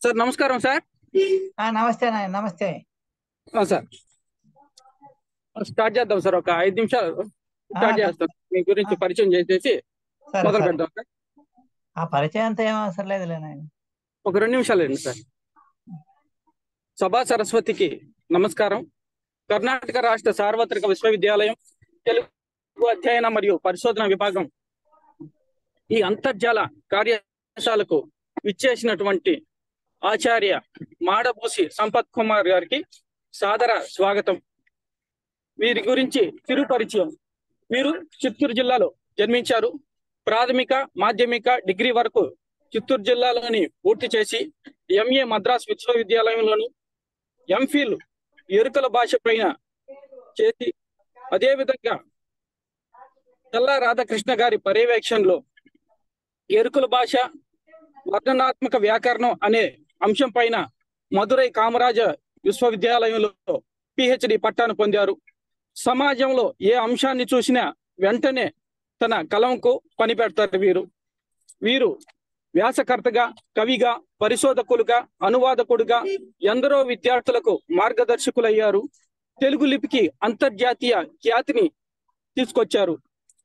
Sir నమస్కారం sir ఆ, నమస్తే నాయన నమస్తే ఆ, సార్ స్టార్ట్ చేద్దాం సార్ ఒక ఐదు నిమిషాలు ఆ, స్టార్ట్ చేస్తాం మీ గురించి పరిచయం చేసేసి సరే, మొదలు సరే. పెడదాం సార్ ఆ పరిచయం అంతా ఏం అవసరం లేదులే నాయన ఒక రెండు నిమిషాలు అండి సార్ సభా సరస్వతికి నమస్కారం కర్ణాటక రాష్ట్ర సార్వత్రిక విశ్వవిద్యాలయం తెలుగు అధ్యయన మరియు పరిశోధన విభాగం ఈ అంతర్జాల కార్యశాలకు విచ్చేసినటువంటి ఆచార్య మాడబూసి సంపత్ కుమార్ గారికి సాదర స్వాగతం వీరి గురించి చిరు పరిచయం వీరు చిత్తూరు జిల్లాలో జన్మించారు ప్రాథమిక మాధ్యమిక డిగ్రీ వరకు చిత్తూరు జిల్లాలోని పూర్తి చేసి ఎంఏ మద్రాస్ విశ్వవిద్యాలయంలోను ఎంఫిల్ ఎరుకల భాష పైన చేసి అదే విధంగా తెల్లా రాధాకృష్ణ గారి పర్యవేక్షణలో ఎరుకల భాష వర్ణనాత్మక వ్యాకరణం అనే అంశం పైన మదురై కామరాజ విశ్వవిద్యాలయంలో పిహెచ్డి పట్టాను పొందారు సమాజంలో ఏ అంశాన్ని చూసినా వెంటనే తన కలంకు పని పెడతారు వీరు వీరు వ్యాసకర్తగా కవిగా పరిశోధకులుగా అనువాదకుడుగా ఎందరో విద్యార్థులకు మార్గదర్శకులయ్యారు తెలుగు లిపికి అంతర్జాతీయ ఖ్యాతిని తీసుకొచ్చారు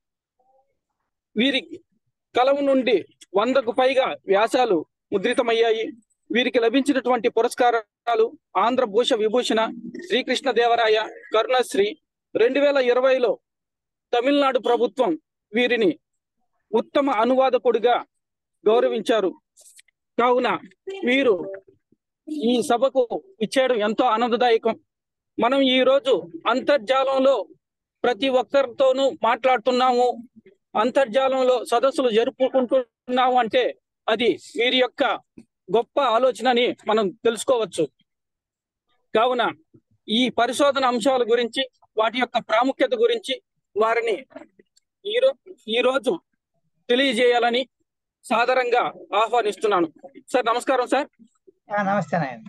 వీరి కలం నుండి వందకు పైగా వ్యాసాలు ముద్రితమయ్యాయి వీరికి లభించినటువంటి పురస్కారాలు ఆంధ్ర భూష విభూషణ శ్రీకృష్ణ దేవరాయ కరుణశ్రీ రెండు వేల ఇరవైలో తమిళనాడు ప్రభుత్వం వీరిని ఉత్తమ అనువాదకుడిగా గౌరవించారు కావున వీరు ఈ సభకు ఇచ్చేయడం ఎంతో ఆనందదాయకం మనం ఈ రోజు అంతర్జాలంలో ప్రతి ఒక్కరితోనూ మాట్లాడుతున్నాము అంతర్జాలంలో సదస్సులు జరుపుకుంటున్నాము అంటే అది వీరి యొక్క గొప్ప ఆలోచనని మనం తెలుసుకోవచ్చు కావున ఈ పరిశోధన అంశాల గురించి వాటి యొక్క ప్రాముఖ్యత గురించి వారిని ఈరో ఈ రోజు తెలియజేయాలని సాదరంగా ఆహ్వానిస్తున్నాను సార్ నమస్కారం సార్ ఆ, నమస్తే నాయన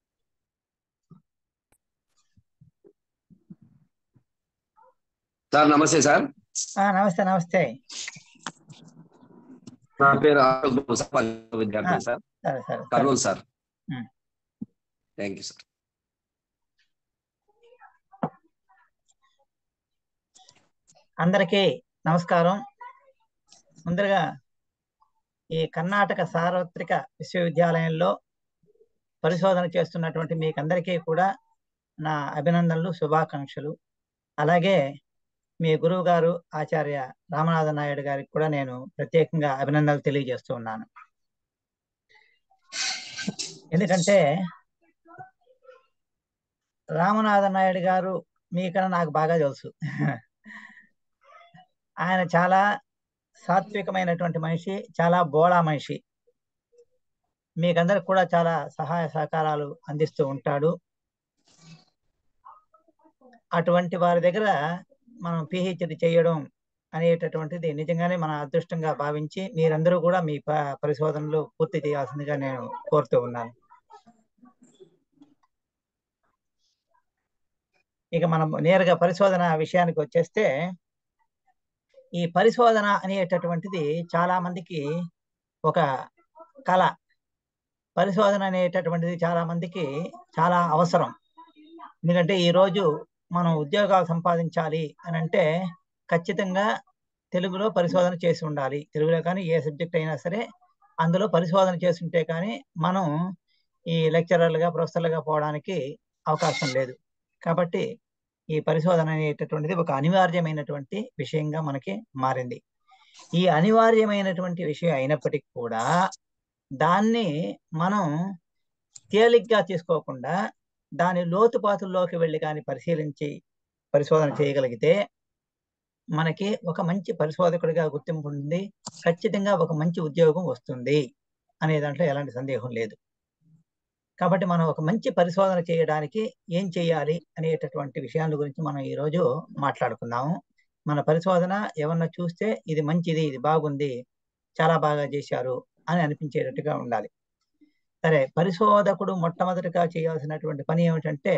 సార్ నమస్తే సార్ ఆ, నమస్తే నమస్తే నా పేరు అశోక్ బాబు సార్ పల్లె విద్యార్థి సార్ సరే సరే సరే. Kurnool sir um. Thank you sir అందరికీ నమస్కారం ముందరగా ఈ కర్ణాటక సార్వత్రిక విశ్వవిద్యాలయంలో పరిశోధన చేస్తున్నటువంటి మీకందరికీ కూడా నా అభినందనలు శుభాకాంక్షలు అలాగే మీ గురువు గారు ఆచార్య రామనాథ నాయుడు గారికి కూడా నేను ప్రత్యేకంగా అభినందనలు తెలియజేస్తూ ఉన్నాను ఎందుకంటే రామనాథ నాయుడు గారు మీకన్నా నాకు బాగా తెలుసు ఆయన చాలా సాత్వికమైనటువంటి మనిషి చాలా బోళా మనిషి మీకందరికి కూడా చాలా సహాయ సహకారాలు అందిస్తూ ఉంటాడు అటువంటి వారి దగ్గర మనం పిహెచ్డి చేయడం అనేటటువంటిది నిజంగానే మన అదృష్టంగా భావించి మీరందరూ కూడా మీ ప- పరిశోధనలు పూర్తి చేయాల్సిందిగా నేను కోరుతూ ఉన్నాను ఇక మనం నేరుగా పరిశోధన విషయానికి వచ్చేస్తే ఈ పరిశోధన అనేటటువంటిది చాలా మందికి ఒక కళ పరిశోధన అనేటటువంటిది చాలా మందికి చాలా అవసరం ఎందుకంటే ఈ రోజు మనం ఉద్యోగాలు సంపాదించాలి అని అంటే ఖచ్చితంగా తెలుగులో పరిశోధన చేసి ఉండాలి తెలుగులో కానీ ఏ సబ్జెక్ట్ అయినా సరే అందులో పరిశోధన చేసి ఉంటే కానీ మనం ఈ లెక్చరర్లుగా ప్రొఫెసర్లుగా పోవడానికి అవకాశం లేదు కాబట్టి ఈ పరిశోధన అనేటటువంటిది ఒక అనివార్యమైనటువంటి విషయంగా మనకి మారింది ఈ అనివార్యమైనటువంటి విషయం అయినప్పటికీ కూడా దాన్ని మనం తేలిగ్గా తీసుకోకుండా దాని లోతుపాతుల్లోకి వెళ్ళి కానీ పరిశీలించి పరిశోధన చేయగలిగితే మనకి ఒక మంచి పరిశోధకుడిగా గుర్తింపు ఉంటుంది ఖచ్చితంగా ఒక మంచి ఉద్యోగం వస్తుంది అనే దాంట్లో ఎలాంటి సందేహం లేదు కాబట్టి మనం ఒక మంచి పరిశోధన చేయడానికి ఏం చేయాలి అనేటటువంటి విషయాల గురించి మనం ఈ రోజు మాట్లాడుకుందాము మన పరిశోధన ఎవరన్నా చూస్తే ఇది మంచిది ఇది బాగుంది చాలా బాగా చేశారు అని అనిపించేటట్టుగా ఉండాలి సరే పరిశోధకుడు మొట్టమొదటిగా చేయాల్సినటువంటి పని ఏమిటంటే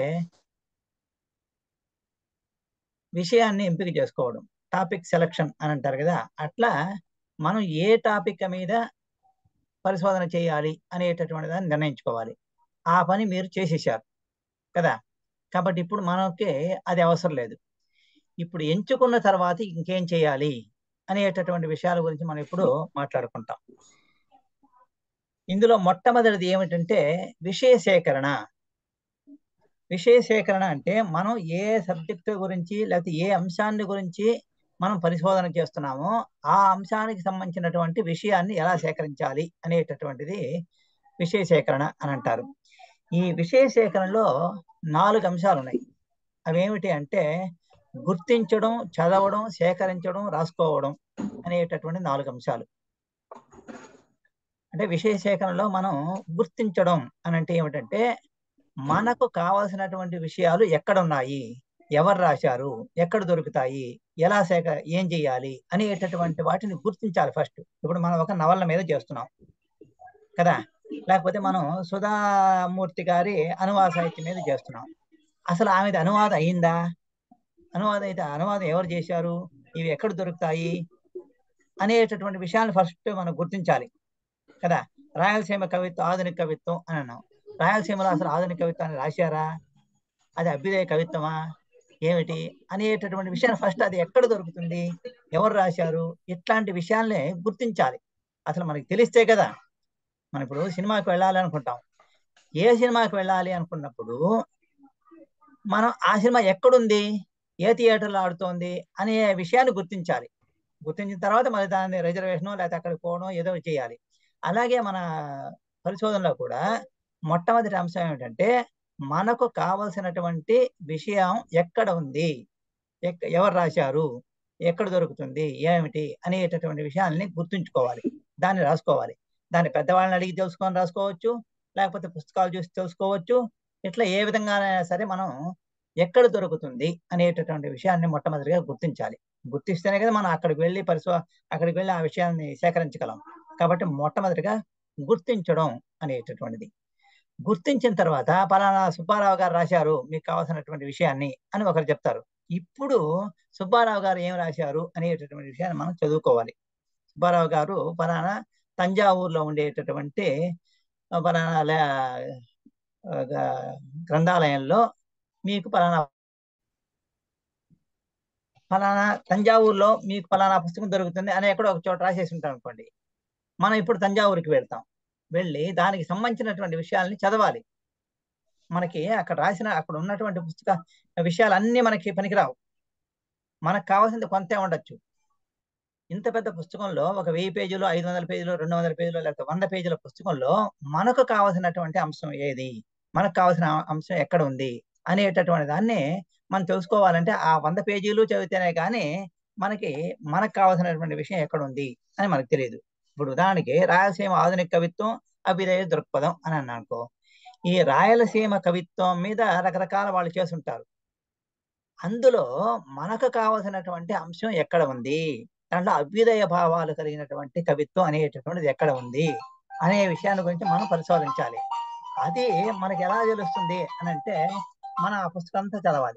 విషయాన్ని ఎంపిక చేసుకోవడం టాపిక్ సెలక్షన్ అని అంటారు కదా అట్లా మనం ఏ టాపిక్ మీద పరిశోధన చేయాలి అనేటటువంటి దాన్ని నిర్ణయించుకోవాలి ఆ పని మీరు చేసేసారు కదా కాబట్టి ఇప్పుడు మనకి అది అవసరం లేదు ఇప్పుడు ఎంచుకున్న తర్వాత ఇంకేం చేయాలి అనేటటువంటి విషయాల గురించి మనం ఇప్పుడు మాట్లాడుకుంటాం ఇందులో మొట్టమొదటిది ఏమిటంటే విషయ సేకరణ విషయ సేకరణ అంటే మనం ఏ సబ్జెక్టు గురించి లేకపోతే ఏ అంశాన్ని గురించి మనం పరిశోధన చేస్తున్నామో ఆ అంశానికి సంబంధించినటువంటి విషయాన్ని ఎలా సేకరించాలి అనేటటువంటిది విషయ సేకరణ అని అంటారు ఈ విషయ సేకరణలో నాలుగు అంశాలు ఉన్నాయి అవేమిటి అంటే గుర్తించడం చదవడం సేకరించడం రాసుకోవడం అనేటటువంటి నాలుగు అంశాలు అంటే విషయ సేకరణలో మనం గుర్తించడం అని అంటే ఏమిటంటే మనకు కావాల్సినటువంటి విషయాలు ఎక్కడ ఉన్నాయి ఎవరు రాశారు ఎక్కడ దొరుకుతాయి ఎలా సేక ఏం చేయాలి అనేటటువంటి వాటిని గుర్తించాలి ఫస్ట్ ఇప్పుడు మనం ఒక నవల మీద చేస్తున్నాం కదా లేకపోతే మనం సుధామూర్తి గారి అనువాద సాహిత్యం మీద చేస్తున్నాం అసలు ఆమెది అనువాదం అయిందా అనువాదం అయితే అనువాదం ఎవరు చేశారు ఇవి ఎక్కడ దొరుకుతాయి అనేటటువంటి విషయాన్ని ఫస్ట్ మనం గుర్తించాలి కదా రాయలసీమ కవిత్వం ఆధునిక కవిత్వం అని అన్నాం రాయలసీమలో అసలు ఆధునిక కవిత్వాన్ని రాశారా అది అభ్యుదయ కవిత్వమా ఏమిటి అనేటటువంటి విషయాన్ని ఫస్ట్ అది ఎక్కడ దొరుకుతుంది ఎవరు రాశారు ఇట్లాంటి విషయాల్ని గుర్తించాలి అసలు మనకి తెలిస్తే కదా మనం ఇప్పుడు సినిమాకి వెళ్ళాలి అనుకుంటాం ఏ సినిమాకి వెళ్ళాలి అనుకున్నప్పుడు మనం ఆ సినిమా ఎక్కడుంది ఏ థియేటర్లో ఆడుతోంది అనే విషయాన్ని గుర్తించాలి గుర్తించిన తర్వాత మరి దాన్ని రిజర్వేషన్ లేకపోతే అక్కడికి పోవడం ఏదో చేయాలి అలాగే మన పరిశోధనలో కూడా మొట్టమొదటి అంశం ఏమిటంటే మనకు కావలసినటువంటి విషయం ఎక్కడ ఉంది ఎక్- ఎవరు రాశారు ఎక్కడ దొరుకుతుంది ఏమిటి అనేటటువంటి విషయాల్ని గుర్తుంచుకోవాలి దాన్ని రాసుకోవాలి దాన్ని పెద్దవాళ్ళని అడిగి తెలుసుకొని రాసుకోవచ్చు లేకపోతే పుస్తకాలు చూసి తెలుసుకోవచ్చు ఇట్లా ఏ విధంగానైనా సరే మనం ఎక్కడ దొరుకుతుంది అనేటటువంటి విషయాన్ని మొట్టమొదటిగా గుర్తించాలి గుర్తిస్తేనే కదా మనం అక్కడికి వెళ్ళి పరిశో అక్కడికి వెళ్ళి ఆ విషయాన్ని సేకరించగలం కాబట్టి మొట్టమొదటిగా గుర్తించడం అనేటటువంటిది గుర్తించిన తర్వాత పలానా సుబ్బారావు గారు రాశారు మీకు కావాల్సినటువంటి విషయాన్ని అని ఒకరు చెప్తారు ఇప్పుడు సుబ్బారావు గారు ఏం రాశారు అనేటటువంటి విషయాన్ని మనం చదువుకోవాలి సుబ్బారావు గారు పలానా తంజావూరులో ఉండేటటువంటి పలానా లే- ఆ, గ- గ్రంథాలయంలో మీకు పలానా ఫలానా తంజావూరులో మీకు ఫలానా పుస్తకం దొరుకుతుంది అని ఎక్కడో ఒక చోట రాసేసి ఉంటాం అనుకోండి మనం ఇప్పుడు తంజావూరుకి వెళ్తాం వెళ్ళి దానికి సంబంధించినటువంటి విషయాల్ని చదవాలి మనకి అక్కడ రాసిన అక్కడ ఉన్నటువంటి పుస్తక విషయాలన్నీ మనకి పనికిరావు మనకు కావాల్సింది కొంతే ఉండొచ్చు ఇంత పెద్ద పుస్తకంలో ఒక వెయ్యి పేజీలు ఐదు వందల పేజీలు రెండు వందల పేజీలు లేకపోతే వంద పేజీల పుస్తకంలో మనకు కావాల్సినటువంటి అంశం ఏది మనకు కావాల్సిన అంశం ఎక్కడ ఉంది అనేటటువంటి దాన్ని మనం తెలుసుకోవాలంటే ఆ వంద పేజీలు చదివితేనే కానీ మనకి మనకు కావాల్సినటువంటి విషయం ఎక్కడ ఉంది అని మనకు తెలియదు ఇప్పుడు ఉదాహరణకి రాయలసీమ ఆధునిక కవిత్వం అభిదయ దృక్పథం అని అన్నా అనుకో ఈ రాయలసీమ కవిత్వం మీద రకరకాల వాళ్ళు చేసుంటారు అందులో మనకు కావలసినటువంటి అంశం ఎక్కడ ఉంది దాంట్లో అభ్యుదయ భావాలు కలిగినటువంటి కవిత్వం అనేటటువంటిది ఎక్కడ ఉంది అనే విషయాన్ని గురించి మనం పరిశోధించాలి అది మనకి ఎలా తెలుస్తుంది అని అంటే మన ఆ పుస్తకం అంతా చదవాలి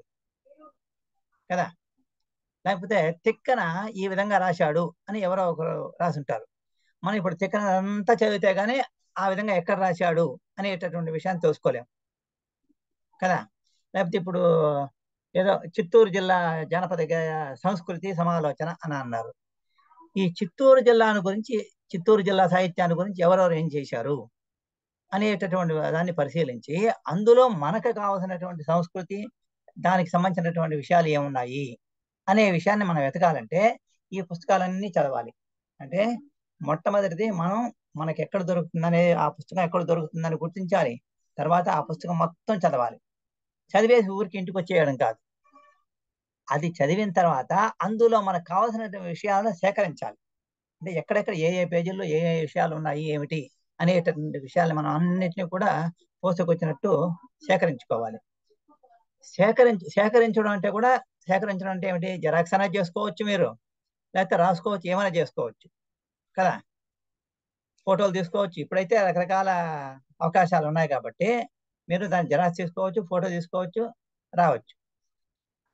కదా లేకపోతే తిక్కన ఈ విధంగా రాశాడు అని ఎవరో ఒకరు రాసుంటారు మనం ఇప్పుడు తిక్కన అంతా చదివితే గానీ ఆ విధంగా ఎక్కడ రాశాడు అనేటటువంటి విషయాన్ని తెలుసుకోలేం కదా లేకపోతే ఇప్పుడు ఏదో చిత్తూరు జిల్లా జానపద గేయ- సంస్కృతి సమాలోచన అని అన్నారు ఈ చిత్తూరు జిల్లాను గురించి చిత్తూరు జిల్లా సాహిత్యాన్ని గురించి ఎవరెవరు ఏం చేశారు అనేటటువంటి దాన్ని పరిశీలించి అందులో మనకు కావాల్సినటువంటి సంస్కృతి దానికి సంబంధించినటువంటి విషయాలు ఏమున్నాయి అనే విషయాన్ని మనం వెతకాలంటే ఈ పుస్తకాలన్నీ చదవాలి అంటే మొట్టమొదటిది మనం మనకి ఎక్కడ దొరుకుతుందనే ఆ పుస్తకం ఎక్కడ దొరుకుతుందని గుర్తించాలి తర్వాత ఆ పుస్తకం మొత్తం చదవాలి చదివేసి ఊరికి ఇంటికి వచ్చేయడం కాదు అది చదివిన తర్వాత అందులో మనకు కావాల్సినటువంటి విషయాలను సేకరించాలి అంటే ఎక్కడెక్కడ ఏ ఏ పేజీల్లో ఏ ఏ విషయాలు ఉన్నాయి ఏమిటి అనేటటువంటి విషయాలు మనం అన్నిటినీ కూడా పోసుకొచ్చినట్టు సేకరించుకోవాలి సేకరించి సేకరించడం అంటే కూడా సేకరించడం అంటే ఏమిటి జెరాక్స్ అనేది చేసుకోవచ్చు మీరు లేకపోతే రాసుకోవచ్చు ఏమైనా చేసుకోవచ్చు కదా ఫోటోలు తీసుకోవచ్చు ఇప్పుడైతే రకరకాల అవకాశాలు ఉన్నాయి కాబట్టి మీరు దాన్ని జెరాక్స్ తీసుకోవచ్చు ఫోటో తీసుకోవచ్చు రావచ్చు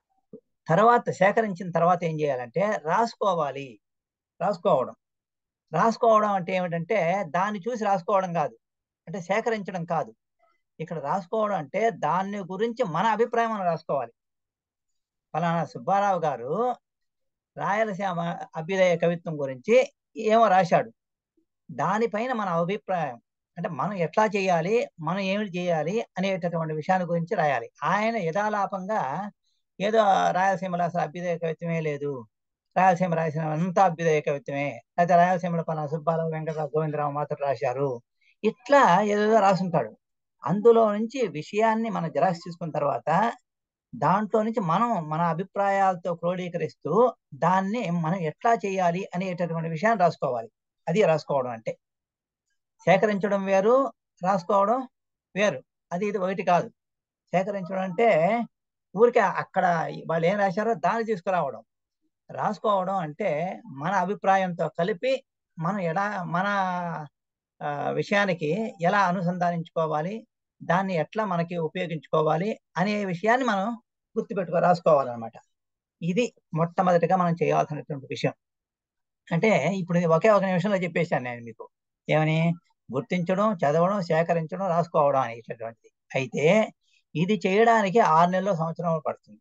తర్వాత సేకరించిన తర్వాత ఏం చేయాలంటే రాసుకోవాలి రాసుకోవడం రాసుకోవడం అంటే ఏమిటంటే దాన్ని చూసి రాసుకోవడం కాదు అంటే సేకరించడం కాదు ఇక్కడ రాసుకోవడం అంటే దాని గురించి మన అభిప్రాయం మనం రాసుకోవాలి ఫలానా సుబ్బారావు గారు రాయలసీమ అభ్యుదయ కవిత్వం గురించి ఏమో రాశాడు దానిపైన మన అభిప్రాయం అంటే మనం ఎట్లా చేయాలి మనం ఏమిటి చేయాలి అనేటటువంటి విషయాన్ని గురించి రాయాలి ఆయన యథాలాపంగా ఏదో రాయలసీమలో అసలు అభ్యుదయ కవిత్వమే లేదు రాయలసీమ రాసిన అంతా అభ్యుదయ కవిత్వమే అయితే రాయలసీమలో పలానా సుబ్బారావు వెంకటరావు గోవిందరావు మాత్రం రాశారు ఇట్లా ఏదేదో రాసుంటాడు అందులో నుంచి విషయాన్ని మనం జెరాక్స్ తీసుకున్న తర్వాత దాంట్లో నుంచి మనం మన అభిప్రాయాలతో క్రోడీకరిస్తూ దాన్ని మనం ఎట్లా చేయాలి అనేటటువంటి విషయాన్ని రాసుకోవాలి అది రాసుకోవడం అంటే సేకరించడం వేరు రాసుకోవడం వేరు అది ఇది ఒకటి కాదు సేకరించడం అంటే ఊరికే అక్కడ వాళ్ళు ఏం రాశారో దాన్ని తీసుకురావడం రాసుకోవడం అంటే మన అభిప్రాయంతో కలిపి మనం ఎలా మన ఆ, విషయానికి ఎలా అనుసంధానించుకోవాలి దాన్ని ఎట్లా మనకి ఉపయోగించుకోవాలి అనే విషయాన్ని మనం గుర్తుపెట్టుకో రాసుకోవాలన్నమాట ఇది మొట్టమొదటిగా మనం చేయాల్సినటువంటి విషయం అంటే ఇప్పుడు ఇది ఒకే ఒక నిమిషంలో చెప్పేశాను నేను మీకు ఏమని గుర్తించడం చదవడం సేకరించడం రాసుకోవడం అనేటటువంటిది అయితే ఇది చేయడానికి ఆరు నెలలు సంవత్సరం పడుతుంది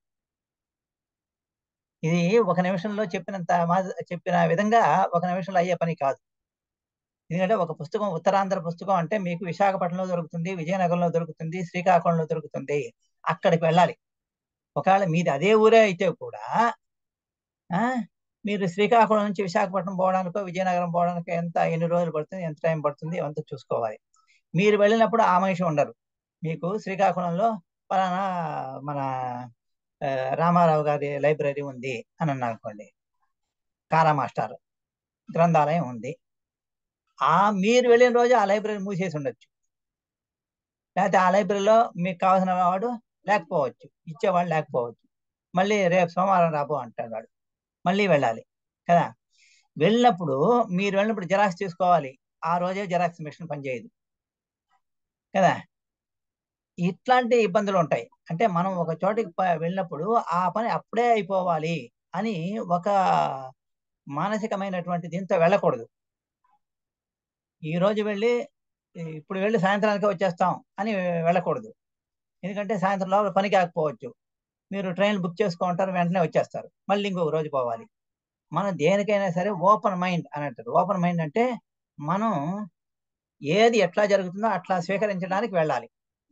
ఇది ఒక నిమిషంలో చెప్పినంత మా- చెప్పిన విధంగా ఒక నిమిషంలో అయ్యే పని కాదు ఎందుకంటే ఒక పుస్తకం ఉత్తరాంధ్ర పుస్తకం అంటే మీకు విశాఖపట్నంలో దొరుకుతుంది విజయనగరంలో దొరుకుతుంది శ్రీకాకుళంలో దొరుకుతుంది అక్కడికి వెళ్ళాలి ఒకవేళ మీది అదే ఊరే అయితే కూడా ఆ మీరు శ్రీకాకుళం నుంచి విశాఖపట్నం పోవడానికో విజయనగరం పోవడానికో ఎంత ఎన్ని రోజులు పడుతుంది ఎంత టైం పడుతుంది అంత చూసుకోవాలి మీరు వెళ్ళినప్పుడు ఆ మనిషి ఉండరు మీకు శ్రీకాకుళంలో పలానా మన ఆ, రామారావు గారి లైబ్రరీ ఉంది అని అన్నారు అనుకోండి కారా మాస్టర్ గ్రంథాలయం ఉంది ఆ మీరు వెళ్ళిన రోజు ఆ లైబ్రరీ మూసేసి ఉండొచ్చు లేకపోతే ఆ లైబ్రరీలో మీకు కావాల్సిన వాడు లేకపోవచ్చు ఇచ్చేవాడు లేకపోవచ్చు మళ్ళీ రేపు సోమవారం రాబో అంటాడు వాడు మళ్ళీ వెళ్ళాలి కదా వెళ్ళినప్పుడు మీరు వెళ్ళినప్పుడు జెరాక్స్ తీసుకోవాలి ఆ రోజే జెరాక్స్ మిషన్ పనిచేయదు కదా ఇట్లాంటి ఇబ్బందులు ఉంటాయి అంటే మనం ఒక చోటికి ప- వెళ్ళినప్పుడు ఆ పని అప్పుడే అయిపోవాలి అని ఒక మానసికమైనటువంటి దీంతో వెళ్ళకూడదు ఈ రోజు వెళ్ళి ఇప్పుడు వెళ్ళి సాయంత్రానికి వచ్చేస్తాం అని వెళ్ళకూడదు ఎందుకంటే సాయంత్రం లోపల పని కాకపోవచ్చు మీరు ట్రైన్ బుక్ చేసుకుంటారు వెంటనే వచ్చేస్తారు మళ్ళీ ఇంకొక రోజు పోవాలి మనం దేనికైనా సరే ఓపెన్ మైండ్ అని అంటారు ఓపెన్ మైండ్ అంటే మనం ఏది ఎట్లా జరుగుతుందో అట్లా స్వీకరించడానికి వెళ్ళాలి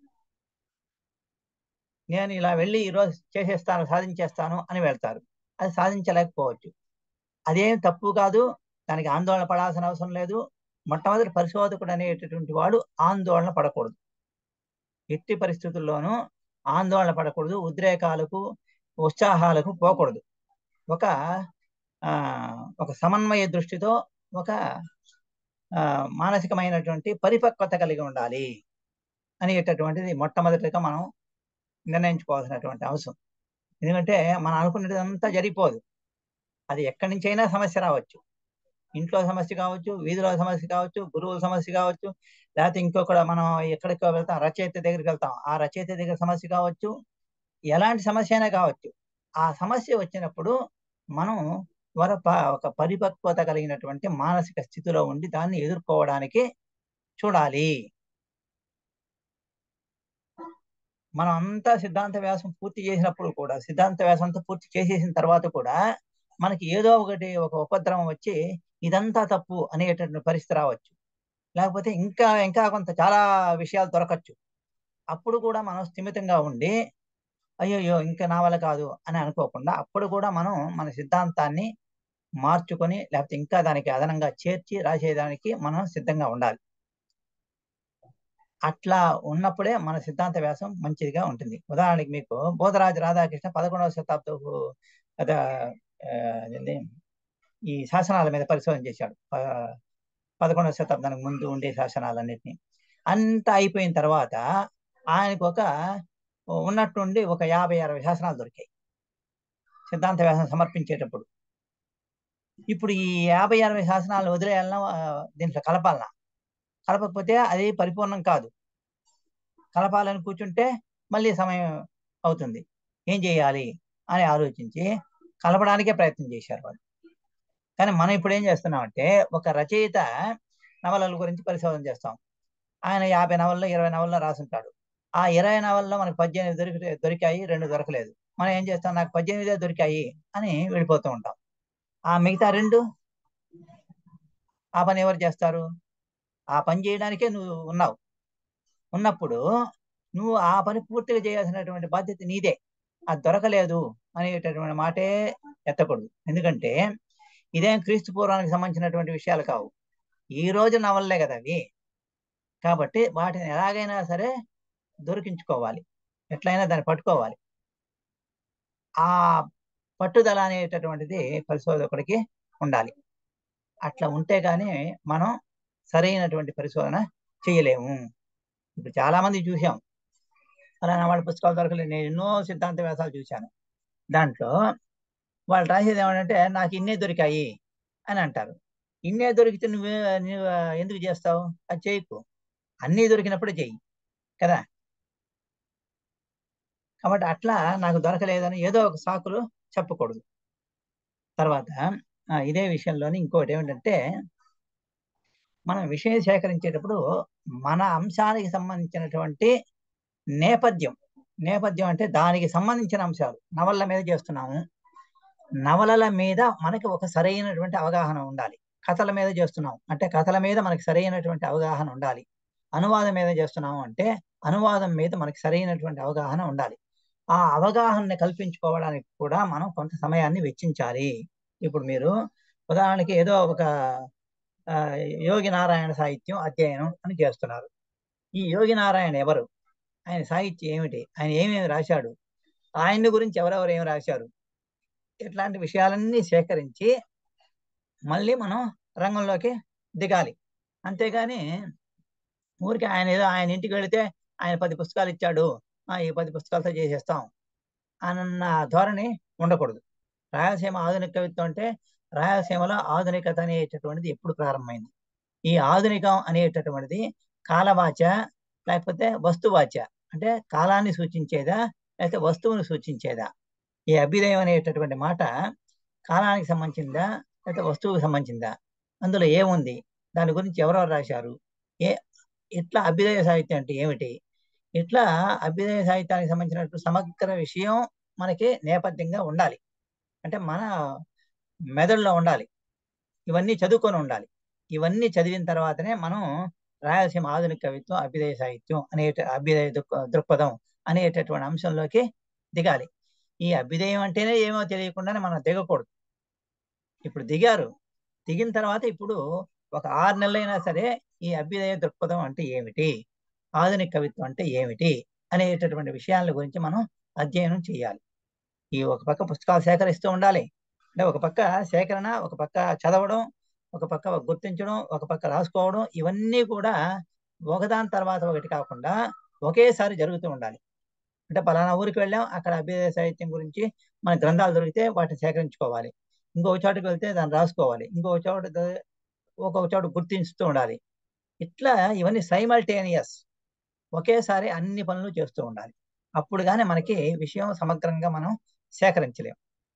నేను ఇలా వెళ్ళి ఈరోజు చేసేస్తాను సాధించేస్తాను అని వెళ్తారు అది సాధించలేకపోవచ్చు అదేం తప్పు కాదు దానికి ఆందోళన పడాల్సిన అవసరం లేదు మొట్టమొదటి పరిశోధకుడు అనేటటువంటి వాడు ఆందోళన పడకూడదు ఎట్టి పరిస్థితుల్లోనూ ఆందోళన పడకూడదు ఉద్రేకాలకు ఉత్సాహాలకు పోకూడదు ఒక ఆ ఒక సమన్వయ దృష్టితో ఒక ఆ మానసికమైనటువంటి పరిపక్వత కలిగి ఉండాలి అనేటటువంటిది మొట్టమొదటిగా మనం నిర్ణయించుకోవాల్సినటువంటి అవసరం ఎందుకంటే మనం అనుకున్నదంతా జరిగిపోదు అది ఎక్కడి నుంచైనా సమస్య రావచ్చు ఇంట్లో సమస్య కావచ్చు వీధిలో సమస్య కావచ్చు గురువుల సమస్య కావచ్చు లేకపోతే ఇంకొకటి మనం ఎక్కడికో వెళ్తాం రచయిత దగ్గరికి వెళ్తాం ఆ రచయిత దగ్గర సమస్య కావచ్చు ఎలాంటి సమస్య అయినా కావచ్చు ఆ సమస్య వచ్చినప్పుడు మనం వర ప- ఒక పరిపక్వత కలిగినటువంటి మానసిక స్థితిలో ఉండి దాన్ని ఎదుర్కోవడానికి చూడాలి మనం అంతా సిద్ధాంత వ్యాసం పూర్తి చేసినప్పుడు కూడా సిద్ధాంత వ్యాసం అంతా పూర్తి చేసేసిన తర్వాత కూడా మనకి ఏదో ఒకటి ఒక ఉపద్రవం వచ్చి ఇదంతా తప్పు అనేటటువంటి పరిస్థితి రావచ్చు లేకపోతే ఇంకా ఇంకా కొంత చాలా విషయాలు దొరకచ్చు అప్పుడు కూడా మనం స్థిమితంగా ఉండి అయ్యయ్యో ఇంకా నా వల్ల కాదు అని అనుకోకుండా అప్పుడు కూడా మనం మన సిద్ధాంతాన్ని మార్చుకొని లేకపోతే ఇంకా దానికి అదనంగా చేర్చి రాసేదానికి మనం సిద్ధంగా ఉండాలి అట్లా ఉన్నప్పుడే మన సిద్ధాంత వ్యాసం మంచిదిగా ఉంటుంది ఉదాహరణకి మీకు బోధరాజు రాధాకృష్ణ పదకొండవ శతాబ్దపు అద ఆ, అదేంటి, ఈ శాసనాల మీద పరిశోధన చేశాడు ప- పదకొండవ శతాబ్దానికి ముందు ఉండే శాసనాలన్నిటిని అంతా అయిపోయిన తర్వాత ఆయనకు ఒక ఉన్నట్టుండి ఒక యాభై అరవై శాసనాలు దొరికాయి సిద్ధాంత వ్యాసం సమర్పించేటప్పుడు ఇప్పుడు ఈ యాభై అరవై శాసనాలు వదిలేయాలన్నా ఆ, దీంట్లో కలపాలనా కలపకపోతే అది పరిపూర్ణం కాదు కలపాలని కూర్చుంటే మళ్ళీ సమయం అవుతుంది ఏం చేయాలి అని ఆలోచించి కలపడానికే ప్రయత్నం చేశారు వాళ్ళు కానీ మనం ఇప్పుడు ఏం చేస్తున్నామంటే ఒక రచయిత నవలల గురించి పరిశోధన చేస్తాం ఆయన యాభై నవల్లో ఇరవై నవల్లో రాసుంటాడు ఆ ఇరవై నవల్లో మనకు పద్దెనిమిది దొరికి దొరికాయి రెండు దొరకలేదు మనం ఏం చేస్తాం నాకు పద్దెనిమిదే దొరికాయి అని వెళ్ళిపోతూ ఉంటాం ఆ మిగతా రెండు ఆ పని ఎవరు చేస్తారు ఆ పని చేయడానికే నువ్వు ఉన్నావు ఉన్నప్పుడు నువ్వు ఆ పని పూర్తిగా చేయాల్సినటువంటి బాధ్యత నీదే అది దొరకలేదు అనేటటువంటి మాటే ఎత్తకూడదు ఎందుకంటే ఇదేం క్రీస్తు పూర్వానికి సంబంధించినటువంటి విషయాలు కావు ఈ రోజు నవల్లే కదా అవి కాబట్టి వాటిని ఎలాగైనా సరే దొరికించుకోవాలి ఎట్లయినా దాన్ని పట్టుకోవాలి ఆ పట్టుదల అనేటటువంటిది పరిశోధకుడికి ఉండాలి అట్లా ఉంటే గానీ మనం సరైనటువంటి పరిశోధన చేయలేము ఇప్పుడు చాలా మంది చూసాం అలా వాళ్ళ పుస్తకాలు దొరకలేదు నేను ఎన్నో సిద్ధాంత వ్యాసాలు చూశాను దాంట్లో వాళ్ళు రాసేది ఏమంటే నాకు ఇన్నే దొరికాయి అని అంటారు ఇన్నే దొరికితే నువ్వు నువ్వు ఎందుకు చేస్తావు అది చేయకు అన్నీ దొరికినప్పుడు చెయ్యి కదా కాబట్టి అట్లా నాకు దొరకలేదని ఏదో ఒక సాకులు చెప్పకూడదు తర్వాత ఆ, ఇదే విషయంలోని ఇంకోటి ఏమిటంటే మనం విషయం సేకరించేటప్పుడు మన అంశానికి సంబంధించినటువంటి నేపథ్యం నేపథ్యం అంటే దానికి సంబంధించిన అంశాలు నవల మీద చేస్తున్నాము నవలల మీద మనకి ఒక సరైనటువంటి అవగాహన ఉండాలి కథల మీద చేస్తున్నాం అంటే కథల మీద మనకి సరైనటువంటి అవగాహన ఉండాలి అనువాదం మీద చేస్తున్నాము అంటే అనువాదం మీద మనకి సరైనటువంటి అవగాహన ఉండాలి ఆ అవగాహనని కల్పించుకోవడానికి కూడా మనం కొంత సమయాన్ని వెచ్చించాలి ఇప్పుడు మీరు ఉదాహరణకి ఏదో ఒక ఆ, యోగి నారాయణ సాహిత్యం అధ్యయనం అని చేస్తున్నారు ఈ యోగి నారాయణ ఎవరు ఆయన సాహిత్యం ఏమిటి ఆయన ఏమేమి రాశాడు ఆయన్ని గురించి ఎవరెవరు ఏమి రాశారు ఇట్లాంటి విషయాలన్నీ సేకరించి మళ్ళీ మనం రంగంలోకి దిగాలి అంతేగాని ఊరికి ఆయన ఏదో ఆయన ఇంటికి వెళితే ఆయన పది పుస్తకాలు ఇచ్చాడు ఆ, ఈ పది పుస్తకాలతో చేసేస్తాం అన్న ధోరణి ఉండకూడదు రాయలసీమ ఆధునిక కవిత్వం అంటే రాయలసీమలో ఆధునికత అనేటటువంటిది ఎప్పుడు ప్రారంభమైంది ఈ ఆధునికం అనేటటువంటిది కాలవాచ లేకపోతే వస్తువాచ అంటే కాలాన్ని సూచించేదా లేకపోతే వస్తువుని సూచించేదా ఈ అభ్యుదయం అనేటటువంటి మాట కాలానికి సంబంధించిందా లేకపోతే వస్తువుకి సంబంధించిందా అందులో ఏముంది దాని గురించి ఎవరెవరు రాశారు ఏ ఇట్లా అభ్యుదయ సాహిత్యం అంటే ఏమిటి ఇట్లా అభ్యుదయ సాహిత్యానికి సంబంధించినటువంటి సమగ్ర విషయం మనకి నేపథ్యంగా ఉండాలి అంటే మన మెదడులో ఉండాలి ఇవన్నీ చదువుకొని ఉండాలి ఇవన్నీ చదివిన తర్వాతనే మనం రాయలసీమ ఆధునిక కవిత్వం అభ్యుదయ సాహిత్యం అనే అభ్యుదయ దృక్- దృక్పథం అనేటటువంటి అంశంలోకి దిగాలి ఈ అభ్యుదయం అంటేనే ఏమో తెలియకుండానే మనం దిగకూడదు ఇప్పుడు దిగారు దిగిన తర్వాత ఇప్పుడు ఒక ఆరు నెలలైనా సరే ఈ అభ్యుదయ దృక్పథం అంటే ఏమిటి ఆధునిక కవిత్వం అంటే ఏమిటి అనేటటువంటి విషయాల గురించి మనం అధ్యయనం చేయాలి ఈ ఒక పక్క పుస్తకాలు సేకరిస్తూ ఉండాలి అంటే ఒక పక్క సేకరణ ఒక పక్క చదవడం ఒక పక్క గుర్తించడం ఒక పక్క రాసుకోవడం ఇవన్నీ కూడా ఒకదాని తర్వాత ఒకటి కాకుండా ఒకేసారి జరుగుతూ ఉండాలి అంటే పలానా ఊరికి వెళ్ళాం అక్కడ అభ్యుదయ సాహిత్యం గురించి మన గ్రంథాలు దొరికితే వాటిని సేకరించుకోవాలి ఇంకొక చోటుకి వెళ్తే దాన్ని రాసుకోవాలి ఇంకొక చోట ద- ఒక్కొక్క చోట గుర్తించుతూ ఉండాలి ఇట్లా ఇవన్నీ సైమల్టేనియస్ ఒకేసారి అన్ని పనులు చేస్తూ ఉండాలి అప్పుడు కానీ మనకి విషయం సమగ్రంగా మనం సేకరించలేం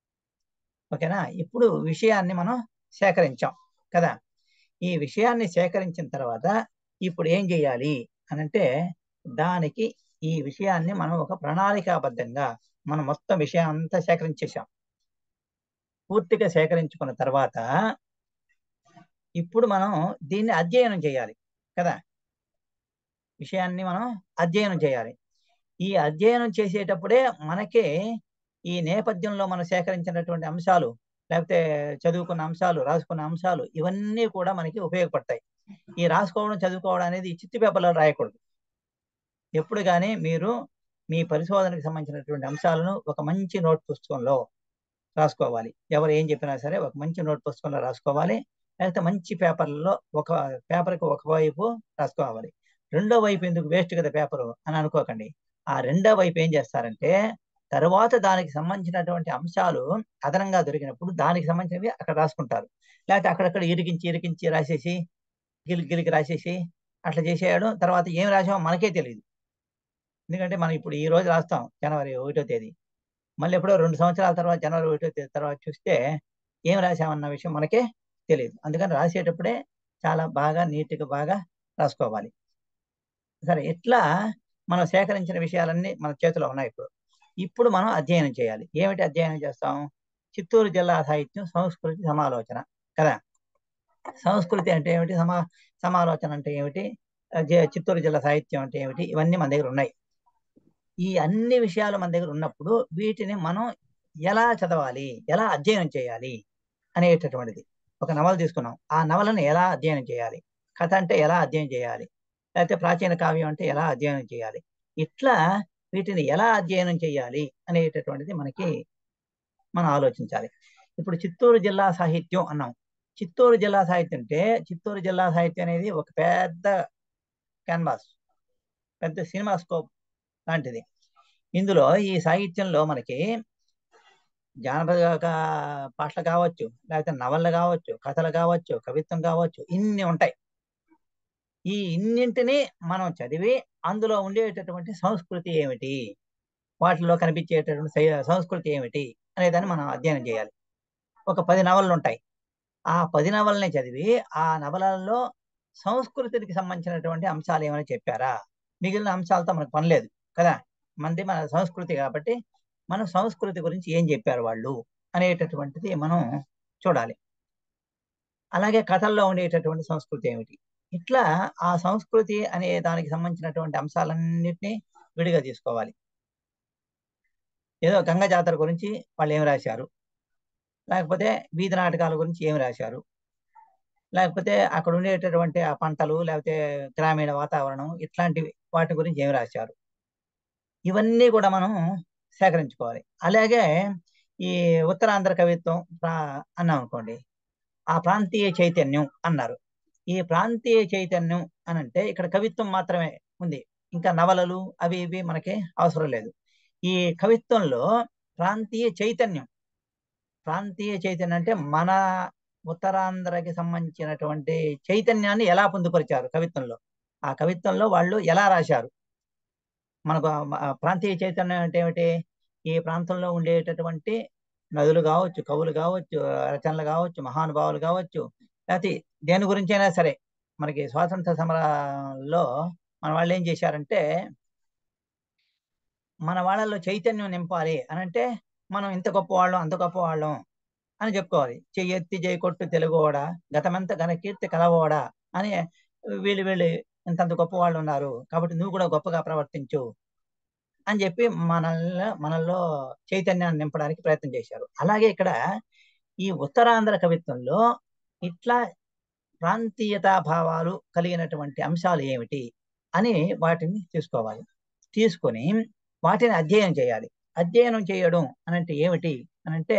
ఓకేనా ఇప్పుడు విషయాన్ని మనం సేకరించాం కదా ఈ విషయాన్ని సేకరించిన తర్వాత ఇప్పుడు ఏం చేయాలి అని అంటే దానికి ఈ విషయాన్ని మనం ఒక ప్రణాళికాబద్ధంగా మనం మొత్తం విషయం అంతా సేకరించేసాం పూర్తిగా సేకరించుకున్న తర్వాత ఇప్పుడు మనం దీన్ని అధ్యయనం చేయాలి కదా విషయాన్ని మనం అధ్యయనం చేయాలి ఈ అధ్యయనం చేసేటప్పుడే మనకే ఈ నేపథ్యంలో మనం సేకరించినటువంటి అంశాలు లేకపోతే చదువుకున్న అంశాలు రాసుకున్న అంశాలు ఇవన్నీ కూడా మనకి ఉపయోగపడతాయి ఈ రాసుకోవడం చదువుకోవడం అనేది ఈ చిత్తి పేపర్లో రాయకూడదు ఎప్పుడు కానీ మీరు మీ పరిశోధనకు సంబంధించినటువంటి అంశాలను ఒక మంచి నోట్ పుస్తకంలో రాసుకోవాలి ఎవరు ఏం చెప్పినా సరే ఒక మంచి నోట్ పుస్తకంలో రాసుకోవాలి లేకపోతే మంచి పేపర్లలో ఒక పేపర్కి ఒక వైపు రాసుకోవాలి రెండో వైపు ఎందుకు వేస్ట్ కదా పేపరు అని అనుకోకండి ఆ రెండో వైపు ఏం చేస్తారంటే తర్వాత దానికి సంబంధించినటువంటి అంశాలు అదనంగా దొరికినప్పుడు దానికి సంబంధించినవి అక్కడ రాసుకుంటారు లేకపోతే అక్కడక్కడ ఇరికించి ఇరికించి రాసేసి గిలికి గిలికి రాసేసి అట్లా చేసేయడం తర్వాత ఏం రాసామో మనకే తెలియదు ఎందుకంటే మనం ఇప్పుడు ఈ రోజు రాస్తాం జనవరి ఒకటో తేదీ మళ్ళీ ఎప్పుడో రెండు సంవత్సరాల తర్వాత జనవరి ఒకటో తేదీ తర్వాత చూస్తే ఏం రాసామన్న విషయం మనకే తెలియదు అందుకని రాసేటప్పుడే చాలా బాగా నీట్గా బాగా రాసుకోవాలి సరే ఇట్లా మనం సేకరించిన విషయాలన్నీ మన చేతిలో ఉన్నాయి ఇప్పుడు ఇప్పుడు మనం అధ్యయనం చేయాలి ఏమిటి అధ్యయనం చేస్తాం చిత్తూరు జిల్లా సాహిత్యం సంస్కృతి సమాలోచన కదా సంస్కృతి అంటే ఏమిటి సమా సమాలోచన అంటే ఏమిటి ఆ, జ- చిత్తూరు జిల్లా సాహిత్యం అంటే ఏమిటి ఇవన్నీ మన దగ్గర ఉన్నాయి ఈ అన్ని విషయాలు మన దగ్గర ఉన్నప్పుడు వీటిని మనం ఎలా చదవాలి ఎలా అధ్యయనం చేయాలి అనేటటువంటిది ఒక నవల తీసుకున్నాం ఆ నవలను ఎలా అధ్యయనం చేయాలి కథ అంటే ఎలా అధ్యయనం చేయాలి లేకపోతే ప్రాచీన కావ్యం అంటే ఎలా అధ్యయనం చేయాలి ఇట్లా వీటిని ఎలా అధ్యయనం చేయాలి అనేటటువంటిది మనకి మనం ఆలోచించాలి ఇప్పుడు చిత్తూరు జిల్లా సాహిత్యం అన్నాం చిత్తూరు జిల్లా సాహిత్యం అంటే చిత్తూరు జిల్లా సాహిత్యం అనేది ఒక పెద్ద క్యాన్వాస్ పెద్ద సినిమా స్కోప్ లాంటిది ఇందులో ఈ సాహిత్యంలో మనకి జానపద కా- పాటలు కావచ్చు లేకపోతే నవళ్ళు కావచ్చు కథలు కావచ్చు కవిత్వం కావచ్చు ఇన్ని ఉంటాయి ఈ ఇన్నింటినీ మనం చదివి అందులో ఉండేటటువంటి సంస్కృతి ఏమిటి వాటిలో కనిపించేటటువంటి సై- సంస్కృతి ఏమిటి అనేదాన్ని మనం అధ్యయనం చేయాలి ఒక పది నవలలు ఉంటాయి ఆ పది నవలని చదివి ఆ నవలల్లో సంస్కృతికి సంబంధించినటువంటి అంశాలు ఏమైనా చెప్పారా మిగిలిన అంశాలతో మనకు పని లేదు కదా మనది మన సంస్కృతి కాబట్టి మన సంస్కృతి గురించి ఏం చెప్పారు వాళ్ళు అనేటటువంటిది మనం చూడాలి అలాగే కథల్లో ఉండేటటువంటి సంస్కృతి ఏమిటి ఇట్లా ఆ సంస్కృతి అనే దానికి సంబంధించినటువంటి అంశాలన్నిటినీ విడిగా తీసుకోవాలి ఏదో గంగ జాతర గురించి వాళ్ళు ఏమి రాశారు లేకపోతే వీధి నాటకాల గురించి ఏమి రాశారు లేకపోతే అక్కడ ఉండేటటువంటి ఆ పంటలు లేకపోతే గ్రామీణ వాతావరణం ఇట్లాంటివి వాటి గురించి ఏమి రాశారు ఇవన్నీ కూడా మనం సేకరించుకోవాలి అలాగే ఈ ఉత్తరాంధ్ర కవిత్వం ప్రా- అన్నాం అనుకోండి ఆ ప్రాంతీయ చైతన్యం అన్నారు ఈ ప్రాంతీయ చైతన్యం అని అంటే ఇక్కడ కవిత్వం మాత్రమే ఉంది ఇంకా నవలలు అవి ఇవి మనకి అవసరం లేదు ఈ కవిత్వంలో ప్రాంతీయ చైతన్యం ప్రాంతీయ చైతన్యం అంటే మన ఉత్తరాంధ్రకి సంబంధించినటువంటి చైతన్యాన్ని ఎలా పొందుపరిచారు కవిత్వంలో ఆ కవిత్వంలో వాళ్ళు ఎలా రాశారు మనకు ఆ మ- ఆ ప్రాంతీయ చైతన్యం అంటే ఏమిటి ఈ ప్రాంతంలో ఉండేటటువంటి నదులు కావచ్చు కవులు కావచ్చు రచనలు కావచ్చు మహానుభావులు కావచ్చు లేకపోతే దేని గురించైనా సరే మనకి స్వాతంత్ర సమరాల్లో మన వాళ్ళు ఏం చేశారంటే మన వాళ్ళలో చైతన్యం నింపాలి అని అంటే మనం ఇంత గొప్పవాళ్ళం అంత గొప్పవాళ్ళం అని చెప్పుకోవాలి చెయ్యెత్తి జై కొట్టు తెలుగోడ గతమంత ఘనకీర్తి కలవోడ అని వీళ్ళు వీళ్ళు ఇంతంత గొప్ప వాళ్ళు ఉన్నారు కాబట్టి నువ్వు కూడా గొప్పగా ప్రవర్తించు అని చెప్పి మనల్ని మనల్లో చైతన్యాన్ని నింపడానికి ప్రయత్నం చేశారు అలాగే ఇక్కడ ఈ ఉత్తరాంధ్ర కవిత్వంలో ఇట్లా ప్రాంతీయతా భావాలు కలిగినటువంటి అంశాలు ఏమిటి అని వాటిని తీసుకోవాలి తీసుకొని వాటిని అధ్యయనం చేయాలి అధ్యయనం చేయడం అనంటే ఏమిటి అనంటే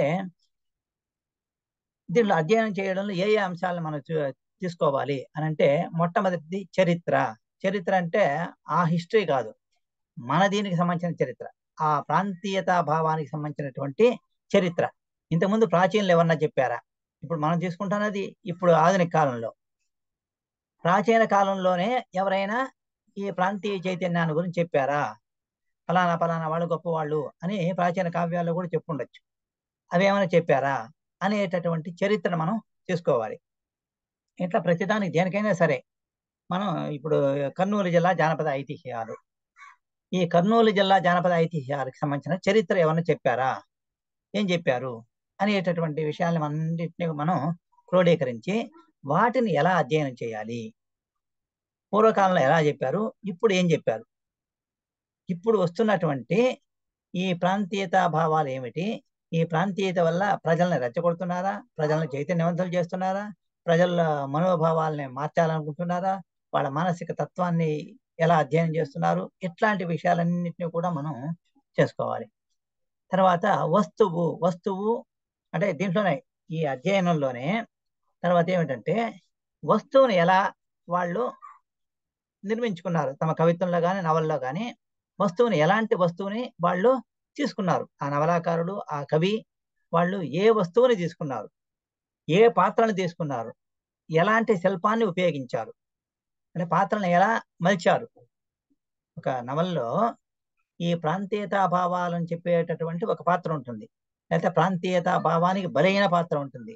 దీనిలో అధ్యయనం చేయడంలో ఏ ఏ అంశాలను మనం చూ- తీసుకోవాలి అనంటే మొట్టమొదటిది చరిత్ర చరిత్ర అంటే ఆ హిస్టరీ కాదు మన దీనికి సంబంధించిన చరిత్ర ఆ ప్రాంతీయతా భావానికి సంబంధించినటువంటి చరిత్ర ఇంతకుముందు ప్రాచీనలు ఎవరన్నా చెప్పారా ఇప్పుడు మనం తీసుకుంటున్నది ఇప్పుడు ఆధునిక కాలంలో ప్రాచీన కాలంలోనే ఎవరైనా ఈ ప్రాంతీయ చైతన్యాన్ని గురించి చెప్పారా ఫలానా ఫలానా వాళ్ళు గొప్పవాళ్ళు అని ప్రాచీన కావ్యాల్లో కూడా చెప్పుండొచ్చు అవి ఏమైనా చెప్పారా అనేటటువంటి చరిత్ర మనం తీసుకోవాలి ఇట్లా ప్రతిదానికి దేనికైనా సరే మనం ఇప్పుడు కర్నూలు జిల్లా జానపద ఐతిహ్యాలు ఈ కర్నూలు జిల్లా జానపద ఐతిహ్యాలకు సంబంధించిన చరిత్ర ఏమన్నా చెప్పారా ఏం చెప్పారు అనేటటువంటి విషయాలను అన్నింటినీ మనం క్రోడీకరించి వాటిని ఎలా అధ్యయనం చేయాలి పూర్వకాలంలో ఎలా చెప్పారు ఇప్పుడు ఏం చెప్పారు ఇప్పుడు వస్తున్నటువంటి ఈ ప్రాంతీయత భావాలు ఏమిటి ఈ ప్రాంతీయత వల్ల ప్రజల్ని రెచ్చగొడుతున్నారా ప్రజల్ని చైతన్యవంతులు చేస్తున్నారా ప్రజల మనోభావాలని మార్చాలనుకుంటున్నారా వాళ్ళ మానసిక తత్వాన్ని ఎలా అధ్యయనం చేస్తున్నారు ఇట్లాంటి విషయాలన్నింటినీ కూడా మనం చేసుకోవాలి తర్వాత వస్తువు వస్తువు అంటే దీంట్లోనే ఈ అధ్యయనంలోనే తర్వాత ఏమిటంటే వస్తువుని ఎలా వాళ్ళు నిర్మించుకున్నారు తమ కవిత్వంలో కానీ నవల్లో కానీ వస్తువుని ఎలాంటి వస్తువుని వాళ్ళు తీసుకున్నారు ఆ నవలాకారుడు ఆ కవి వాళ్ళు ఏ వస్తువుని తీసుకున్నారు ఏ పాత్రను తీసుకున్నారు ఎలాంటి శిల్పాన్ని ఉపయోగించారు అంటే పాత్రలను ఎలా మలిచారు ఒక నవల్లో ఈ ప్రాంతీయతా భావాలను చెప్పేటటువంటి ఒక పాత్ర ఉంటుంది లేకపోతే ప్రాంతీయతా భావానికి బలైన పాత్ర ఉంటుంది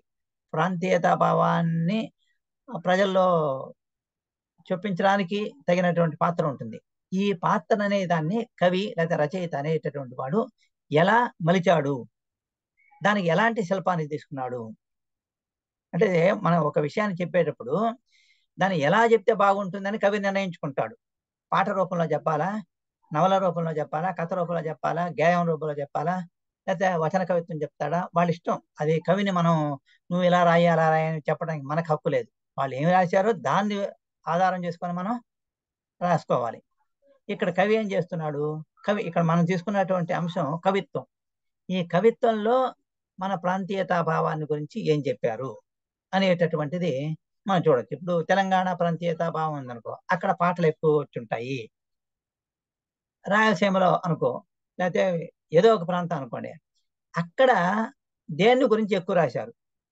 ప్రాంతీయతా భావాన్ని ప్రజల్లో చొప్పించడానికి తగినటువంటి పాత్ర ఉంటుంది ఈ పాత్ర అనే దాన్ని కవి లేదా రచయిత అనేటటువంటి వాడు ఎలా మలిచాడు దానికి ఎలాంటి శిల్పాన్ని తీసుకున్నాడు అంటే మనం ఒక విషయాన్ని చెప్పేటప్పుడు దాన్ని ఎలా చెప్తే బాగుంటుందని కవి నిర్ణయించుకుంటాడు పాట రూపంలో చెప్పాలా నవల రూపంలో చెప్పాలా కథ రూపంలో చెప్పాలా గేయం రూపంలో చెప్పాలా లేకపోతే వచన కవిత్వం చెప్తాడా వాళ్ళ ఇష్టం అది కవిని మనం నువ్వు ఇలా రాయి అలా రాయి అని చెప్పడానికి మనకు హక్కు లేదు వాళ్ళు ఏమి రాశారో దాన్ని ఆధారం చేసుకొని మనం రాసుకోవాలి ఇక్కడ కవి ఏం చేస్తున్నాడు కవి ఇక్కడ మనం తీసుకున్నటువంటి అంశం కవిత్వం ఈ కవిత్వంలో మన ప్రాంతీయతా భావాన్ని గురించి ఏం చెప్పారు అనేటటువంటిది మనం చూడొచ్చు ఇప్పుడు తెలంగాణ ప్రాంతీయతా భావం ఉందనుకో అక్కడ పాటలు ఎక్కువ వచ్చుంటాయి రాయలసీమలో అనుకో లేకపోతే ఏదో ఒక ప్రాంతం అనుకోండి అక్కడ దేన్ని గురించి ఎక్కువ రాశారు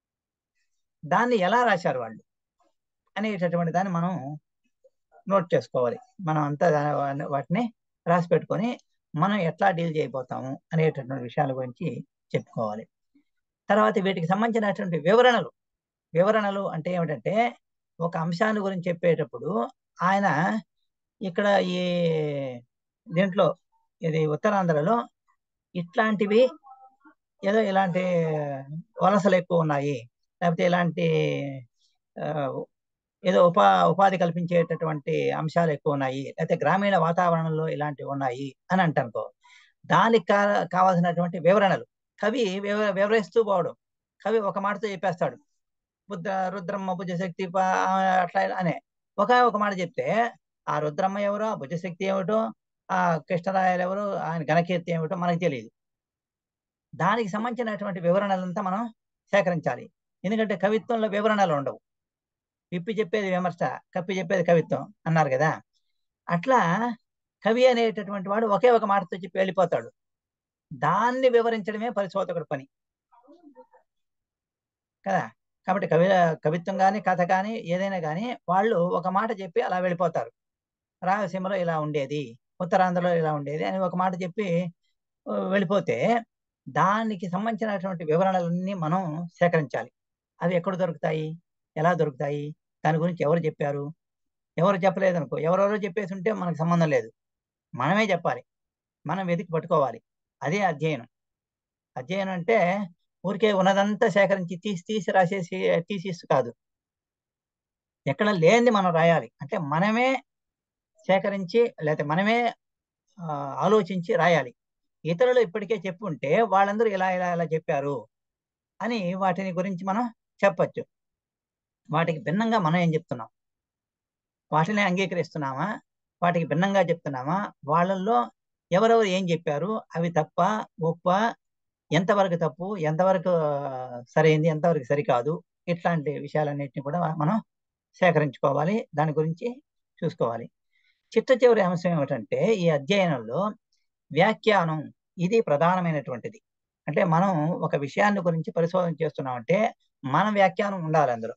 దాన్ని ఎలా రాశారు వాళ్ళు అనేటటువంటి దాన్ని మనం నోట్ చేసుకోవాలి మనం అంతా దా- వాటిని రాసి పెట్టుకొని మనం ఎట్లా డీల్ చేయబోతాము అనేటటువంటి విషయాల గురించి చెప్పుకోవాలి తర్వాత వీటికి సంబంధించినటువంటి వివరణలు వివరణలు అంటే ఏమిటంటే ఒక అంశాన్ని గురించి చెప్పేటప్పుడు ఆయన ఇక్కడ ఈ దీంట్లో ఇది ఉత్తరాంధ్రలో ఇట్లాంటివి ఏదో ఇలాంటి వలసలు ఎక్కువ ఉన్నాయి లేకపోతే ఇలాంటి ఆ, ఏదో ఉపా ఉపాధి కల్పించేటటువంటి అంశాలు ఎక్కువ ఉన్నాయి లేకపోతే గ్రామీణ వాతావరణంలో ఇలాంటివి ఉన్నాయి అని అంటానుకో దానికి కా కావాల్సినటువంటి వివరణలు కవి వివ వివరిస్తూ పోవడం కవి ఒక మాటతో చెప్పేస్తాడు బుద్ధ రుద్రమ్మ భుజశక్తి ప- అట్లా అనే ఒక ఒక మాట చెప్తే ఆ రుద్రమ్మ ఎవరో ఆ భుజశక్తి ఏమిటో ఆ కృష్ణరాయలు ఎవరు ఆయన ఘనకీర్తి ఏమిటో మనకు తెలియదు దానికి సంబంధించినటువంటి వివరణలంతా మనం సేకరించాలి ఎందుకంటే కవిత్వంలో వివరణలు ఉండవు విప్పి చెప్పేది విమర్శ కప్పి చెప్పేది కవిత్వం అన్నారు కదా అట్లా కవి అనేటటువంటి వాడు ఒకే ఒక మాటతో చెప్పి వెళ్ళిపోతాడు దాన్ని వివరించడమే పరిశోధకుడి పని కదా కాబట్టి కవి కవిత్వం కానీ కథ కానీ ఏదైనా కానీ వాళ్ళు ఒక మాట చెప్పి అలా వెళ్ళిపోతారు రాయలసీమలో ఇలా ఉండేది ఉత్తరాంధ్రలో ఇలా ఉండేది అని ఒక మాట చెప్పి ఆ, వెళ్ళిపోతే దానికి సంబంధించినటువంటి వివరణలన్నీ మనం సేకరించాలి అవి ఎక్కడ దొరుకుతాయి ఎలా దొరుకుతాయి దాని గురించి ఎవరు చెప్పారు ఎవరు చెప్పలేదు అనుకో ఎవరెవరో చెప్పేసి ఉంటే మనకు సంబంధం లేదు మనమే చెప్పాలి మనం వెతికి పట్టుకోవాలి అదే అధ్యయనం అధ్యయనం అంటే ఊరికే ఉన్నదంతా సేకరించి తీసి తీసి రాసేసి తీసిస్తూ కాదు ఎక్కడ లేనిది మనం రాయాలి అంటే మనమే సేకరించి లేకపోతే మనమే ఆ, ఆలోచించి రాయాలి ఇతరులు ఇప్పటికే చెప్పుంటే వాళ్ళందరూ ఇలా ఇలా ఇలా చెప్పారు అని వాటిని గురించి మనం చెప్పచ్చు వాటికి భిన్నంగా మనం ఏం చెప్తున్నాం వాటిని అంగీకరిస్తున్నామా వాటికి భిన్నంగా చెప్తున్నామా వాళ్ళల్లో ఎవరెవరు ఏం చెప్పారు అవి తప్ప ఒప్ప ఎంతవరకు తప్పు ఎంతవరకు ఆ, సరైంది ఎంతవరకు సరికాదు ఇట్లాంటి విషయాలన్నిటిని కూడా మనం సేకరించుకోవాలి దాని గురించి చూసుకోవాలి చిట్ట చివరి అంశం ఏమిటంటే ఈ అధ్యయనంలో వ్యాఖ్యానం ఇది ప్రధానమైనటువంటిది అంటే మనం ఒక విషయాన్ని గురించి పరిశోధన చేస్తున్నామంటే మన వ్యాఖ్యానం ఉండాలి అందులో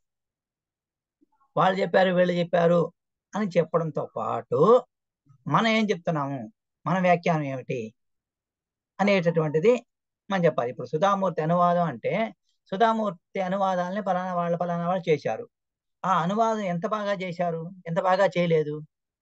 వాళ్ళు చెప్పారు వీళ్ళు చెప్పారు అని చెప్పడంతో పాటు మనం ఏం చెప్తున్నాము మన వ్యాఖ్యానం ఏమిటి అనేటటువంటిది మనం చెప్పాలి ఇప్పుడు సుధామూర్తి అనువాదం అంటే సుధామూర్తి అనువాదాలని పలానా వాళ్ళ పలానా వాళ్ళు చేశారు ఆ అనువాదం ఎంత బాగా చేశారు ఎంత బాగా చేయలేదు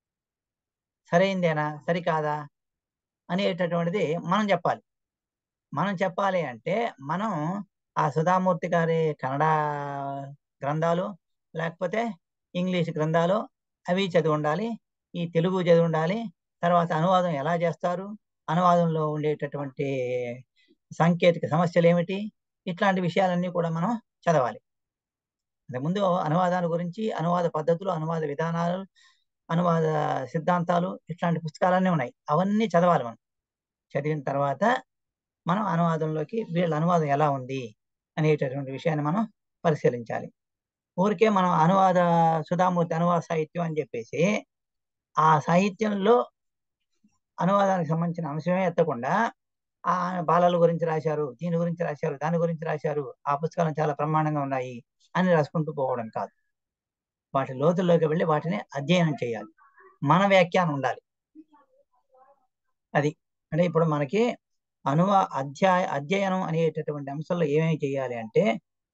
సరైందేనా సరికాదా అనేటటువంటిది మనం చెప్పాలి మనం చెప్పాలి అంటే మనం ఆ సుధామూర్తి గారి కన్నడ గ్రంథాలు లేకపోతే ఇంగ్లీష్ గ్రంథాలు అవి చదివి ఉండాలి ఈ తెలుగు చదివి ఉండాలి తర్వాత అనువాదం ఎలా చేస్తారు అనువాదంలో ఉండేటటువంటి సాంకేతిక సమస్యలు ఏమిటి ఇట్లాంటి విషయాలన్నీ కూడా మనం చదవాలి ముందు అనువాదాల గురించి అనువాద పద్ధతులు అనువాద విధానాలు అనువాద సిద్ధాంతాలు ఇట్లాంటి పుస్తకాలన్నీ ఉన్నాయి అవన్నీ చదవాలి మనం చదివిన తర్వాత మనం అనువాదంలోకి వీళ్ళ అనువాదం ఎలా ఉంది అనేటటువంటి విషయాన్ని మనం పరిశీలించాలి ఊరికే మనం అనువాద సుధామూర్తి అనువాద సాహిత్యం అని చెప్పేసి ఆ సాహిత్యంలో అనువాదానికి సంబంధించిన అంశమే ఎత్తకుండా ఆ బాలల గురించి రాశారు దీని గురించి రాశారు దాని గురించి రాశారు ఆ పుస్తకాలు చాలా బ్రహ్మాండంగా ఉన్నాయి అని రాసుకుంటూ పోవడం కాదు వాటి లోతుల్లోకి వెళ్ళి వాటిని అధ్యయనం చేయాలి మన వ్యాఖ్యానం ఉండాలి అది అంటే ఇప్పుడు మనకి అనువా అధ్యాయ అధ్యయనం అనేటటువంటి అంశంలో ఏమేమి చేయాలి అంటే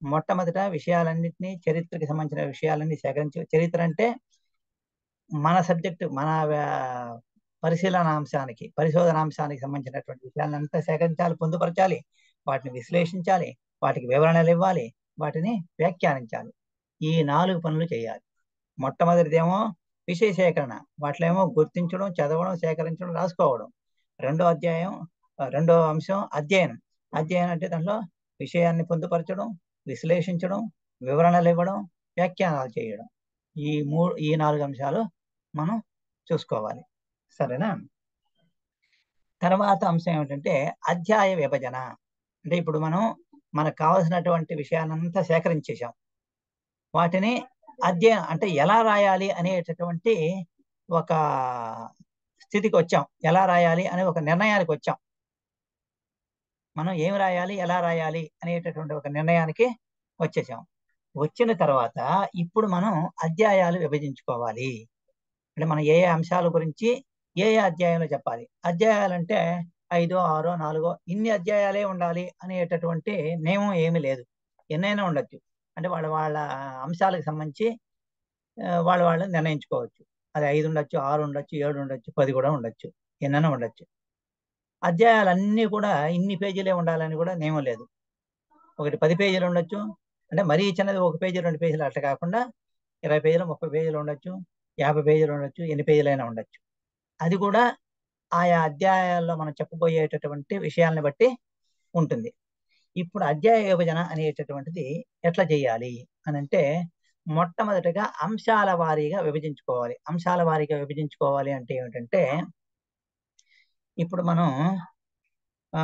మొట్టమొదట విషయాలన్నింటినీ చరిత్రకి సంబంధించిన విషయాలన్నీ సేకరించి చరిత్ర అంటే మన సబ్జెక్టు మన ఆ, పరిశీలనాంశానికి పరిశోధనాంశానికి సంబంధించినటువంటి విషయాలంతా సేకరించాలి పొందుపరచాలి వాటిని విశ్లేషించాలి వాటికి వివరణలు ఇవ్వాలి వాటిని వ్యాఖ్యానించాలి ఈ నాలుగు పనులు చేయాలి మొట్టమొదటిదేమో విషయ సేకరణ వాటిలో ఏమో గుర్తించడం చదవడం సేకరించడం రాసుకోవడం రెండో అధ్యాయం ఆ, రెండో అంశం అధ్యయనం అధ్యయనం అంటే దాంట్లో విషయాన్ని పొందుపరచడం విశ్లేషించడం వివరణలు ఇవ్వడం వ్యాఖ్యానాలు చేయడం ఈ మూడు ఈ నాలుగు అంశాలు మనం చూసుకోవాలి సరేనా తర్వాత అంశం ఏమిటంటే అధ్యాయ విభజన అంటే ఇప్పుడు మనం మనకు కావలసినటువంటి విషయాన్నంతా సేకరించేసాం వాటిని అధ్యయనం అంటే ఎలా రాయాలి అనేటటువంటి ఒక స్థితికి వచ్చాం ఎలా రాయాలి అనే ఒక నిర్ణయానికి వచ్చాం మనం ఏం రాయాలి ఎలా రాయాలి అనేటటువంటి ఒక నిర్ణయానికి వచ్చేసాం వచ్చిన తర్వాత ఇప్పుడు మనం అధ్యాయాలు విభజించుకోవాలి అంటే మనం ఏ ఏ అంశాల గురించి ఏ ఏ అధ్యాయంలో చెప్పాలి అధ్యాయాలు అంటే ఐదో ఆరో నాలుగో ఇన్ని అధ్యాయాలే ఉండాలి అనేటటువంటి నియమం ఏమీ లేదు ఎన్నైనా ఉండొచ్చు అంటే వాళ్ళ వాళ్ళ అంశాలకు సంబంధించి ఆ, వాళ్ళ వాళ్ళు నిర్ణయించుకోవచ్చు అది ఐదు ఉండొచ్చు ఆరు ఉండొచ్చు ఏడు ఉండొచ్చు పది కూడా ఉండొచ్చు ఎన్నైనా ఉండొచ్చు అధ్యాయాలన్నీ కూడా ఇన్ని పేజీలే ఉండాలని కూడా నియమం లేదు ఒకటి పది పేజీలు ఉండొచ్చు అంటే మరీ చిన్నది ఒక పేజీ రెండు పేజీలు అట్లా కాకుండా ఇరవై పేజీలు ముప్పై పేజీలు ఉండొచ్చు యాభై పేజీలు ఉండొచ్చు ఎన్ని పేజీలైనా ఉండొచ్చు అది కూడా ఆయా అధ్యాయాల్లో మనం చెప్పబోయేటటువంటి విషయాలను బట్టి ఉంటుంది ఇప్పుడు అధ్యాయ విభజన అనేటటువంటిది ఎట్లా చేయాలి అని అంటే మొట్టమొదటిగా అంశాల వారీగా విభజించుకోవాలి అంశాల వారీగా విభజించుకోవాలి అంటే ఏమిటంటే ఇప్పుడు మనం ఆ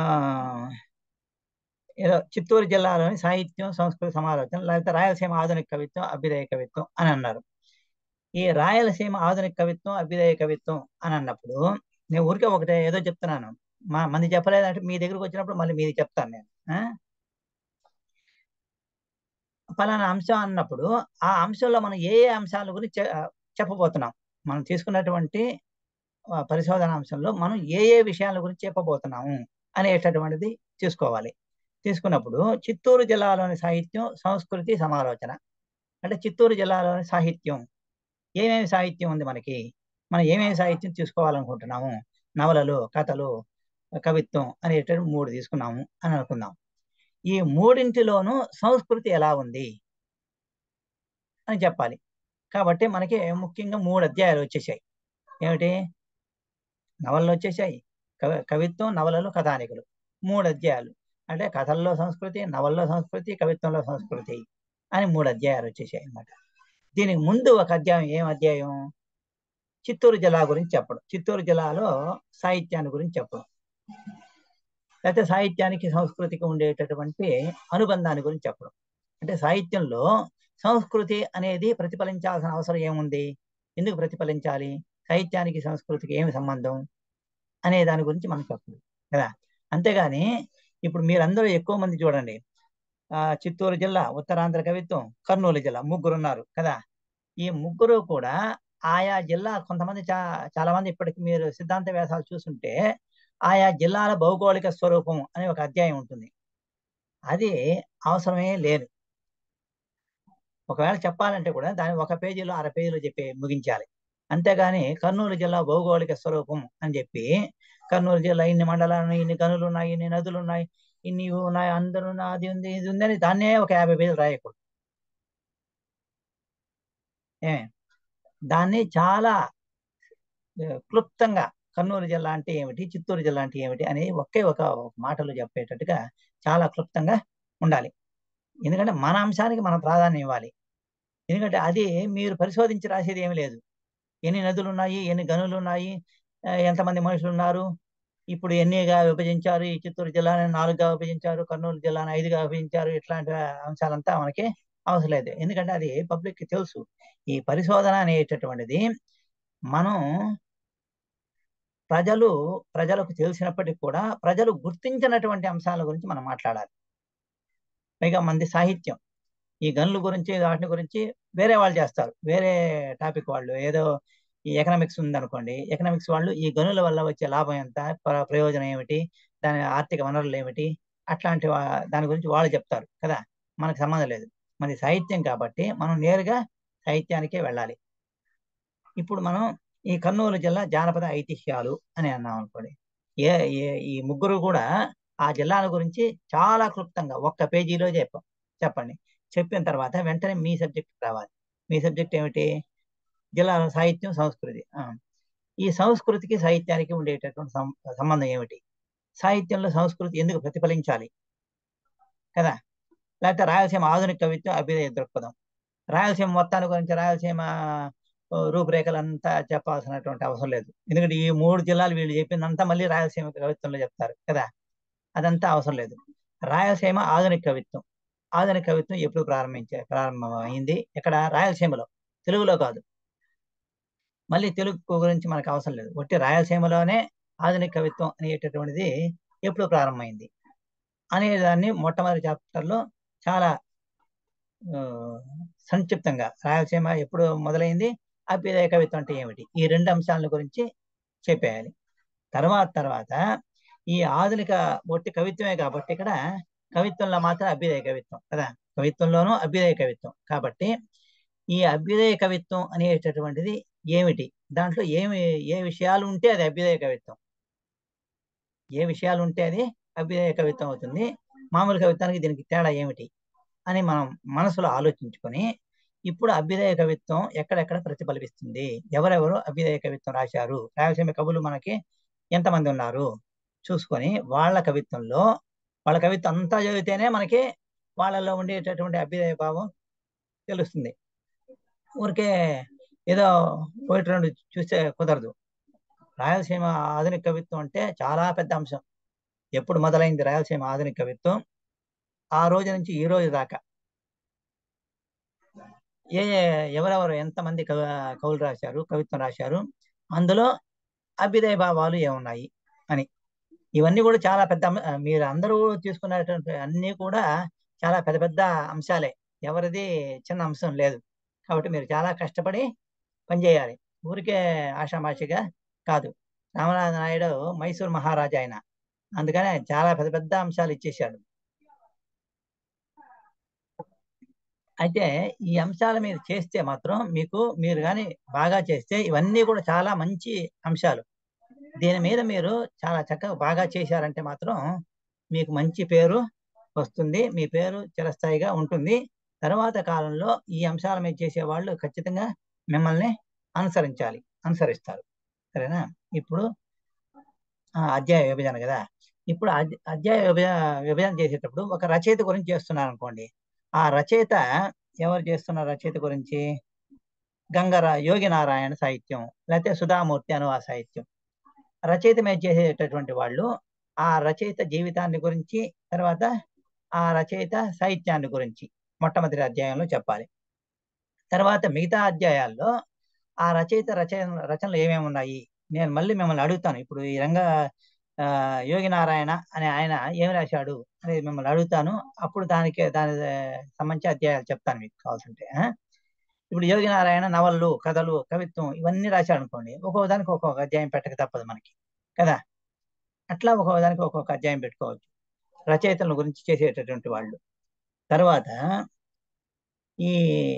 ఏదో చిత్తూరు జిల్లాలోని సాహిత్యం సంస్కృతి సమాలోచన లేకపోతే రాయలసీమ ఆధునిక కవిత్వం అభ్యుదయ కవిత్వం అని అన్నారు ఈ రాయలసీమ ఆధునిక కవిత్వం అభ్యుదయ కవిత్వం అని అన్నప్పుడు నేను ఊరికే ఒకటే ఏదో చెప్తున్నాను మా మంది చెప్పలేదంటే మీ దగ్గరకు వచ్చినప్పుడు మళ్ళీ మీది చెప్తాను నేను ఆ? ఫలానా అంశం అన్నప్పుడు ఆ అంశంలో మనం ఏ ఏ అంశాల గురించి చె- చెప్పబోతున్నాం మనం తీసుకున్నటువంటి ఆ, పరిశోధన అంశంలో మనం ఏ ఏ విషయాల గురించి చెప్పబోతున్నాము అనేటటువంటిది తీసుకోవాలి తీసుకున్నప్పుడు చిత్తూరు జిల్లాలోని సాహిత్యం సంస్కృతి సమాలోచన అంటే చిత్తూరు జిల్లాలోని సాహిత్యం ఏమేమి సాహిత్యం ఉంది మనకి మనం ఏమేమి సాహిత్యం తీసుకోవాలనుకుంటున్నాము నవలలు కథలు కవిత్వం అనేటువంటి మూడు తీసుకున్నాము అని అనుకుందాం ఈ మూడింటిలోనూ సంస్కృతి ఎలా ఉంది అని చెప్పాలి కాబట్టి మనకి ముఖ్యంగా మూడు అధ్యాయాలు వచ్చేసాయి ఏమిటి నవలలు వచ్చేసాయి కవి కవిత్వం నవలలు కథానికలు మూడు అధ్యాయాలు అంటే కథల్లో సంస్కృతి నవల్లో సంస్కృతి కవిత్వంలో సంస్కృతి అని మూడు అధ్యాయాలు వచ్చేసాయి అన్నమాట దీనికి ముందు ఒక అధ్యాయం ఏం అధ్యాయం చిత్తూరు జిల్లా గురించి చెప్పడం చిత్తూరు జిల్లాలో సాహిత్యాన్ని గురించి చెప్పడం లేకపోతే సాహిత్యానికి సంస్కృతికి ఉండేటటువంటి అనుబంధాన్ని గురించి చెప్పడం అంటే సాహిత్యంలో సంస్కృతి అనేది ప్రతిఫలించాల్సిన అవసరం ఏముంది ఎందుకు ప్రతిఫలించాలి సాహిత్యానికి సంస్కృతికి ఏమి సంబంధం అనే దాని గురించి మనం చెప్పదు కదా అంతేగాని ఇప్పుడు మీరందరూ ఎక్కువ మంది చూడండి ఆ చిత్తూరు జిల్లా ఉత్తరాంధ్ర కవిత్వం కర్నూలు జిల్లా ముగ్గురు ఉన్నారు కదా ఈ ముగ్గురు కూడా ఆయా జిల్లా కొంతమంది చా చాలా మంది ఇప్పటికి మీరు సిద్ధాంత వ్యాసాలు చూస్తుంటే ఆయా జిల్లాల భౌగోళిక స్వరూపం అనే ఒక అధ్యాయం ఉంటుంది అది అవసరమే లేదు ఒకవేళ చెప్పాలంటే కూడా దాన్ని ఒక పేజీలో అర పేజీలో చెప్పి ముగించాలి అంతేగాని కర్నూలు జిల్లా భౌగోళిక స్వరూపం అని చెప్పి కర్నూలు జిల్లా ఇన్ని మండలాలు ఉన్నాయి ఇన్ని గనులు ఉన్నాయి ఇన్ని నదులు ఉన్నాయి ఇన్ని ఇవి ఉన్నాయి అందరూ ఉన్నాయి, అది ఉంది ఇది ఉందని దాన్నే ఒక యాభై పేజీలు రాయకూడదు ఏ దాన్ని చాలా ఆ, క్లుప్తంగా కర్నూలు జిల్లా అంటే ఏమిటి చిత్తూరు జిల్లా అంటే ఏమిటి అని ఒకే ఒక మాటలో చెప్పేటట్టుగా చాలా క్లుప్తంగా ఉండాలి ఎందుకంటే మన అంశానికి మనం ప్రాధాన్యం ఇవ్వాలి ఎందుకంటే అది మీరు పరిశోధించి రాసేది ఏమి లేదు ఎన్ని నదులు ఉన్నాయి ఎన్ని గనులు ఉన్నాయి ఆ, ఎంతమంది మనుషులు ఉన్నారు ఇప్పుడు ఎన్నిగా విభజించారు ఈ చిత్తూరు జిల్లాని నాలుగుగా విభజించారు కర్నూలు జిల్లాని ఐదుగా విభజించారు ఇట్లాంటి అంశాలంతా మనకి అవసరం లేదు ఎందుకంటే అది పబ్లిక్ కి తెలుసు ఈ పరిశోధన అనేటటువంటిది మనం ప్రజలు ప్రజలకు తెలిసినప్పటికీ కూడా ప్రజలు గుర్తించినటువంటి అంశాల గురించి మనం మాట్లాడాలి పైగా మంది సాహిత్యం ఈ గనుల గురించి వాటిని గురించి వేరే వాళ్ళు చేస్తారు వేరే టాపిక్ వాళ్ళు ఏదో ఈ ఎకనామిక్స్ ఉందనుకోండి ఎకనామిక్స్ వాళ్ళు ఈ గనుల వల్ల వచ్చే లాభం ఎంత ప్ర- ప్రయోజనం ఏమిటి దాని ఆర్థిక వనరులు ఏమిటి అట్లాంటి వా- దాని గురించి వాళ్ళు చెప్తారు కదా మనకు సంబంధం లేదు మనది సాహిత్యం కాబట్టి మనం నేరుగా సాహిత్యానికే వెళ్ళాలి ఇప్పుడు మనం ఈ కర్నూలు జిల్లా జానపద ఐతిహ్యాలు అని అన్నాం అనుకోండి ఏ ఏ ఈ ముగ్గురు కూడా ఆ జిల్లాల గురించి చాలా క్లుప్తంగా ఒక్క పేజీలో చెప్పాం చెప్పండి చెప్పిన తర్వాత వెంటనే మీ సబ్జెక్ట్ రావాలి మీ సబ్జెక్ట్ ఏమిటి జిల్లా సాహిత్యం సంస్కృతి ఆ. ఈ సంస్కృతికి సాహిత్యానికి ఉండేటటువంటి సం- సంబంధం ఏమిటి సాహిత్యంలో సంస్కృతి ఎందుకు ప్రతిఫలించాలి కదా లేకపోతే రాయలసీమ ఆధునిక కవిత్వం అభ్యుదయ దృక్పథం రాయలసీమ మొత్తాన్ని గురించి రాయలసీమ ఓ, రూపురేఖలంతా చెప్పాల్సినటువంటి అవసరం లేదు ఎందుకంటే ఈ మూడు జిల్లాలు వీళ్ళు చెప్పిందంతా మళ్ళీ రాయలసీమ కవిత్వంలో చెప్తారు కదా అదంతా అవసరం లేదు రాయలసీమ ఆధునిక కవిత్వం ఆధునిక కవిత్వం ఎప్పుడు ప్రారంభించే ప్రారంభమైంది ఇక్కడ రాయలసీమలో తెలుగులో కాదు మళ్ళీ తెలుగు గురించి మనకు అవసరం లేదు ఒట్టి రాయలసీమలోనే ఆధునిక కవిత్వం అనేటటువంటిది ఎప్పుడు ప్రారంభమైంది అనే దాన్ని మొట్టమొదటి చాప్టర్లో చాలా ఆ, సంక్షిప్తంగా రాయలసీమ ఎప్పుడు మొదలైంది అభ్యుదయ కవిత్వం అంటే ఏమిటి ఈ రెండు అంశాల గురించి చెప్పేయాలి తర్వాత తర్వాత ఈ ఆధునిక ఒట్టి కవిత్వమే కాబట్టి ఇక్కడ కవిత్వంలో మాత్రం అభ్యుదయ కవిత్వం కదా కవిత్వంలోనూ అభ్యుదయ కవిత్వం కాబట్టి ఈ అభ్యుదయ కవిత్వం అనేటటువంటిది ఏమిటి దాంట్లో ఏమి ఏ విషయాలు ఉంటే అది అభ్యుదయ కవిత్వం ఏ విషయాలు ఉంటే అది అభ్యుదయ కవిత్వం అవుతుంది మామూలు కవిత్వానికి దీనికి తేడా ఏమిటి అని మనం మనసులో ఆలోచించుకొని ఇప్పుడు అభ్యుదయ కవిత్వం ఎక్కడెక్కడ ప్రతిఫలిస్తుంది ఎవరెవరు అభ్యుదయ కవిత్వం రాశారు రాయలసీమ కవులు మనకి ఎంతమంది ఉన్నారు చూసుకొని వాళ్ళ కవిత్వంలో వాళ్ళ కవిత్వం అంతా చదివితేనే మనకి వాళ్ళలో ఉండేటటువంటి అభ్యుదయ భావం తెలుస్తుంది ఊరికే ఏదో ఒకటి రెండు చూస్తే కుదరదు రాయలసీమ ఆధునిక కవిత్వం అంటే చాలా పెద్ద అంశం ఎప్పుడు మొదలైంది రాయలసీమ ఆధునిక కవిత్వం ఆ రోజు నుంచి ఈ రోజు దాకా ఏ ఏ- ఎవరెవరు ఎంతమంది కవి కవులు రాశారు కవిత్వం రాశారు అందులో అభ్యుదయ భావాలు ఏమున్నాయి అని ఇవన్నీ కూడా చాలా పెద్ద అంశ- మీరు అందరూ తీసుకున్నటువంటి అన్నీ కూడా చాలా పెద్ద పెద్ద అంశాలే ఎవరిది చిన్న అంశం లేదు కాబట్టి మీరు చాలా కష్టపడి పనిచేయాలి ఊరికే ఆషామాషిగా కాదు రామనాథ నాయుడు మైసూర్ మహారాజా ఆయన అందుకనే చాలా పెద్ద పెద్ద అంశాలు ఇచ్చేశాడు అయితే ఈ అంశాల మీద చేస్తే మాత్రం మీకు మీరు కానీ బాగా చేస్తే ఇవన్నీ కూడా చాలా మంచి అంశాలు దీని మీద మీరు చాలా చక్కగా బాగా చేశారంటే మాత్రం మీకు మంచి పేరు వస్తుంది మీ పేరు చిరస్థాయిగా ఉంటుంది తర్వాత కాలంలో ఈ అంశాల మీద చేసే వాళ్ళు ఖచ్చితంగా మిమ్మల్ని అనుసరించాలి అనుసరిస్తారు సరేనా ఇప్పుడు ఆ, అధ్యాయ విభజన కదా ఇప్పుడు అధ్- అధ్యాయ విభజన విభజన చేసేటప్పుడు ఒక రచయిత గురించి చేస్తున్నారు అనుకోండి ఆ రచయిత ఎవరు చేస్తున్న రచయిత గురించి గంగర యోగి నారాయణ సాహిత్యం లేకపోతే సుధామూర్తి అనువా సాహిత్యం రచయిత మీద చేసేటటువంటి వాళ్ళు ఆ రచయిత జీవితాన్ని గురించి తర్వాత ఆ రచయిత సాహిత్యాన్ని గురించి మొట్టమొదటి అధ్యాయంలో చెప్పాలి తర్వాత మిగతా అధ్యాయాల్లో ఆ రచయిత రచన రచనలు ఏమేమి ఉన్నాయి నేను మళ్ళీ మిమ్మల్ని అడుగుతాను ఇప్పుడు ఈ రంగ ఆ, యోగి నారాయణ అనే ఆయన ఏమి రాశాడు అనేది మిమ్మల్ని అడుగుతాను అప్పుడు దానికి దాని సంబంధించి అధ్యాయాలు చెప్తాను మీకు కావాల్సింటే ఆ? ఇప్పుడు యోగి నారాయణ నవళ్ళు కథలు కవిత్వం ఇవన్నీ రాశాడు అనుకోండి ఒక్కొక్క దానికి ఒక్కొక్క అధ్యాయం పెట్టక తప్పదు మనకి కదా అట్లా ఒక్కొక్క దానికి ఒక్కొక్క అధ్యాయం పెట్టుకోవచ్చు రచయితల గురించి చేసేటటువంటి వాళ్ళు తర్వాత ఈ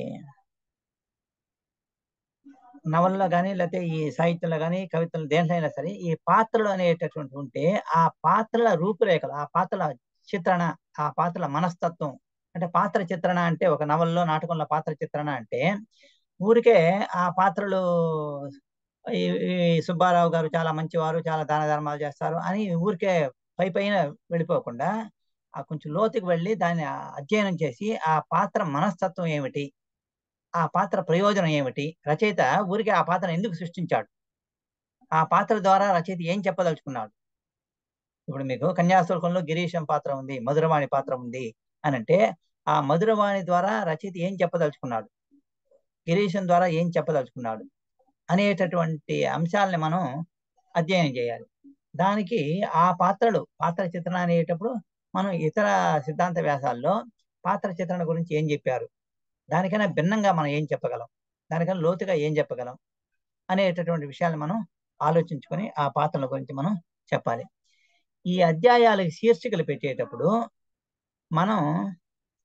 నవల్లో కానీ లేకపోతే ఈ సాహిత్యంలో కానీ కవితలు దేంట్లో అయినా సరే ఈ పాత్రలు అనేటటువంటి ఉంటే ఆ పాత్రల రూపురేఖలు ఆ పాత్రల చిత్రణ ఆ పాత్రల మనస్తత్వం అంటే పాత్ర చిత్రణ అంటే ఒక నవల్లో నాటకంలో పాత్ర చిత్రణ అంటే ఊరికే ఆ పాత్రలు ఈ ఈ సుబ్బారావు గారు చాలా మంచివారు చాలా దాన ధర్మాలు చేస్తారు అని ఊరికే పై పైన వెళ్ళిపోకుండా ఆ కొంచెం లోతుకి వెళ్ళి దాన్ని అధ్యయనం చేసి ఆ పాత్ర మనస్తత్వం ఏమిటి ఆ పాత్ర ప్రయోజనం ఏమిటి రచయిత ఊరికే ఆ పాత్రను ఎందుకు సృష్టించాడు ఆ పాత్ర ద్వారా రచయిత ఏం చెప్పదలుచుకున్నాడు ఇప్పుడు మీకు కన్యాశుల్కంలో గిరీశం పాత్ర ఉంది మధురవాణి పాత్ర ఉంది అని అంటే ఆ మధురవాణి ద్వారా రచయిత ఏం చెప్పదలుచుకున్నాడు గిరీశం ద్వారా ఏం చెప్పదలుచుకున్నాడు అనేటటువంటి అంశాలని మనం అధ్యయనం చేయాలి దానికి ఆ పాత్రలు పాత్ర చిత్రణ అనేటప్పుడు మనం ఇతర సిద్ధాంత వ్యాసాల్లో పాత్ర చిత్రణ గురించి ఏం చెప్పారు దానికైనా భిన్నంగా మనం ఏం చెప్పగలం దానికన్నా లోతుగా ఏం చెప్పగలం అనేటటువంటి విషయాలు మనం ఆలోచించుకొని ఆ పాత్రల గురించి మనం చెప్పాలి ఈ అధ్యాయాలకు శీర్షికలు పెట్టేటప్పుడు మనం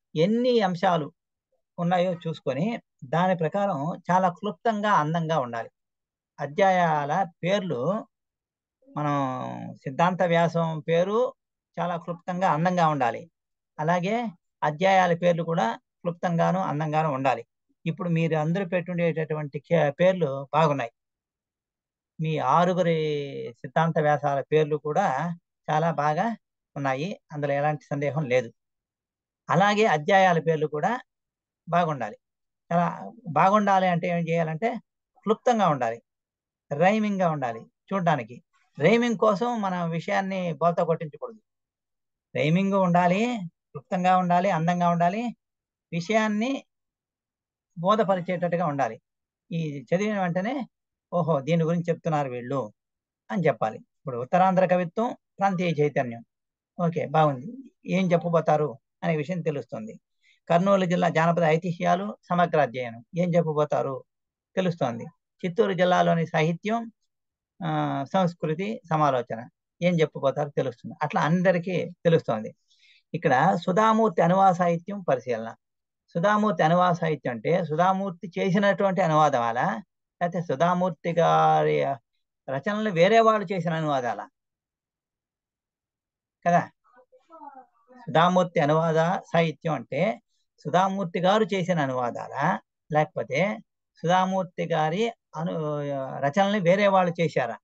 ఎన్ని అంశాలు ఉన్నాయో చూసుకొని దాని ప్రకారం చాలా క్లుప్తంగా అందంగా ఉండాలి అధ్యాయాల పేర్లు మనం సిద్ధాంత వ్యాసం పేరు చాలా క్లుప్తంగా అందంగా ఉండాలి అలాగే అధ్యాయాల పేర్లు కూడా క్లుప్తంగాను అందంగాను ఉండాలి ఇప్పుడు మీరు అందరూ పెట్టుండేటటువంటి కే- పేర్లు బాగున్నాయి మీ ఆరుగురి సిద్ధాంత వ్యాసాల పేర్లు కూడా చాలా బాగా ఉన్నాయి అందులో ఎలాంటి సందేహం లేదు అలాగే అధ్యాయాల పేర్లు కూడా బాగుండాలి చాలా బాగుండాలి అంటే ఏం చేయాలంటే క్లుప్తంగా ఉండాలి రైమింగ్ గా ఉండాలి చూడడానికి రైమింగ్ కోసం మన విషయాన్ని బోల్తా కొట్టించకూడదు రైమింగ్ ఉండాలి క్లుప్తంగా ఉండాలి అందంగా ఉండాలి విషయాన్ని బోధపరిచేటట్టుగా ఉండాలి ఈ చదివిన వెంటనే ఓహో దీని గురించి చెప్తున్నారు వీళ్ళు అని చెప్పాలి ఇప్పుడు ఉత్తరాంధ్ర కవిత్వం ప్రాంతీయ చైతన్యం ఓకే బాగుంది ఏం చెప్పబోతారు అనే విషయం తెలుస్తుంది కర్నూలు జిల్లా జానపద ఐతిహ్యాలు సమగ్ర అధ్యయనం ఏం చెప్పబోతారు తెలుస్తోంది చిత్తూరు జిల్లాలోని సాహిత్యం ఆ, సంస్కృతి సమాలోచన ఏం చెప్పబోతారు తెలుస్తుంది అట్లా అందరికీ తెలుస్తోంది ఇక్కడ సుధామూర్తి అనువాద సాహిత్యం పరిశీలన సుధామూర్తి అనువాద సాహిత్యం అంటే సుధామూర్తి చేసినటువంటి అనువాదాల లేకపోతే సుధామూర్తి గారి రచనలు వేరే వాళ్ళు చేసిన అనువాదాల కదా సుధామూర్తి అనువాద సాహిత్యం అంటే సుధామూర్తి గారు చేసిన అనువాదాల లేకపోతే సుధామూర్తి గారి అను రచనల్ని వేరే వాళ్ళు చేశారా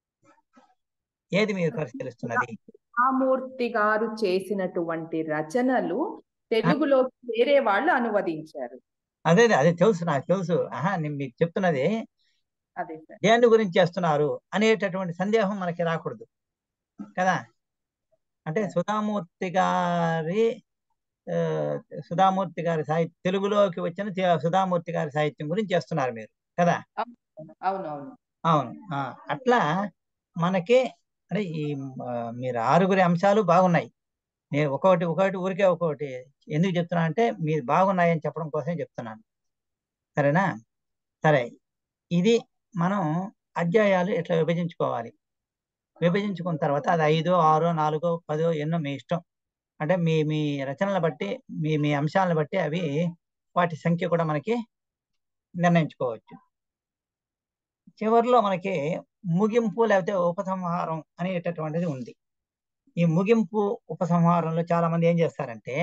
ఏది మీరు పరిశీలిస్తున్నది రామూర్తి గారు చేసినటువంటి రచనలు తెలుగులోకి వేరే వాళ్ళు అనువదించారు అదే అదే తెలుసు నాకు తెలుసు ఆహా నేను మీకు చెప్తున్నది అదే సార్ దేని గురించి చేస్తున్నారు అనేటటువంటి సందేహం మనకి రాకూడదు కదా అంటే సుధామూర్తి గారి ఆ, సుధామూర్తి గారి సాహిత్యం తెలుగులోకి వచ్చిన తే- సుధామూర్తి గారి సాహిత్యం గురించి చేస్తున్నారు మీరు కదా అవునవును అవును ఆ, అట్లా మనకి అంటే ఈ ఆ, మీరు ఆరుగురి అంశాలు బాగున్నాయి నేను ఒక్కొక్కటి ఒక్కొక్కటి ఊరికే ఒక్కొక్కటి ఎందుకు చెప్తున్నా అంటే మీరు బాగున్నాయని చెప్పడం కోసమే చెప్తున్నాను సరేనా సరే ఇది మనం అధ్యాయాలు ఎట్లా విభజించుకోవాలి విభజించుకున్న తర్వాత అది ఐదో ఆరో నాలుగో పదో ఎన్నో మీ ఇష్టం అంటే మీ మీ రచనల బట్టి మీ మీ అంశాలను బట్టి అవి వాటి సంఖ్య కూడా మనకి నిర్ణయించుకోవచ్చు చివరిలో మనకి ముగింపు లేకపోతే ఉపసంహారం అనేటటువంటిది ఉంది ఈ ముగింపు ఉపసంహారంలో చాలా మంది ఏం చేస్తారంటే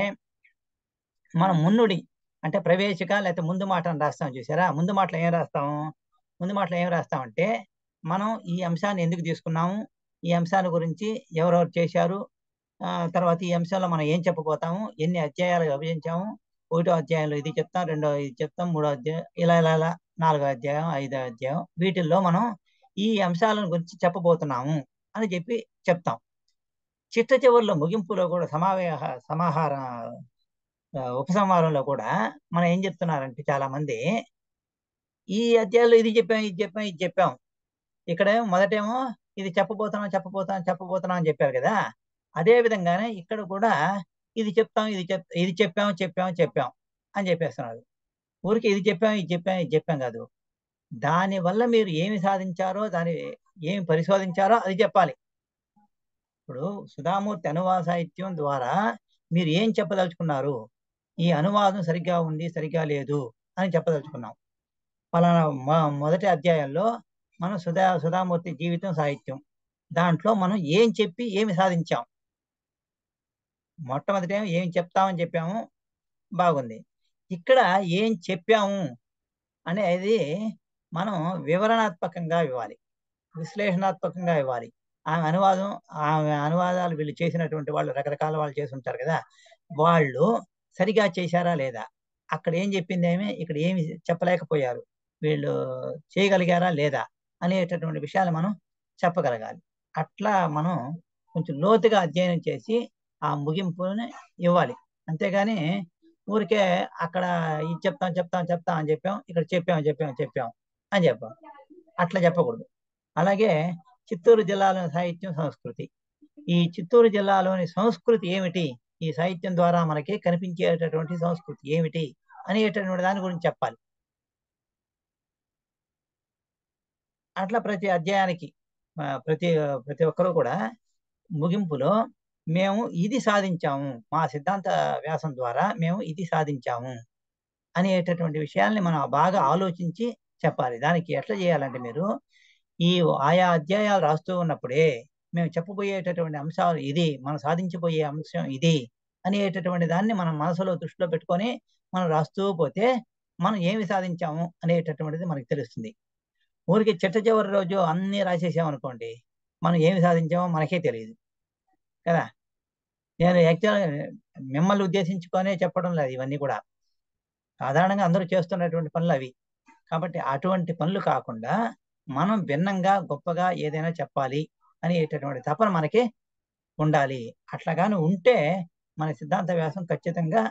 మనం మున్నుడి అంటే ప్రవేశిక లేకపోతే ముందు మాట అని రాస్తాం చూసారా ముందు మాటలో ఏం రాస్తాము ముందు మాటలో ఏం రాస్తామంటే మనం ఈ అంశాన్ని ఎందుకు తీసుకున్నాము ఈ అంశాన్ని గురించి ఎవరెవరు చేశారు ఆ, తర్వాత ఈ అంశంలో మనం ఏం చెప్పబోతాము ఎన్ని అధ్యాయాలు విభజించాము ఒకటో అధ్యాయంలో ఇది చెప్తాం రెండో ఇది చెప్తాం మూడో అధ్యాయం ఇలా ఇలా ఇలా నాలుగో అధ్యాయం ఐదో అధ్యాయం వీటిల్లో మనం ఈ అంశాలను గురించి చెప్పబోతున్నాము అని చెప్పి చెప్తాం చిట్ట చివరిలో ముగింపులో కూడా సమావేశ సమాహార ఆ, ఉపసంహారంలో కూడా మనం ఏం చెప్తున్నారంటే చాలా మంది ఈ అధ్యాయంలో ఇది చెప్పాం ఇది చెప్పాం ఇది చెప్పాం ఇక్కడేమో మొదటేమో ఇది చెప్పబోతున్నాం చెప్పబోతున్నాం చెప్పబోతున్నాం అని చెప్పారు కదా అదే విధంగానే ఇక్కడ కూడా ఇది చెప్తాం ఇది చెప్ ఇది చెప్పాం చెప్పాం చెప్పాం అని చెప్పేస్తున్నారు ఊరికి ఇది చెప్పాం ఇది చెప్పాం ఇది చెప్పాం కాదు దాని వల్ల మీరు ఏమి సాధించారో దాని ఏమి పరిశోధించారో అది చెప్పాలి ఇప్పుడు సుధామూర్తి అనువాద సాహిత్యం ద్వారా మీరు ఏం చెప్పదలుచుకున్నారు ఈ అనువాదం సరిగ్గా ఉంది సరిగ్గా లేదు అని చెప్పదలుచుకున్నాం పలానా మొ- మొదటి అధ్యాయంలో మనం సుధా సుధామూర్తి జీవితం సాహిత్యం దాంట్లో మనం ఏం చెప్పి ఏమి సాధించాం మొట్టమొదట ఏమో ఏం చెప్తామని చెప్పాము బాగుంది ఇక్కడ ఏం చెప్పాము అనేది మనం వివరణాత్మకంగా ఇవ్వాలి విశ్లేషణాత్మకంగా ఇవ్వాలి ఆమె అనువాదం ఆమె అనువాదాలు వీళ్ళు చేసినటువంటి వాళ్ళు రకరకాల వాళ్ళు చేసి ఉంటారు కదా వాళ్ళు సరిగా చేశారా లేదా అక్కడ ఏం చెప్పింది ఏమి ఇక్కడ ఏమి చెప్పలేకపోయారు వీళ్ళు చేయగలిగారా లేదా అనేటటువంటి విషయాలు మనం చెప్పగలగాలి అట్లా మనం కొంచెం లోతుగా అధ్యయనం చేసి ఆ ముగింపుని ఇవ్వాలి అంతేగాని ఊరికే అక్కడ ఇది చెప్తాం చెప్తాం చెప్తాం అని చెప్పాం ఇక్కడ చెప్పాం చెప్పాం చెప్పాం అని చెప్పాం అట్లా చెప్పకూడదు అలాగే చిత్తూరు జిల్లాలోని సాహిత్యం సంస్కృతి ఈ చిత్తూరు జిల్లాలోని సంస్కృతి ఏమిటి ఈ సాహిత్యం ద్వారా మనకి కనిపించేటటువంటి సంస్కృతి ఏమిటి అనేటటువంటి దాని గురించి చెప్పాలి అట్లా ప్రతి అధ్యాయానికి ఆ, ప్రతి ప్రతి ఒక్కరూ కూడా ముగింపులో మేము ఇది సాధించాము మా సిద్ధాంత వ్యాసం ద్వారా మేము ఇది సాధించాము అనేటటువంటి విషయాల్ని మనం బాగా ఆలోచించి చెప్పాలి దానికి ఎట్లా చేయాలంటే మీరు ఈ ఆయా అధ్యాయాలు రాస్తూ ఉన్నప్పుడే మేము చెప్పబోయేటటువంటి అంశాలు ఇది మనం సాధించబోయే అంశం ఇది అనేటటువంటి దాన్ని మనం మనసులో దృష్టిలో పెట్టుకొని మనం రాస్తూ పోతే మనం ఏమి సాధించాము అనేటటువంటిది మనకి తెలుస్తుంది ఊరికి చిట్ట చివరి రోజు అన్ని రాసేసామనుకోండి మనం ఏమి సాధించామో మనకే తెలియదు కదా నేను యాక్చువల్ మిమ్మల్ని ఉద్దేశించుకొనే చెప్పడం లేదు ఇవన్నీ కూడా సాధారణంగా అందరూ చేస్తున్నటువంటి పనులు అవి కాబట్టి అటువంటి పనులు కాకుండా మనం భిన్నంగా గొప్పగా ఏదైనా చెప్పాలి అనేటటువంటి తపన మనకి ఉండాలి అట్లాగాని ఉంటే మన సిద్ధాంత వ్యాసం ఖచ్చితంగా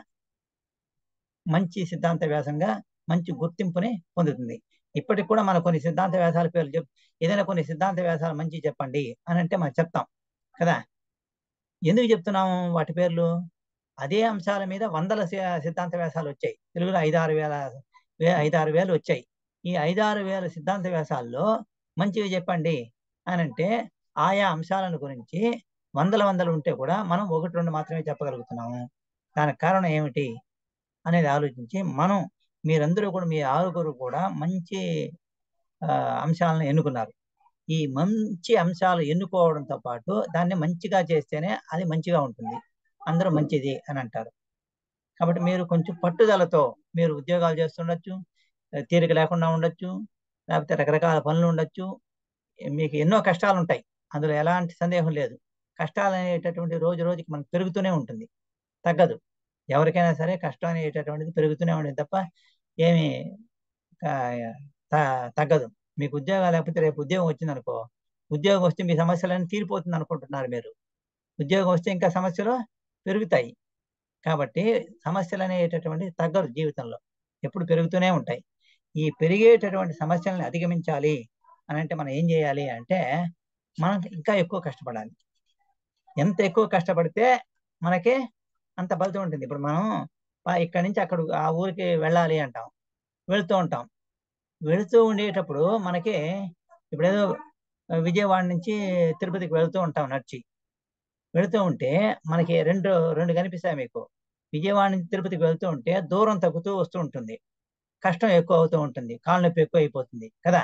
మంచి సిద్ధాంత వ్యాసంగా మంచి గుర్తింపుని పొందుతుంది ఇప్పటికి కూడా మన కొన్ని సిద్ధాంత వ్యాసాల పేర్లు చెప్ ఏదైనా కొన్ని సిద్ధాంత వ్యాసాలు మంచి చెప్పండి అని అంటే మనం చెప్తాం కదా ఎందుకు చెప్తున్నాము వాటి పేర్లు అదే అంశాల మీద వందల సి- సిద్ధాంత వ్యాసాలు వచ్చాయి తెలుగులో ఐదారు వేల వే- ఐదారు వేలు వచ్చాయి ఈ ఐదారు వేల సిద్ధాంత వ్యాసాల్లో మంచివి చెప్పండి అని అంటే ఆయా అంశాలను గురించి వందల వందలు ఉంటే కూడా మనం ఒకటి రెండు మాత్రమే చెప్పగలుగుతున్నాము దానికి కారణం ఏమిటి అనేది ఆలోచించి మనం మీరందరూ కూడా మీ ఆరుగురు కూడా మంచి ఆ, అంశాలను ఎన్నుకున్నారు ఈ మంచి అంశాలు ఎన్నుకోవడంతో పాటు దాన్ని మంచిగా చేస్తేనే అది మంచిగా ఉంటుంది అందరూ మంచిది అని అంటారు కాబట్టి మీరు కొంచెం పట్టుదలతో మీరు ఉద్యోగాలు చేస్తుండొచ్చు తీరిక లేకుండా ఉండొచ్చు లేకపోతే రకరకాల పనులు ఉండొచ్చు మీకు ఎన్నో కష్టాలు ఉంటాయి అందులో ఎలాంటి సందేహం లేదు కష్టాలు అనేటటువంటి రోజు రోజుకి మనకు పెరుగుతూనే ఉంటుంది తగ్గదు ఎవరికైనా సరే కష్టం అనేటటువంటిది పెరుగుతూనే ఉంటుంది తప్ప ఏమి ఆ, త- తగ్గదు మీకు ఉద్యోగం లేకపోతే రేపు ఉద్యోగం వచ్చింది అనుకో ఉద్యోగం వస్తే మీ సమస్యలన్నీ తీరిపోతుంది అనుకుంటున్నారు మీరు ఉద్యోగం వస్తే ఇంకా సమస్యలు పెరుగుతాయి కాబట్టి సమస్యలు అనేటటువంటివి తగ్గదు జీవితంలో ఎప్పుడు పెరుగుతూనే ఉంటాయి ఈ పెరిగేటటువంటి సమస్యలను అధిగమించాలి అని అంటే మనం ఏం చేయాలి అంటే మనం ఇంకా ఎక్కువ కష్టపడాలి ఎంత ఎక్కువ కష్టపడితే మనకి అంత ఫలితం ఉంటుంది ఇప్పుడు మనం పా- ఇక్కడి నుంచి అక్కడ ఆ ఊరికి వెళ్ళాలి అంటాం వెళుతూ ఉంటాం వెళుతూ ఉండేటప్పుడు మనకి ఇప్పుడు ఏదో విజయవాడ నుంచి తిరుపతికి వెళ్తూ ఉంటాం నడిచి వెళుతూ ఉంటే మనకి రెండు రెండు కనిపిస్తాయి మీకు విజయవాడ నుంచి తిరుపతికి వెళ్తూ ఉంటే దూరం తగ్గుతూ వస్తూ ఉంటుంది కష్టం ఎక్కువ అవుతూ ఉంటుంది కాళ్ళ నొప్పి ఎక్కువ అయిపోతుంది కదా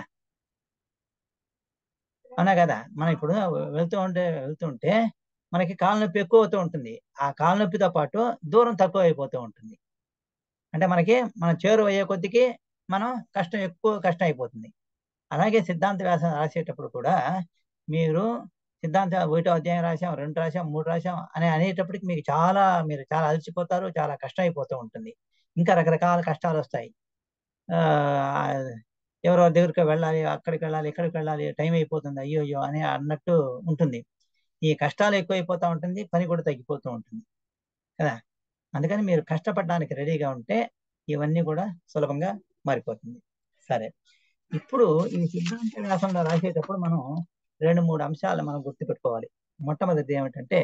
అవునా కదా మనం ఇప్పుడు వెళ్తూ ఉంటే వెళ్తుంటే మనకి కాళ్ళ నొప్పి ఎక్కువ అవుతూ ఉంటుంది ఆ కాళ్ళ నొప్పితో పాటు దూరం తక్కువ అయిపోతూ ఉంటుంది అంటే మనకి మనం చేరువ అయ్యే కొద్దికి మనం కష్టం ఎక్కువ కష్టం అయిపోతుంది అలాగే సిద్ధాంత వ్యాసం రాసేటప్పుడు కూడా మీరు సిద్ధాంత ఒకటో అధ్యాయం రాసాం రెండు రాసాం మూడు రాసాం అని అనేటప్పటికి మీకు చాలా మీరు చాలా అలసిపోతారు చాలా కష్టం అయిపోతూ ఉంటుంది ఇంకా రకరకాల కష్టాలు వస్తాయి ఆ ఎవరో దగ్గరికి వెళ్ళాలి అక్కడికి వెళ్ళాలి ఇక్కడికి వెళ్ళాలి టైం అయిపోతుంది అయ్యో అయ్యో అని అన్నట్టు ఉంటుంది ఈ కష్టాలు ఎక్కువైపోతూ ఉంటుంది పని కూడా తగ్గిపోతూ ఉంటుంది కదా అందుకని మీరు కష్టపడడానికి రెడీగా ఉంటే ఇవన్నీ కూడా సులభంగా మారిపోతుంది సరే ఇప్పుడు ఈ సిద్ధాంత వ్యాసంలో రాసేటప్పుడు మనం రెండు మూడు అంశాలు మనం గుర్తుపెట్టుకోవాలి మొట్టమొదటిది ఏమిటంటే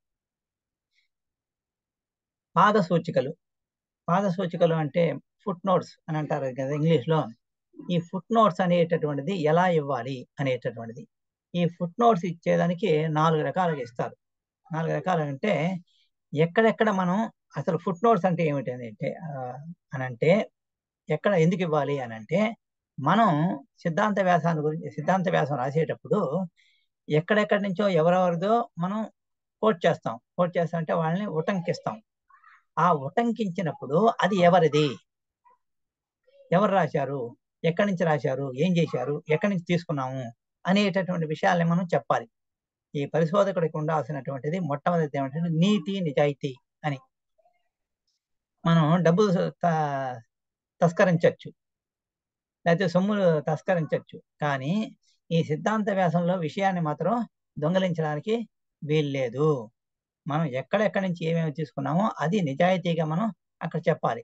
పాద సూచికలు పాద సూచికలు అంటే ఫుట్ నోట్స్ అని అంటారు కదా ఇంగ్లీష్ లో ఈ ఫుట్ నోట్స్ అనేటటువంటిది ఎలా ఇవ్వాలి అనేటటువంటిది ఈ ఫుట్ నోట్స్ ఇచ్చేదానికి నాలుగు రకాలుగా ఇస్తారు నాలుగు రకాలు అంటే ఎక్కడెక్కడ మనం అసలు ఫుట్ నోట్స్ అంటే ఏమిటి అని అంటే ఆ, అని అంటే ఎక్కడ ఎందుకు ఇవ్వాలి అని అంటే మనం సిద్ధాంత వ్యాసాన్ని గురించి సిద్ధాంత వ్యాసం రాసేటప్పుడు ఎక్కడెక్కడి నుంచో ఎవరెవరిదో మనం కోట్ చేస్తాం కోట్ చేస్తాం అంటే వాళ్ళని ఉటంకిస్తాం ఆ ఉటంకించినప్పుడు అది ఎవరిది ఎవరు రాశారు ఎక్కడి నుంచి రాశారు ఏం చేశారు ఎక్కడి నుంచి తీసుకున్నాము అనేటటువంటి విషయాల్ని మనం చెప్పాలి ఈ పరిశోధకుడికి ఉండాల్సినటువంటిది మొట్టమొదటి ఏమంటే నీతి నిజాయితీ అని మనం డబ్బులు త- తస్కరించవచ్చు లేకపోతే సొమ్ములు తస్కరించవచ్చు కానీ ఈ సిద్ధాంత వ్యాసంలో విషయాన్ని మాత్రం దొంగలించడానికి వీల్లేదు మనం ఎక్కడెక్కడి నుంచి ఏమేమి తీసుకున్నామో అది నిజాయితీగా మనం అక్కడ చెప్పాలి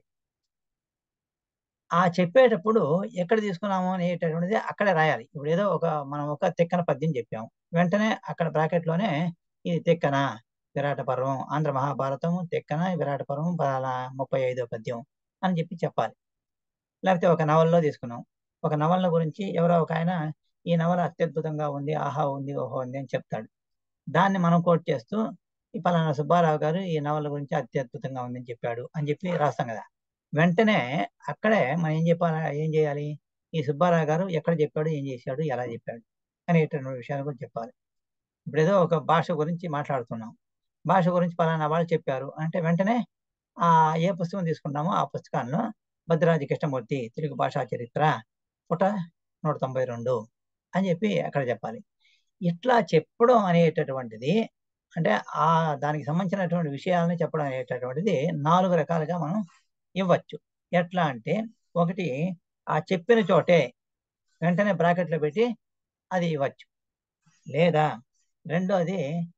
ఆ చెప్పేటప్పుడు ఎక్కడ తీసుకున్నాము అనేటటువంటిది అక్కడే రాయాలి ఇప్పుడు ఏదో ఒక మనం ఒక తిక్కన పద్యం చెప్పాము వెంటనే అక్కడ bracket లోనే ఇది తిక్కన విరాట పర్వం ఆంధ్ర మహాభారతం తిక్కన విరాట పర్వం పలానా ముప్పై ఐదో పద్యం అని చెప్పి చెప్పాలి లేకపోతే ఒక నవల్లో తీసుకున్నాం ఒక నవల గురించి ఎవరో ఒక ఆయన ఈ నవల అత్యద్భుతంగా ఉంది ఆహా ఉంది ఓహో ఉంది అని చెప్తాడు దాన్ని మనం కోట్ చేస్తూ ఈ పలానా సుబ్బారావు గారు ఈ నవల గురించి అత్యద్భుతంగా ఉందని చెప్పాడు అని చెప్పి రాస్తాం కదా వెంటనే అక్కడే మనం ఏం చెప్పాలి ఏం చేయాలి ఈ సుబ్బారావు గారు ఎక్కడ చెప్పాడు ఏం చేశాడు ఎలా చెప్పాడు అనేటువంటి విషయాలు కూడా చెప్పాలి ఇప్పుడు ఏదో ఒక భాష గురించి మాట్లాడుతున్నాం భాష గురించి పలానా వాళ్ళు చెప్పారు అంటే వెంటనే ఆ ఏ పుస్తకం తీసుకున్నామో ఆ పుస్తకాల్లో భద్రాజి కృష్ణమూర్తి తెలుగు భాషా చరిత్ర పుట నూట తొంభై రెండు అని చెప్పి అక్కడ చెప్పాలి ఇట్లా చెప్పడం అనేటటువంటిది అంటే ఆ దానికి సంబంధించినటువంటి విషయాలని చెప్పడం అనేటటువంటిది నాలుగు రకాలుగా మనం ఇవ్వచ్చు ఎట్లా అంటే ఒకటి ఆ చెప్పిన చోటే వెంటనే బ్రాకెట్లో పెట్టి అది ఇవ్వచ్చు లేదా రెండోది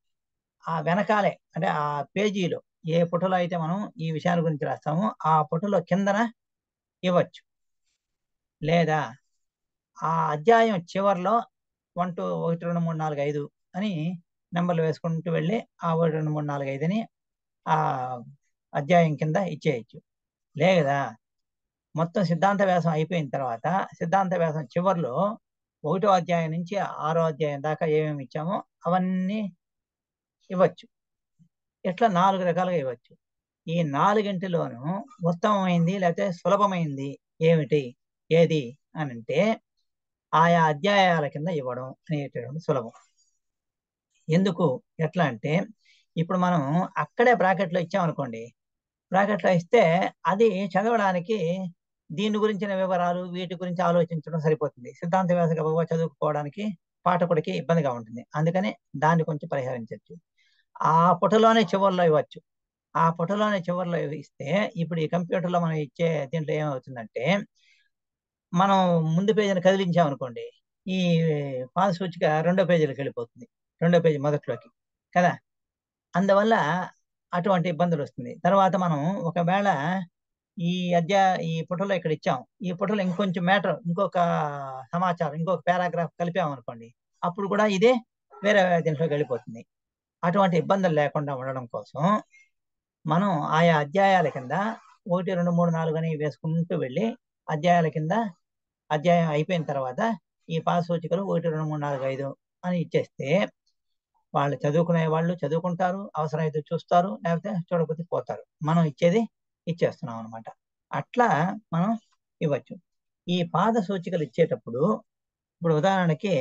ఆ వెనకాలే అంటే ఆ పేజీలో ఏ పుటలో అయితే మనం ఈ విషయాల గురించి రాస్తామో ఆ పుటలో కిందన ఇవ్వచ్చు లేదా ఆ అధ్యాయం చివరిలో వన్ టూ ఒకటి రెండు మూడు నాలుగు ఐదు అని నెంబర్లు వేసుకుంటూ వెళ్ళి ఆ ఒకటి రెండు మూడు నాలుగు ఐదు అని ఆ అధ్యాయం కింద ఇచ్చేయచ్చు లేదా మొత్తం సిద్ధాంత వ్యాసం అయిపోయిన తర్వాత సిద్ధాంత వ్యాసం చివరిలో ఒకటో అధ్యాయం నుంచి ఆరో అధ్యాయం దాకా ఏమేమి ఇచ్చామో అవన్నీ ఇవ్వచ్చు ఇట్లా నాలుగు రకాలుగా ఇవ్వచ్చు ఈ నాలుగింటిలోనూ ఉత్తమమైంది లేకపోతే సులభమైంది ఏమిటి ఏది అని అంటే ఆయా అధ్యాయాల కింద ఇవ్వడం అనేటటువంటి సులభం ఎందుకు ఎట్లా అంటే ఇప్పుడు మనం అక్కడే బ్రాకెట్లో ఇచ్చామనుకోండి బ్రాకెట్లో ఇస్తే అది చదవడానికి దీని గురించిన వివరాలు వీటి గురించి ఆలోచించడం సరిపోతుంది సిద్ధాంత వ్యాస గబగబా చదువుకోవడానికి పాఠకుడికి ఇబ్బందిగా ఉంటుంది అందుకని దాన్ని కొంచెం పరిహరించవచ్చు ఆ పుటలోనే చివరిలో ఇవ్వచ్చు ఆ పుటలోనే చివరిలో ఇస్తే ఇప్పుడు ఈ కంప్యూటర్లో మనం ఇచ్చే దీంట్లో ఏమవుతుందంటే మనం ముందు పేజీని కదిలించామనుకోండి ఈ పాద సూచిక రెండో పేజీలోకి వెళ్ళిపోతుంది రెండో పేజీ మొదట్లోకి కదా అందువల్ల అటువంటి ఇబ్బందులు వస్తుంది తర్వాత మనం ఒకవేళ ఈ అధ్యా ఈ పుటలో ఇక్కడ ఇచ్చాం ఈ పుటలో ఇంకొంచెం మ్యాటర్ ఇంకొక సమాచారం ఇంకొక పారాగ్రాఫ్ కలిపామనుకోండి అప్పుడు కూడా ఇదే వేరే దీంట్లోకి వెళ్ళిపోతుంది అటువంటి ఇబ్బందులు లేకుండా ఉండడం కోసం మనం ఆయా అధ్యాయాల కింద ఒకటి రెండు మూడు నాలుగు అని వేసుకుంటూ వెళ్ళి అధ్యాయాల కింద అధ్యాయం అయిపోయిన తర్వాత ఈ పాస్ సూచికలు ఒకటి రెండు మూడు నాలుగు ఐదు అని ఇచ్చేస్తే వాళ్ళు చదువుకునే వాళ్ళు చదువుకుంటారు అవసరమైతే చూస్తారు లేకపోతే చూడకపోతే పోతారు మనం ఇచ్చేది ఇచ్చేస్తున్నాం అనమాట అట్లా మనం ఇవ్వచ్చు ఈ పాద సూచికలు ఇచ్చేటప్పుడు ఇప్పుడు ఉదాహరణకి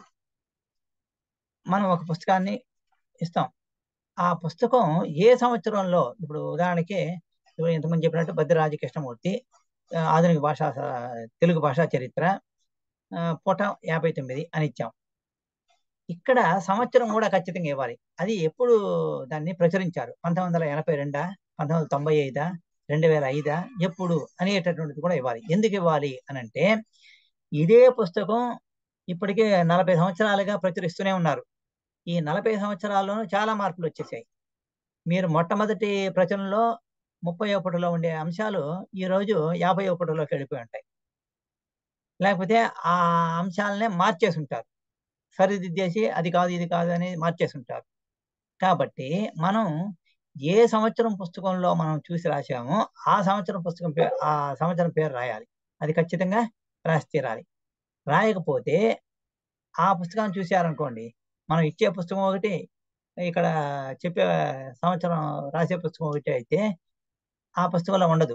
మనం ఒక పుస్తకాన్ని ఇస్తాం ఆ పుస్తకం ఏ సంవత్సరంలో ఇప్పుడు ఉదాహరణకి ఇప్పుడు ఇంతకుముందు చెప్పినట్టు భద్రరాజ కృష్ణమూర్తి ఆ, ఆధునిక భాషా తెలుగు భాషా చరిత్ర ఆ, పూట యాభై తొమ్మిది అని ఇచ్చాం ఇక్కడ సంవత్సరం కూడా ఖచ్చితంగా ఇవ్వాలి అది ఎప్పుడు దాన్ని ప్రచురించారు పంతొమ్మిది వందల ఎనభై రెండా పంతొమ్మిది వందల తొంభై ఐదా రెండు వేల ఐదా ఎప్పుడు అనేటటువంటిది కూడా ఇవ్వాలి ఎందుకు ఇవ్వాలి అని అంటే ఇదే పుస్తకం ఇప్పటికే నలభై సంవత్సరాలుగా ప్రచురిస్తూనే ఉన్నారు ఈ నలభై సంవత్సరాల్లోనూ చాలా మార్పులు వచ్చేసాయి మీరు మొట్టమొదటి ప్రచురణలో ముప్పై ఒకటిలో ఉండే అంశాలు ఈ రోజు యాభై ఒకటిలోకి వెళ్ళిపోయి ఉంటాయి లేకపోతే ఆ అంశాలనే మార్చేసి ఉంటారు సరిదిద్దేసి అది కాదు ఇది కాదు అని మార్చేసి ఉంటారు కాబట్టి మనం ఏ సంవత్సరం పుస్తకంలో మనం చూసి రాసామో ఆ సంవత్సరం పుస్తకం పేరు ఆ సంవత్సరం పేరు రాయాలి అది ఖచ్చితంగా రాసి తీరాలి రాయకపోతే ఆ పుస్తకాన్ని చూశారనుకోండి మనం ఇచ్చే పుస్తకం ఒకటి ఇక్కడ చెప్పే సంవత్సరం రాసే పుస్తకం ఒకటి అయితే ఆ పుస్తకంలో ఉండదు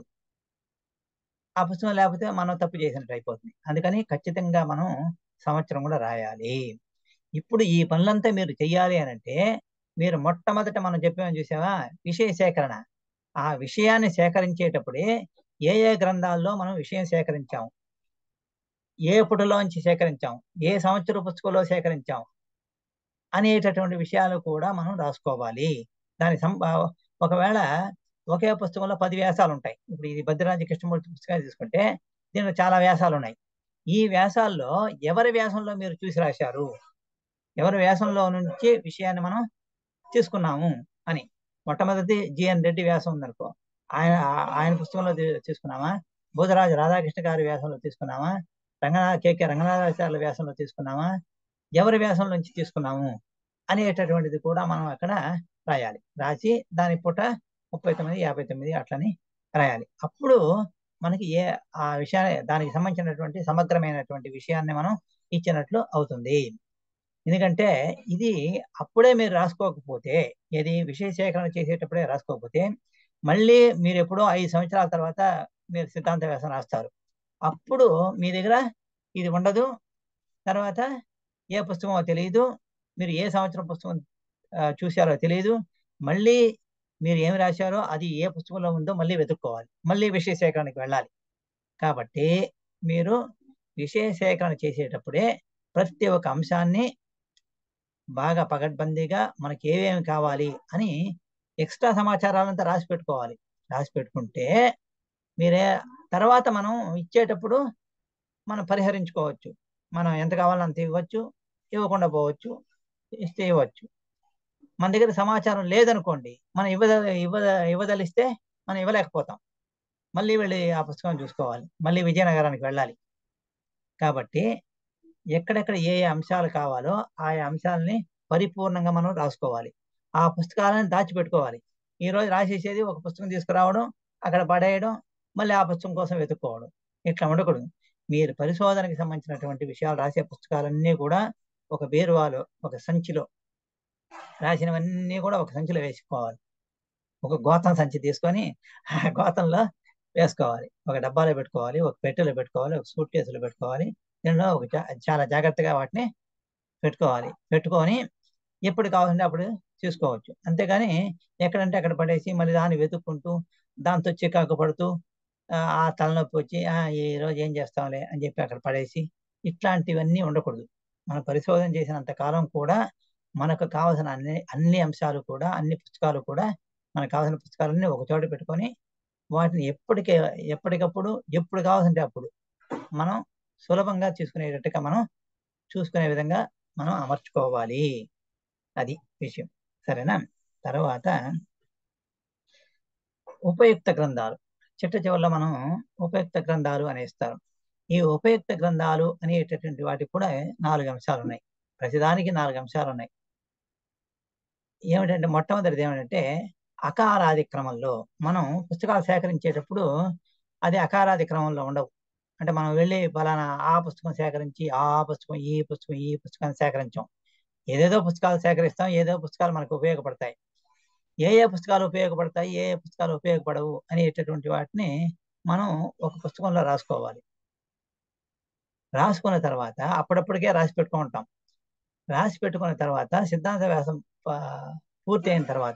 ఆ పుస్తకం లేకపోతే మనం తప్పు చేసినట్టు అయిపోతుంది అందుకని ఖచ్చితంగా మనం సంవత్సరం కూడా రాయాలి ఇప్పుడు ఈ పనులంతా మీరు చెయ్యాలి అని అంటే మీరు మొట్టమొదట మనం చెప్పామని చూసావా విషయ సేకరణ ఆ విషయాన్ని సేకరించేటప్పుడే ఏ ఏ గ్రంథాల్లో మనం విషయం సేకరించాం ఏ పుటలోంచి సేకరించాం ఏ సంవత్సర పుస్తకంలో సేకరించాం అనేటటువంటి విషయాలు కూడా మనం రాసుకోవాలి దాని సం ఒకవేళ ఒకే పుస్తకంలో పది వ్యాసాలు ఉంటాయి ఇప్పుడు ఇది భద్రరాజ కృష్ణమూర్తి పుస్తకాలు తీసుకుంటే దీనిలో చాలా వ్యాసాలు ఉన్నాయి ఈ వ్యాసాల్లో ఎవరి వ్యాసంలో మీరు చూసి రాశారు ఎవరి వ్యాసంలో నుంచి విషయాన్ని మనం తీసుకున్నాము అని మొట్టమొదటి జిఎన్ రెడ్డి వ్యాసం ఉందనుకో ఆయన ఆయన పుస్తకంలో తీ- తీసుకున్నామా బోధరాజు రాధాకృష్ణ గారి వ్యాసంలో తీసుకున్నామా రంగనాథ కేకే రంగనాథాచార్యుల వ్యాసంలో తీసుకున్నామా ఎవరి వ్యాసం నుంచి తీసుకున్నాము అనేటటువంటిది కూడా మనం అక్కడ రాయాలి రాసి దాని పూట ముప్పై తొమ్మిది యాభై తొమ్మిది అట్లని రాయాలి అప్పుడు మనకి ఏ ఆ విషయాన్ని దానికి సంబంధించినటువంటి సమగ్రమైనటువంటి విషయాన్ని మనం ఇచ్చినట్లు అవుతుంది ఎందుకంటే ఇది అప్పుడే మీరు రాసుకోకపోతే ఏది విషయ సేకరణ చేసేటప్పుడే రాసుకోకపోతే మళ్ళీ మీరు ఎప్పుడో ఐదు సంవత్సరాల తర్వాత మీరు సిద్ధాంత వ్యాసం రాస్తారు అప్పుడు మీ దగ్గర ఇది ఉండదు తర్వాత ఏ పుస్తకమో తెలియదు మీరు ఏ సంవత్సరం పుస్తకం ఆ, చూశారో తెలియదు మళ్ళీ మీరు ఏమి రాశారో అది ఏ పుస్తకంలో ఉందో మళ్ళీ వెతుక్కోవాలి మళ్ళీ విషయ సేకరణకి వెళ్ళాలి కాబట్టి మీరు విషయ సేకరణ చేసేటప్పుడే ప్రతి ఒక్క అంశాన్ని బాగా పగడ్బందీగా మనకి ఏమేమి కావాలి అని ఎక్స్ట్రా సమాచారాలంతా రాసి పెట్టుకోవాలి రాసి పెట్టుకుంటే మీరే తర్వాత మనం ఇచ్చేటప్పుడు మనం పరిహరించుకోవచ్చు మనం ఎంత కావాలో అంత ఇవ్వచ్చు ఇవ్వకుండా పోవచ్చు ఇస్తే ఇవ్వచ్చు మన దగ్గర సమాచారం లేదనుకోండి మనం ఇవ్వద ఇవ్వ ఇవ్వదలిస్తే మనం ఇవ్వలేకపోతాం మళ్ళీ వెళ్ళి ఆ పుస్తకం చూసుకోవాలి మళ్ళీ విజయనగరానికి వెళ్ళాలి కాబట్టి ఎక్కడెక్కడ ఏ ఏ అంశాలు కావాలో ఆయా అంశాలని పరిపూర్ణంగా మనం రాసుకోవాలి ఆ పుస్తకాలను దాచిపెట్టుకోవాలి ఈ రోజు రాసేసేది ఒక పుస్తకం తీసుకురావడం అక్కడ పడేయడం మళ్ళీ ఆ పుస్తకం కోసం వెతుక్కోవడం ఇట్లా ఉండకూడదు మీరు పరిశోధనకి సంబంధించినటువంటి విషయాలు రాసే పుస్తకాలన్నీ కూడా ఒక బీరువాలో ఒక సంచిలో రాసినవన్నీ కూడా ఒక సంచిలో వేసుకోవాలి ఒక గోతం సంచి తీసుకొని ఆ గోతంలో వేసుకోవాలి ఒక డబ్బాలో పెట్టుకోవాలి ఒక పెట్టెలో పెట్టుకోవాలి ఒక సూట్ కేసులో పెట్టుకోవాలి దీనిలో ఒక జా- చాలా జాగ్రత్తగా వాటిని పెట్టుకోవాలి పెట్టుకొని ఎప్పుడు కావాలంటే అప్పుడు చూసుకోవచ్చు అంతేగాని ఎక్కడంటే అక్కడ పడేసి మళ్ళీ దాన్ని వెతుక్కుంటూ దాంతో చికాకు పడుతూ ఆ ఆ తలనొప్పి వచ్చి ఆ ఈ రోజు ఏం చేస్తాంలే అని చెప్పి అక్కడ పడేసి ఇట్లాంటివన్నీ ఉండకూడదు మనం పరిశోధన చేసినంత కాలం కూడా మనకు కావాల్సిన అన్ని అన్ని అంశాలు కూడా అన్ని పుస్తకాలు కూడా మనకు కావాల్సిన పుస్తకాలన్నీ ఒక చోట పెట్టుకొని వాటిని ఎప్పటికే ఎప్పటికప్పుడు ఎప్పుడు కావాల్సింటే అప్పుడు మనం సులభంగా చూసుకునేటట్టుగా మనం చూసుకునే విధంగా మనం అమర్చుకోవాలి అది విషయం సరేనా తర్వాత ఉపయుక్త గ్రంథాలు చిట్ట చివరిలో మనం ఉపయుక్త గ్రంథాలు అనేస్తారు ఈ ఉపయుక్త గ్రంథాలు అనేటటువంటి వాటికి కూడా నాలుగు అంశాలు ఉన్నాయి ప్రతిదానికి నాలుగు అంశాలు ఉన్నాయి ఏమిటంటే మొట్టమొదటిది ఏమిటంటే అకారాది క్రమంలో మనం పుస్తకాలు సేకరించేటప్పుడు అది అకారాది క్రమంలో ఉండవు అంటే మనం వెళ్ళి ఫలానా ఆ పుస్తకం సేకరించి ఆ పుస్తకం ఈ పుస్తకం ఈ పుస్తకాన్ని సేకరించాం ఏదేదో పుస్తకాలు సేకరిస్తాం ఏదో పుస్తకాలు మనకు ఉపయోగపడతాయి ఏ ఏ పుస్తకాలు ఉపయోగపడతాయి ఏ ఏ పుస్తకాలు ఉపయోగపడవు అనేటటువంటి వాటిని మనం ఒక పుస్తకంలో రాసుకోవాలి రాసుకున్న తర్వాత అప్పుడప్పటికే రాసి పెట్టుకుంటాం రాసి పెట్టుకున్న తర్వాత సిద్ధాంత వ్యాసం ఆ, పూర్తి అయిన తర్వాత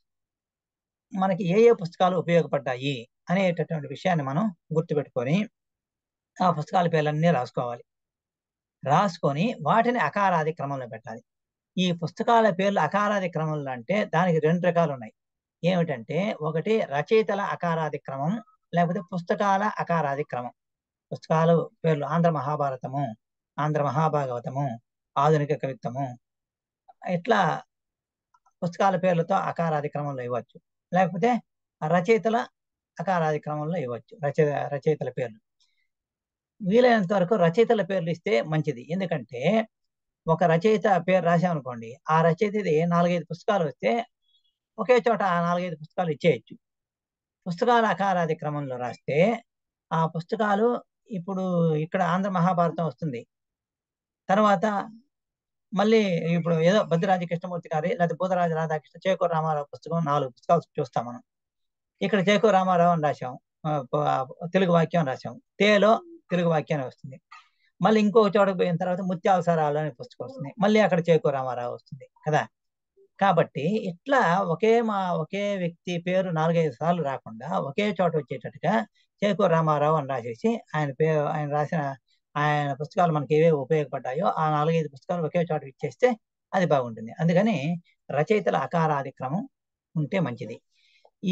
మనకి ఏ ఏ పుస్తకాలు ఉపయోగపడ్డాయి అనేటటువంటి విషయాన్ని మనం గుర్తుపెట్టుకొని ఆ పుస్తకాల పేర్లన్నీ రాసుకోవాలి రాసుకొని వాటిని అకారాది క్రమంలో పెట్టాలి ఈ పుస్తకాల పేర్లు అకారాది క్రమంలో అంటే దానికి రెండు రకాలు ఉన్నాయి ఏమిటంటే ఒకటి రచయితల అకారాది క్రమం లేకపోతే పుస్తకాల అకారాది క్రమం పుస్తకాలు పేర్లు ఆంధ్ర మహాభారతము ఆంధ్ర మహాభాగవతము ఆధునిక కవిత్వము ఇట్లా పుస్తకాల పేర్లతో అకారాది క్రమంలో ఇవ్వచ్చు లేకపోతే రచయితల అకారాది క్రమంలో ఇవ్వచ్చు రచయిత రచయితల పేర్లు వీలైనంత వరకు రచయితల పేర్లు ఇస్తే మంచిది ఎందుకంటే ఒక రచయిత పేరు రాసామనుకోండి ఆ రచయితది నాలుగైదు పుస్తకాలు వస్తే ఒకే చోట ఆ నాలుగైదు పుస్తకాలు ఇచ్చేయచ్చు పుస్తకాల అకారాది క్రమంలో రాస్తే ఆ పుస్తకాలు ఇప్పుడు ఇక్కడ ఆంధ్ర మహాభారతం వస్తుంది తర్వాత మళ్ళీ ఇప్పుడు ఏదో భద్రరాజ కృష్ణమూర్తి గారి లేదా బుధరాజు రాధాకృష్ణ చేకూరు రామారావు పుస్తకం నాలుగు పుస్తకాలు చూస్తాం మనం ఇక్కడ చేకూరు రామారావు అని రాశాం ఆ, ప- తెలుగు వాక్యం రాశాం తేలో తెలుగు వాక్యాన్ని వస్తుంది మళ్ళీ ఇంకొక చోటకు పోయిన తర్వాత ముత్యాల సరాలు అనే పుస్తకం వస్తుంది మళ్ళీ అక్కడ చేకూరు రామారావు వస్తుంది కదా కాబట్టి ఇట్లా ఒకే మా ఒకే వ్యక్తి పేరు నాలుగైదు సార్లు రాకుండా ఒకే చోట వచ్చేటట్టుగా చేకూరు రామారావు అని రాసేసి ఆయన పేరు ఆయన రాసిన ఆయన పుస్తకాలు మనకి ఏవే ఉపయోగపడ్డాయో ఆ నాలుగైదు పుస్తకాలు ఒకే చోట ఇచ్చేస్తే అది బాగుంటుంది అందుకని రచయితల అకారాది క్రమం ఉంటే మంచిది ఈ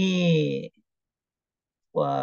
ఆ,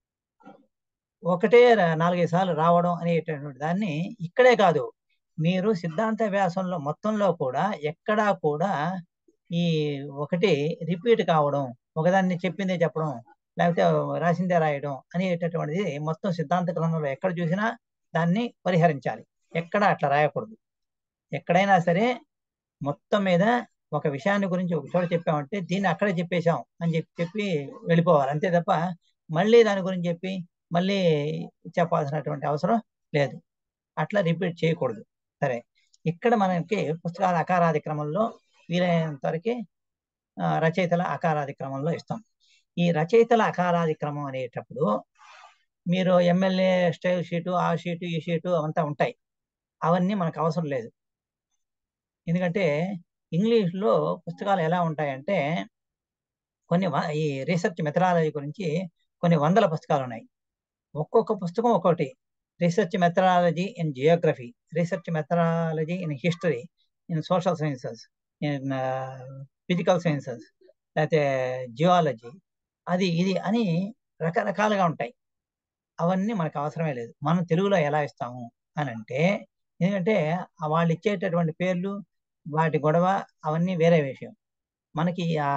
ఒకటే ర- నాలుగైదు సార్లు రావడం అనేటటువంటి దాన్ని ఇక్కడే కాదు మీరు సిద్ధాంత వ్యాసంలో మొత్తంలో కూడా ఎక్కడా కూడా ఈ ఒకటి రిపీట్ కావడం ఒకదాన్ని చెప్పిందే చెప్పడం లేకపోతే రాసిందే రాయడం అనేటటువంటిది మొత్తం సిద్ధాంత గ్రంథంలో ఎక్కడ చూసినా దాన్ని పరిహరించాలి ఎక్కడ అట్లా రాయకూడదు ఎక్కడైనా సరే మొత్తం మీద ఒక విషయాన్ని గురించి ఒక చోట చెప్పామంటే దీన్ని అక్కడే చెప్పేశాం అని చెప్పి చెప్పి వెళ్ళిపోవాలి అంతే తప్ప మళ్ళీ దాని గురించి చెప్పి మళ్ళీ చెప్పాల్సినటువంటి అవసరం లేదు అట్లా రిపీట్ చేయకూడదు సరే ఇక్కడ మనకి పుస్తకాల అకారాది క్రమంలో వీలైనంత వరకు ఆ, రచయితల అకారాది క్రమంలో ఇస్తాం ఈ రచయితల అకారాది క్రమం అనేటప్పుడు మీరు ఎమ్మెల్యే స్టైల్ షీటు ఆ షీటు ఈ షీటు అవంతా ఉంటాయి అవన్నీ మనకు అవసరం లేదు ఎందుకంటే ఇంగ్లీష్లో పుస్తకాలు ఎలా ఉంటాయంటే కొన్ని వ- ఈ రీసెర్చ్ మెథడాలజీ గురించి కొన్ని వందల పుస్తకాలు ఉన్నాయి ఒక్కొక్క పుస్తకం ఒక్కొక్కటి research methodology in geography research methodology in history in social sciences in physical sciences లేకపోతే జియాలజీ అది ఇది అని రకరకాలుగా ఉంటాయి అవన్నీ మనకు అవసరమే లేదు మనం తెలుగులో ఎలా ఇస్తాము అని అంటే ఎందుకంటే ఆ వాళ్ళు ఇచ్చేటటువంటి పేర్లు వాటి గొడవ అవన్నీ వేరే విషయం మనకి ఆ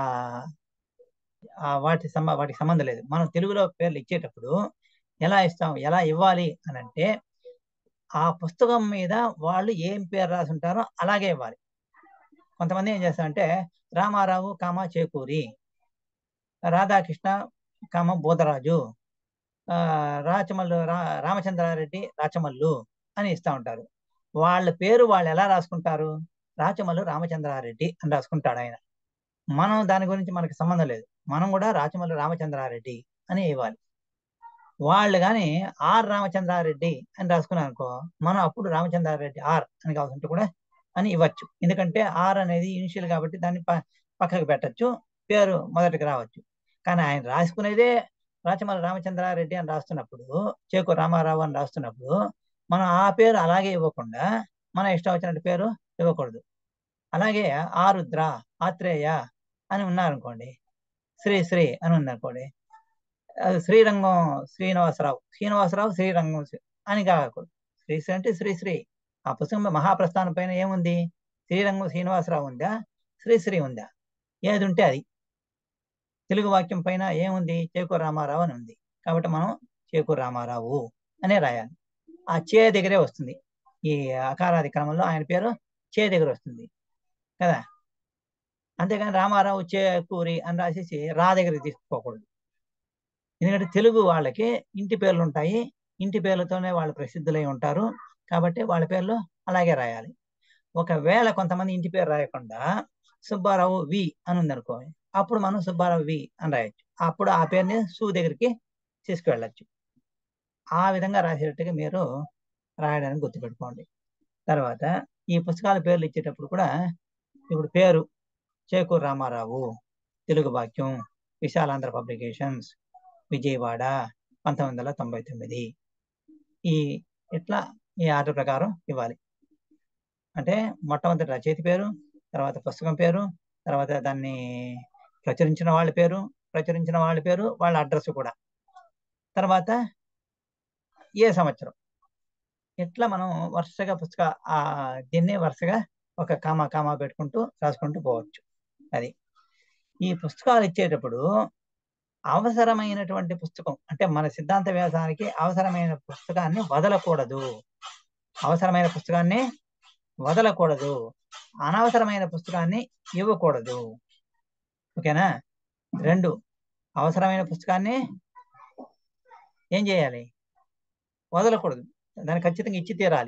ఆ వాటి సంబ వాటికి సంబంధం లేదు మనం తెలుగులో పేర్లు ఇచ్చేటప్పుడు ఎలా ఇస్తాం ఎలా ఇవ్వాలి అని అంటే ఆ పుస్తకం మీద వాళ్ళు ఏం పేరు రాసి ఉంటారో అలాగే ఇవ్వాలి కొంతమంది ఏం చేస్తారంటే రామారావు కామ చేకూరి రాధాకృష్ణ కామ బోధరాజు ఆ, రాచమల్లు రా రామచంద్రారెడ్డి రాచమల్లు అని ఇస్తా ఉంటారు వాళ్ళ పేరు వాళ్ళు ఎలా రాసుకుంటారు రాచమల్లు రామచంద్రారెడ్డి అని రాసుకుంటాడు ఆయన మనం దాని గురించి మనకి సంబంధం లేదు మనం కూడా రాచమల్లు రామచంద్రారెడ్డి అని ఇవ్వాలి వాళ్ళు కానీ ఆర్ రామచంద్రారెడ్డి అని రాసుకున్నాం అనుకో మనం అప్పుడు రామచంద్రారెడ్డి ఆర్ అని కావాల్సింటే కూడా అని ఇవ్వచ్చు ఎందుకంటే ఆర్ అనేది ఇనిషియల్ కాబట్టి దాన్ని ప- పక్కకు పెట్టచ్చు పేరు మొదటికి రావచ్చు కానీ ఆయన రాసుకునేదే రాచమల్లి రామచంద్రారెడ్డి అని రాస్తున్నప్పుడు చేకు రామారావు అని రాస్తున్నప్పుడు మనం ఆ పేరు అలాగే ఇవ్వకుండా మన ఇష్టం వచ్చినట్టు పేరు ఇవ్వకూడదు అలాగే ఆరుద్ర ఆత్రేయ అని ఉన్నారనుకోండి శ్రీ శ్రీ అని ఉందనుకోండి అది శ్రీరంగం శ్రీనివాసరావు శ్రీనివాసరావు శ్రీరంగం శ్రీ- అని కాకూడదు శ్రీ శ్రీ అంటే శ్రీ శ్రీ ఆ పుస్తకం మహాప్రస్థానం పైన ఏముంది శ్రీరంగం శ్రీనివాసరావు ఉందా శ్రీశ్రీ ఉందా ఏది ఉంటే అది తెలుగు వాక్యం పైన ఏముంది చేకూరు రామారావు అని ఉంది కాబట్టి మనం చేకూరు రామారావు అనే రాయాలి ఆ చే దగ్గరే వస్తుంది ఈ అకారాది క్రమంలో ఆయన పేరు చే దగ్గర వస్తుంది కదా అంతేగాని రామారావు చేకూరి అని రాసేసి రా దగ్గర తీసుకోకూడదు ఎందుకంటే తెలుగు వాళ్ళకి ఇంటి పేర్లు ఉంటాయి ఇంటి పేర్లతోనే వాళ్ళు ప్రసిద్ధులై ఉంటారు కాబట్టి వాళ్ళ పేర్లు అలాగే రాయాలి ఒకవేళ కొంతమంది ఇంటి పేరు రాయకుండా సుబ్బారావు వి అని ఉందనుకో అప్పుడు మనం సుబ్బారావు వి అని రాయొచ్చు అప్పుడు ఆ పేరుని సు దగ్గరికి తీసుకువెళ్ళచ్చు ఆ విధంగా రాసేటట్టుగా మీరు రాయడానికి గుర్తుపెట్టుకోండి తర్వాత ఈ పుస్తకాల పేర్లు ఇచ్చేటప్పుడు కూడా ఇప్పుడు పేరు చేకూరు రామారావు తెలుగు వాక్యం విశాలాంధ్ర పబ్లికేషన్స్ విజయవాడ పంతొమ్మిది వందల తొంభై తొమ్మిది ఈ ఇట్లా ఈ ఆర్డర్ ప్రకారం ఇవ్వాలి అంటే మొట్టమొదటి రచయిత పేరు తర్వాత పుస్తకం పేరు తర్వాత దాన్ని ప్రచురించిన వాళ్ళ పేరు ప్రచురించిన వాళ్ళ పేరు వాళ్ళ అడ్రస్ కూడా తర్వాత ఏ సంవత్సరం ఇట్లా మనం వరుసగా పుస్తక ఆ దీన్ని వరుసగా ఒక కామా కామా పెట్టుకుంటూ రాసుకుంటూ పోవచ్చు అది ఈ పుస్తకాలు ఇచ్చేటప్పుడు అవసరమైనటువంటి పుస్తకం అంటే మన సిద్ధాంత వ్యాసానికి అవసరమైన పుస్తకాన్ని వదలకూడదు అవసరమైన పుస్తకాన్ని వదలకూడదు అనవసరమైన పుస్తకాన్ని ఇవ్వకూడదు ఓకేనా రెండు అవసరమైన పుస్తకాన్ని ఏం చేయాలి వదలకూడదు దాన్ని ఖచ్చితంగా ఇచ్చి తీరాలి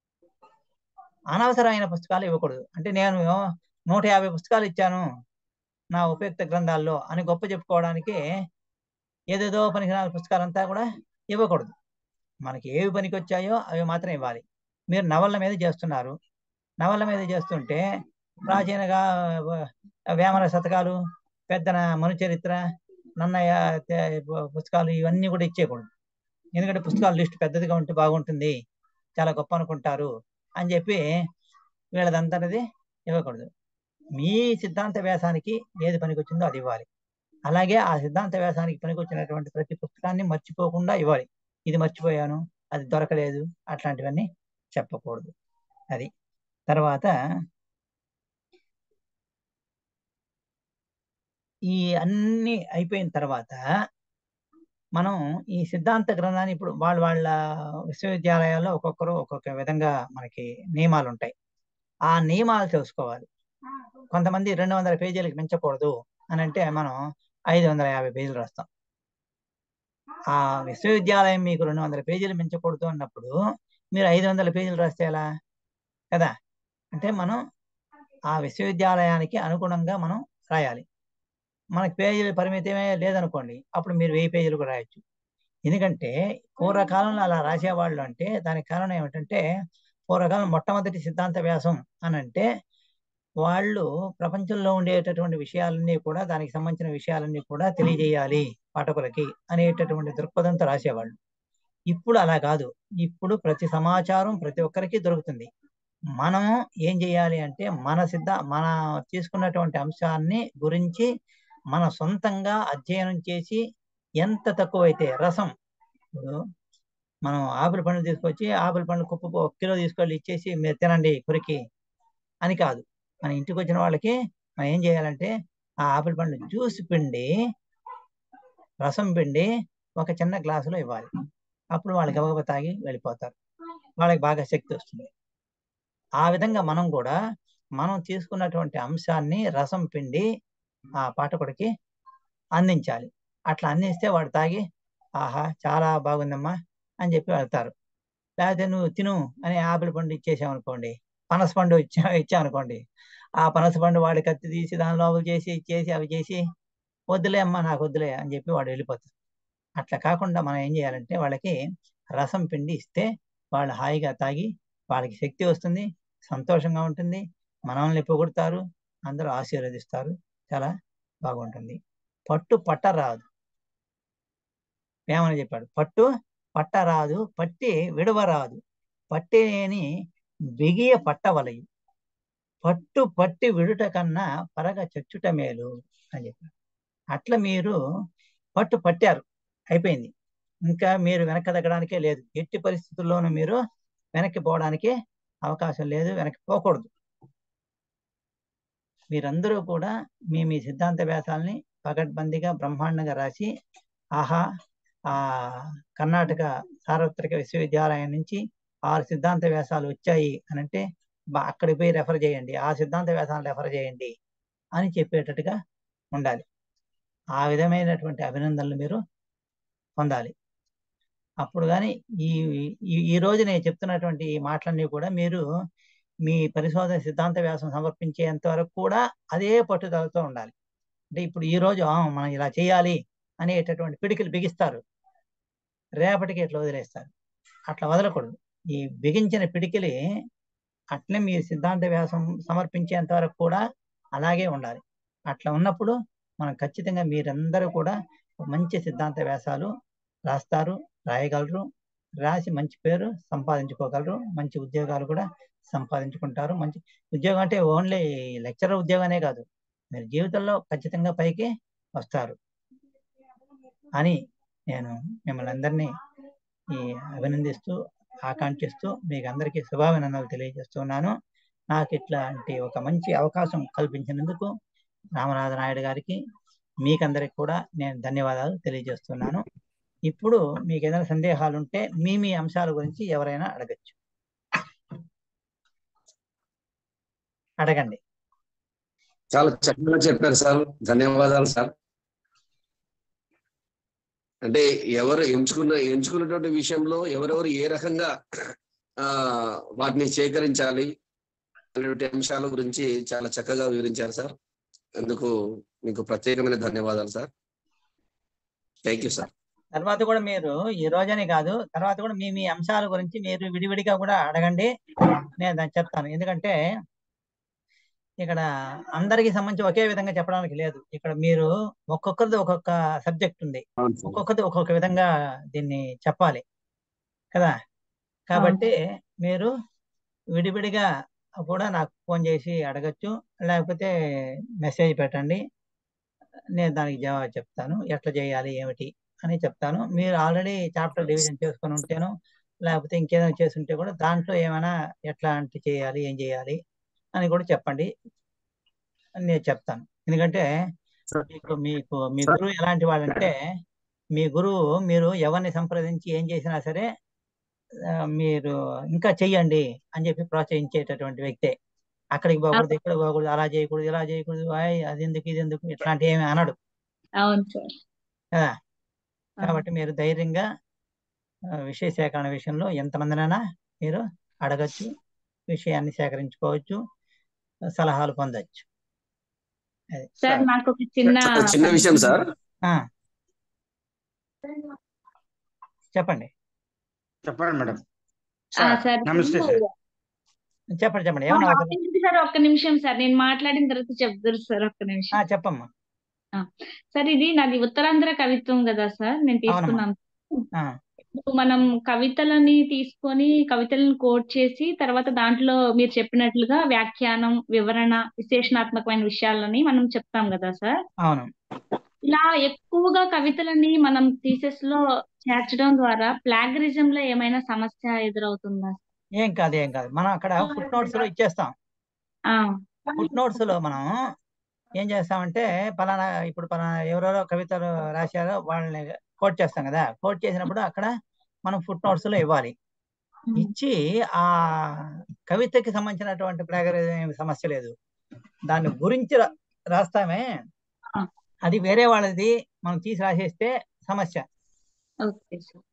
అనవసరమైన పుస్తకాలు ఇవ్వకూడదు అంటే నేను నూట యాభై పుస్తకాలు ఇచ్చాను నా ఉపయుక్త గ్రంథాల్లో అని గొప్ప చెప్పుకోవడానికి ఏదేదో పనికిరాని పుస్తకాలంతా కూడా ఇవ్వకూడదు మనకి ఏవి పనికి వచ్చాయో అవి మాత్రం ఇవ్వాలి మీరు నవళ్ళ మీద చేస్తున్నారు నవళ్ళ మీద చేస్తుంటే ప్రాచీనగా వేమన శతకాలు పెద్దన మనుచరిత్ర నన్నయ్య తే- పుస్తకాలు ఇవన్నీ కూడా ఇచ్చేయకూడదు ఎందుకంటే పుస్తకాల లిస్ట్ పెద్దదిగా ఉంటే బాగుంటుంది చాలా గొప్ప అనుకుంటారు అని చెప్పి వీళ్ళదంతటిది ఇవ్వకూడదు మీ సిద్ధాంత వ్యాసానికి ఏది పనికొచ్చిందో అది ఇవ్వాలి అలాగే ఆ సిద్ధాంత వ్యాసానికి పనికొచ్చినటువంటి ప్రతి పుస్తకాన్ని మర్చిపోకుండా ఇవ్వాలి ఇది మర్చిపోయాను అది దొరకలేదు అట్లాంటివన్నీ చెప్పకూడదు అది తర్వాత ఈ అన్ని అయిపోయిన తర్వాత మనం ఈ సిద్ధాంత గ్రంథాన్ని ఇప్పుడు వాళ్ళ వాళ్ళ విశ్వవిద్యాలయాల్లో ఒక్కొక్కరు ఒక్కొక్క విధంగా మనకి నియమాలు ఉంటాయి ఆ నియమాలు తెలుసుకోవాలి కొంతమంది రెండు వందల పేజీలకు మించకూడదు అని అంటే మనం ఐదు వందల యాభై పేజీలు రాస్తాం ఆ విశ్వవిద్యాలయం మీకు రెండు వందల పేజీలు మించకూడదు అన్నప్పుడు మీరు ఐదు వందల పేజీలు రాస్తే ఎలా కదా అంటే మనం ఆ విశ్వవిద్యాలయానికి అనుగుణంగా మనం రాయాలి మనకి పేజీల పరిమితమే లేదనుకోండి అప్పుడు మీరు వెయ్యి పేజీలు కూడా రాయొచ్చు ఎందుకంటే పూర్వకాలంలో అలా రాసేవాళ్ళు అంటే దానికి కారణం ఏమిటంటే పూర్వకాలం మొట్టమొదటి సిద్ధాంత వ్యాసం అని అంటే వాళ్ళు ప్రపంచంలో ఉండేటటువంటి విషయాలన్నీ కూడా దానికి సంబంధించిన విషయాలన్నీ కూడా తెలియజేయాలి పాఠకులకి అనేటటువంటి దృక్పథంతో రాసేవాళ్ళు ఇప్పుడు అలా కాదు ఇప్పుడు ప్రతి సమాచారం ప్రతి ఒక్కరికి దొరుకుతుంది మనం ఏం చేయాలి అంటే మన సిద్ధ మన తీసుకున్నటువంటి అంశాన్ని గురించి మన సొంతంగా అధ్యయనం చేసి ఎంత తక్కువైతే రసం ఇప్పుడు మనం ఆపిల్ పండ్లు తీసుకొచ్చి ఆపిల్ పండ్లు కుప్ప ఒక కిలో తీసుకెళ్ళి ఇచ్చేసి మీరు తినండి కొరికి అని కాదు మన ఇంటికి వచ్చిన వాళ్ళకి మనం ఏం చేయాలంటే ఆ ఆపిల్ పండ్లు జ్యూస్ పిండి రసం పిండి ఒక చిన్న గ్లాసులో ఇవ్వాలి అప్పుడు వాళ్ళకి గబగబా తాగి వెళ్ళిపోతారు వాళ్ళకి బాగా శక్తి వస్తుంది ఆ విధంగా మనం కూడా మనం తీసుకున్నటువంటి అంశాన్ని రసం పిండి ఆ పాఠకుడికి అందించాలి అట్లా అందిస్తే వాడు తాగి ఆహా చాలా బాగుందమ్మా అని చెప్పి వెళ్తారు లేకపోతే నువ్వు తిను అని ఆపిల్ పండు ఇచ్చేసామనుకోండి పనస పండు ఇచ్చా ఇచ్చామనుకోండి ఆ పనస పండు వాడి కత్తి తీసి దాని లోపల చేసి ఇచ్చేసి అవి చేసి వద్దులే అమ్మా నాకు వద్దులే అని చెప్పి వాడు వెళ్ళిపోతారు అట్లా కాకుండా మనం ఏం చేయాలంటే వాళ్ళకి రసం పిండి ఇస్తే వాళ్ళు హాయిగా తాగి వాళ్ళకి శక్తి వస్తుంది సంతోషంగా ఉంటుంది మనల్ని పొగుడతారు అందరూ ఆశీర్వదిస్తారు చాలా బాగుంటుంది పట్టు పట్ట రాదు ఏమని చెప్పాడు పట్టు పట్ట రాదు పట్టి విడవరాదు పట్టేని బిగియ పట్టవలయు పట్టు పట్టి విడుట కన్నా పరగ చచ్చుట మేలు అని చెప్పారు అట్లా మీరు పట్టు పట్టారు అయిపోయింది ఇంకా మీరు వెనక్కి తగ్గడానికే లేదు ఎట్టి పరిస్థితుల్లోనూ మీరు వెనక్కి పోవడానికి అవకాశం లేదు వెనక్కి పోకూడదు మీరందరూ కూడా మీ మీ సిద్ధాంత వ్యాసాలని పకడ్బందీగా బ్రహ్మాండంగా రాసి ఆహా ఆ కర్ణాటక సార్వత్రిక విశ్వవిద్యాలయం నుంచి ఆరు సిద్ధాంత వ్యాసాలు వచ్చాయి అని అంటే బా- అక్కడికి పోయి రెఫర్ చేయండి ఆ సిద్ధాంత వ్యాసాలను రెఫర్ చేయండి అని చెప్పేటట్టుగా ఉండాలి ఆ విధమైనటువంటి అభినందనలు మీరు పొందాలి అప్పుడు కానీ ఈ ఈ- ఈ రోజు నేను చెప్తున్నటువంటి ఈ మాటలన్నీ కూడా మీరు మీ పరిశోధన సిద్ధాంత వ్యాసం సమర్పించేంత వరకు కూడా అదే పట్టుదలతో ఉండాలి అంటే ఇప్పుడు ఈ రోజు "ఆ, మనం ఇలా చేయాలి అనేటటువంటి పిడికిలు బిగిస్తారు రేపటికి ఇట్లా వదిలేస్తారు అట్లా వదలకూడదు ఈ బిగించిన పిడికిలి అట్లే మీ సిద్ధాంత వ్యాసం సమర్పించేంత వరకు కూడా అలాగే ఉండాలి అట్లా ఉన్నప్పుడు మనం ఖచ్చితంగా మీరందరూ కూడా మంచి సిద్ధాంత వ్యాసాలు రాస్తారు రాయగలరు రాసి మంచి పేరు సంపాదించుకోగలరు మంచి ఉద్యోగాలు కూడా సంపాదించుకుంటారు మంచి ఉద్యోగం అంటే ఓన్లీ లెక్చరర్ ఉద్యోగమే కాదు మీరు జీవితంలో ఖచ్చితంగా పైకి వస్తారు అని నేను మిమ్మల్ని అందరినీ ఈ అభినందిస్తూ ఆకాంక్షిస్తూ మీకు అందరికీ శుభాభినందనలు తెలియజేస్తున్నాను నాకు ఇట్లాంటి ఒక మంచి అవకాశం కల్పించినందుకు రామనాథ నాయుడు గారికి మీకందరికి కూడా నేను ధన్యవాదాలు తెలియజేస్తున్నాను ఇప్పుడు మీకు ఏదైనా సందేహాలు ఉంటే మీ మీ అంశాల గురించి ఎవరైనా అడగచ్చు అడగండి చాలా చక్కగా చెప్పారు సార్ ధన్యవాదాలు సార్ అంటే ఎవరు ఎంచుకున్న ఎంచుకున్నటువంటి విషయంలో ఎవరెవరు ఏ రకంగా ఆ వాటిని సేకరించాలి అనేటువంటి అంశాల గురించి చాలా చక్కగా వివరించారు సార్ అందుకు మీకు ప్రత్యేకమైన ధన్యవాదాలు సార్ థ్యాంక్ యూ సార్ తర్వాత కూడా మీరు ఈ రోజనే కాదు తర్వాత కూడా మీ మీ అంశాల గురించి మీరు విడివిడిగా కూడా అడగండి నేను దాన్ని చెప్తాను ఎందుకంటే ఇక్కడ అందరికీ సంబంధించి ఒకే విధంగా చెప్పడానికి లేదు ఇక్కడ మీరు ఒక్కొక్కరిది ఒక్కొక్క సబ్జెక్ట్ ఉంది అవును సార్ ఒక్కొక్కరిది ఒక్కొక్క విధంగా దీన్ని చెప్పాలి కదా కాబట్టి మీరు విడివిడిగా కూడా నాకు ఫోన్ చేసి అడగచ్చు లేకపోతే మెసేజ్ పెట్టండి నేను దానికి జవాబు చెప్తాను ఎట్లా చేయాలి ఏమిటి అని చెప్తాను మీరు ఆల్రెడీ చాప్టర్ డివిజన్ చేసుకొని ఉంటేను లేకపోతే ఇంకేదైనా చేసి ఉంటే కూడా దాంట్లో ఏమైనా ఎట్లాంటి చేయాలి ఏం చేయాలి అని కూడా చెప్పండి అని నేను చెప్తాను ఎందుకంటే మీకు మీకు మీ గురువు ఎలాంటి వాళ్ళంటే మీ గురువు మీరు ఎవరిని సంప్రదించి ఏం చేసినా సరే ఆ, మీరు ఇంకా చెయ్యండి అని చెప్పి ప్రోత్సహించేటటువంటి వ్యక్తే అక్కడికి పోకూడదు ఇక్కడ పోకూడదు అలా చేయకూడదు ఇలా చేయకూడదు ఆయ్ అది ఎందుకు ఇది ఎందుకు ఇట్లాంటి ఏమి అనడు అవును సార్ కదా కాబట్టి మీరు ధైర్యంగా ఆ, విషయ సేకరణ విషయంలో ఎంతమందినైనా మీరు అడగచ్చు విషయాన్ని సేకరించుకోవచ్చు సలహాలు పొందొచ్చు అది సార్ నాకు ఒక చిన్న చిన్న విషయం సార్ ఆ, చెప్పండి చెప్పండి మేడం ఆ, సార్ సార్ నమస్తే సార్ చెప్పండి చెప్పండి ఏమన్నా ఆ, అవసరం ఆగండి సార్ ఒక్క నిమిషం సార్ నేను మాట్లాడిన తర్వాత చెప్తారు సార్ ఒక్క ఆ, నిమిషం చెప్పమ్మా సార్ ఇది నాది ఉత్తరాంధ్ర కవిత్వం కదా సార్ నేను తీసుకున్నాను ఆ, ఇప్పుడు మనం కవితలని తీసుకొని కవితలను కోట్ చేసి తర్వాత దాంట్లో మీరు చెప్పినట్లుగా వ్యాఖ్యానం వివరణ విశేషణాత్మకమైన విషయాలని మనం చెప్తాం కదా సార్ అవును ఇలా ఎక్కువగా కవితలని మనం థీసెస్ లో చేర్చడం ద్వారా ప్లాగరిజం లో ఏమైనా సమస్య ఎదురవుతుందా ఏం కాదు ఏం కాదు మనం అక్కడ ఫుట్ నోట్స్ లో ఇచ్చేస్తాం ఆ, ఫుట్ నోట్స్ లో మనం ఏం చేస్తామంటే పలానా ఇప్పుడు పలానా ఎవరెవరో కవితలు రాశారో వాళ్ళని కోట్ చేస్తాం కదా కోట్ చేసినప్పుడు అక్కడ మనం ఫుట్ నోట్స్ లో ఇవ్వాలి ఇచ్చి ఆ కవితకి సంబంధించినటువంటి ప్లాగరిజం ఏమి సమస్య లేదు దాని గురించి రా- రాస్తామే ఆ. అది వేరే వాళ్ళది మనం తీసి రాసేస్తే సమస్య ఓకే సార్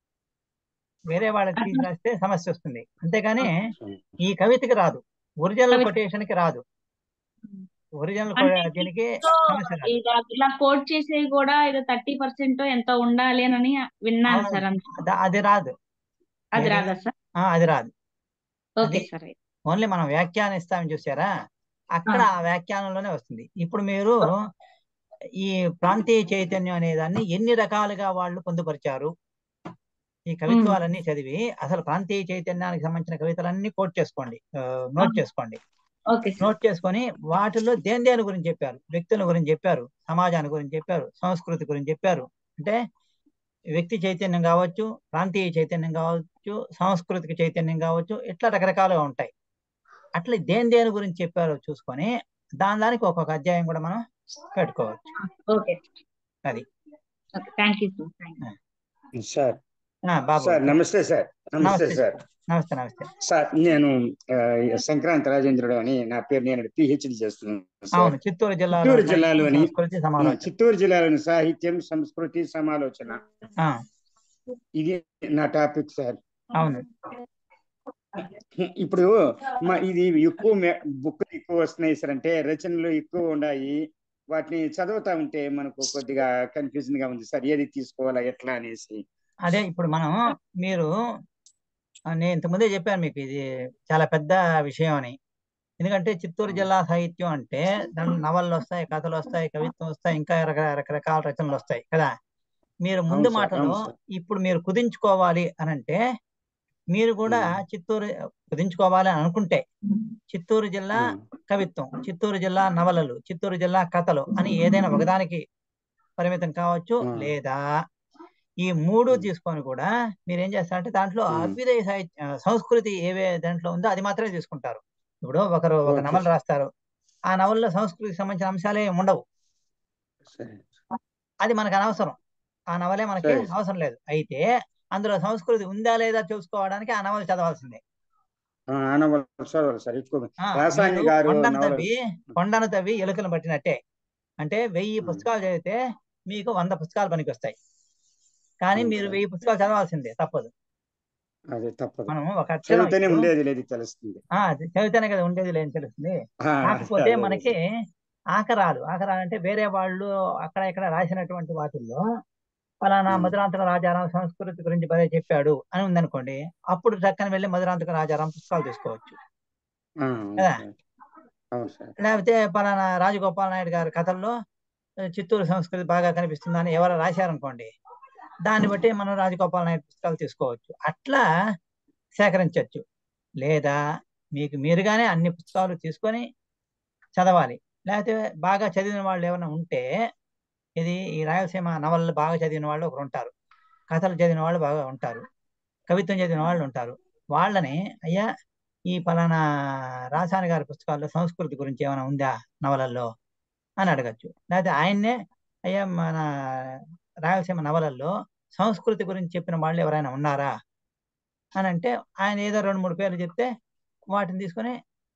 వేరే వాళ్ళకి తీసి రాస్తే సమస్య వస్తుంది అంతేగాని ఈ కవితకి రాదు ఒరిజినల్ కవిత- కొటేషన్ కి రాదు ఒరిజినల్ అంటే దీనికి సో సమస్య రాదు ఇలా ఇలా కోట్ చేసేవి కూడా ఏదో థర్టీ పర్సెంట్ ఎంత ఉండాలి అని విన్నాను అవును. సార్ అంత అద- అది రాదు అది ఏది? రాదా సార్ ఆ, అది రాదు ఓకే అది- సార్ ఓన్లీ మనం వ్యాఖ్యానం ఇస్తామని చూసారా అక్కడ ఆ వ్యాఖ్యానంలోనే వస్తుంది ఇప్పుడు మీరు ఈ ప్రాంతీయ చైతన్యం అనే దాన్ని ఎన్ని రకాలుగా వాళ్ళు పొందుపరిచారు ఈ కవిత్వాలన్నీ చదివి అసలు ప్రాంతీయ చైతన్యానికి సంబంధించిన కవితలన్నీ కోట్ చేసుకోండి ఆ, నోట్ చేసుకోండి ఓకే సార్ నోట్ చేసుకొని వాటిలో దేని దేని గురించి చెప్పారు వ్యక్తుల గురించి చెప్పారు సమాజాన్ని గురించి చెప్పారు సంస్కృతి గురించి చెప్పారు అంటే వ్యక్తి చైతన్యం కావచ్చు ప్రాంతీయ చైతన్యం కావచ్చు సాంస్కృతిక చైతన్యం కావచ్చు ఇట్లా రకరకాలుగా ఉంటాయి అట్లా దేని దేని గురించి చెప్పారో చూసుకొని దాని దానికి ఒక్కొక్క అధ్యాయం కూడా మనం పెట్టుకోవచ్చు ఓకే అది okay thank you sir thank you sir ఆ, బాబు సార్ నమస్తే సార్ నమస్తే నమస్తే. సార్ నమస్తే నమస్తే సార్ నేను ఆ, సంక్రాంతి రాజేంద్రుడు అని నా పేరు నేను పిహెచ్డి చేస్తున్నాను సార్. అవును చిత్తూరు జిల్లాలో చిత్తూరు జిల్లాలోని సంస్కృతి సమాలోచన చిత్తూరు జిల్లాలోని సాహిత్యం సంస్కృతి సమాలోచన ఆ, ఇది నా టాపిక్ సార్ అవును ఇప్పుడు మా ఇది ఎక్కువ బుక్ ఎక్కువ వస్తున్నాయి సార్ అంటే రచనలు ఎక్కువ ఉన్నాయి వాటిని చదువుతా ఉంటే మనకు కొద్దిగా కన్ఫ్యూజన్ గా ఉంది సార్ ఏది తీసుకోవాలా ఎట్లా అనేసి అదే ఇప్పుడు మనం మీరు ఆ, నేను ఇంతకుముందే చెప్పాను మీకు ఇది చాలా పెద్ద విషయం అని ఎందుకంటే చిత్తూరు జిల్లా సాహిత్యం అంటే దాంట్లో నవళ్ళు వస్తాయి కథలు వస్తాయి కవిత్వం వస్తాయి ఇంకా రక- రకరకాల రచనలు వస్తాయి కదా మీరు ముందు అవును సార్, మాటలో అవును సార్. ఇప్పుడు మీరు కుదించుకోవాలి అని అంటే మీరు కూడా మ్మ్. చిత్తూరు కుదించుకోవాలి అని అనుకుంటే చిత్తూరు జిల్లా కవిత్వం చిత్తూరు జిల్లా నవలలు చిత్తూరు జిల్లా కథలు అని ఏదైనా ఒకదానికి పరిమితం కావచ్చు మ్మ్. లేదా ఈ మూడు మ్మ్. తీసుకొని కూడా మీరు ఏం చేస్తారంటే దాంట్లో మ్మ్. అభ్యుదయ సాహిత్య ఆ, సంస్కృతి ఏవే దాంట్లో ఉందో అది మాత్రమే తీసుకుంటారు ఇప్పుడు ఒకరు ఒక ఓకే నవల సార్. రాస్తారు ఆ నవల్లో సంస్కృతికి సంబంధించిన అంశాలే ఉండవు సరే. అది మనకు అనవసరం ఆ నవలే మనకి సరే. అవసరం లేదు అయితే అందులో సంస్కృతి ఉందా లేదా చూసుకోవడానికి ఆ నవల చదవాల్సిందే ఆ, ఆనవాళ్ళు చదవాలి సార్ ఎక్కువ ఆ, రాసాని మీరు గారు కొండను నవల తవ్వి కొండను తవ్వి ఎలుకను పట్టినట్టే అంటే వెయ్యి మ్మ్. పుస్తకాలు చదివితే మీకు వంద పుస్తకాలు పనికి వస్తాయి కానీ అవును మీరు సార్. వెయ్యి పుస్తకాలు చదవాల్సిందే తప్పదు అదే తప్పదు మనం ఒక అక్షరం చదివితేనే ఇప్పుడు- ఉండేది లేదు తెలుస్తుంది ఆ, అది చదివితేనే కదా ఉండేది లేని తెలుస్తుంది ఆ, కాకపోతే అదే, మనకి ఆకరాలు ఆకరాలు అంటే వేరే వాళ్ళు అక్కడ ఇక్కడ రాసినటువంటి వాటిల్లో ఫలానా మ్మ్. మధురాంతక రాజారాం సంస్కృతి గురించి భలే చెప్పాడు అని ఉందనుకోండి అప్పుడు చక్కని వెళ్ళి మధురాంతక రాజారాం పుస్తకాలు తీసుకోవచ్చు ఆ, అవును కదా? సార్. అవును సార్ లేకపోతే పలానా రాజగోపాల్ నాయుడు గారి కథల్లో ఆ, చిత్తూరు సంస్కృతి బాగా కనిపిస్తుందని ఎవరు రాశారనుకోండి దాన్ని బట్టి మనం రాజగోపాల్ నాయుడు పుస్తకాలు తీసుకోవచ్చు అట్లా సేకరించవచ్చు లేదా మీకు మీరుగానే అన్ని పుస్తకాలు తీసుకొని చదవాలి లేకపోతే బాగా చదివిన వాళ్ళు ఏమైనా ఉంటే ఇది ఈ రాయలసీమ నవలలు బాగా చదివిన వాళ్ళు ఒకరు ఉంటారు కథలు చదివిన వాళ్ళు బాగా ఉంటారు కవిత్వం చదివిన వాళ్ళు ఉంటారు వాళ్ళని అయ్యా ఈ పలానా రాసాని గారి పుస్తకాల్లో సంస్కృతి గురించి ఏమైనా ఉందా నవలల్లో అని అడగచ్చు లేకపోతే ఆయన్నే అయ్యా మన రాయలసీమ నవలల్లో సంస్కృతి గురించి చెప్పిన వాళ్ళు ఎవరైనా ఉన్నారా అని అంటే ఆయన ఏదో రెండు మూడు పేర్లు చెప్తే వాటిని తీసుకొని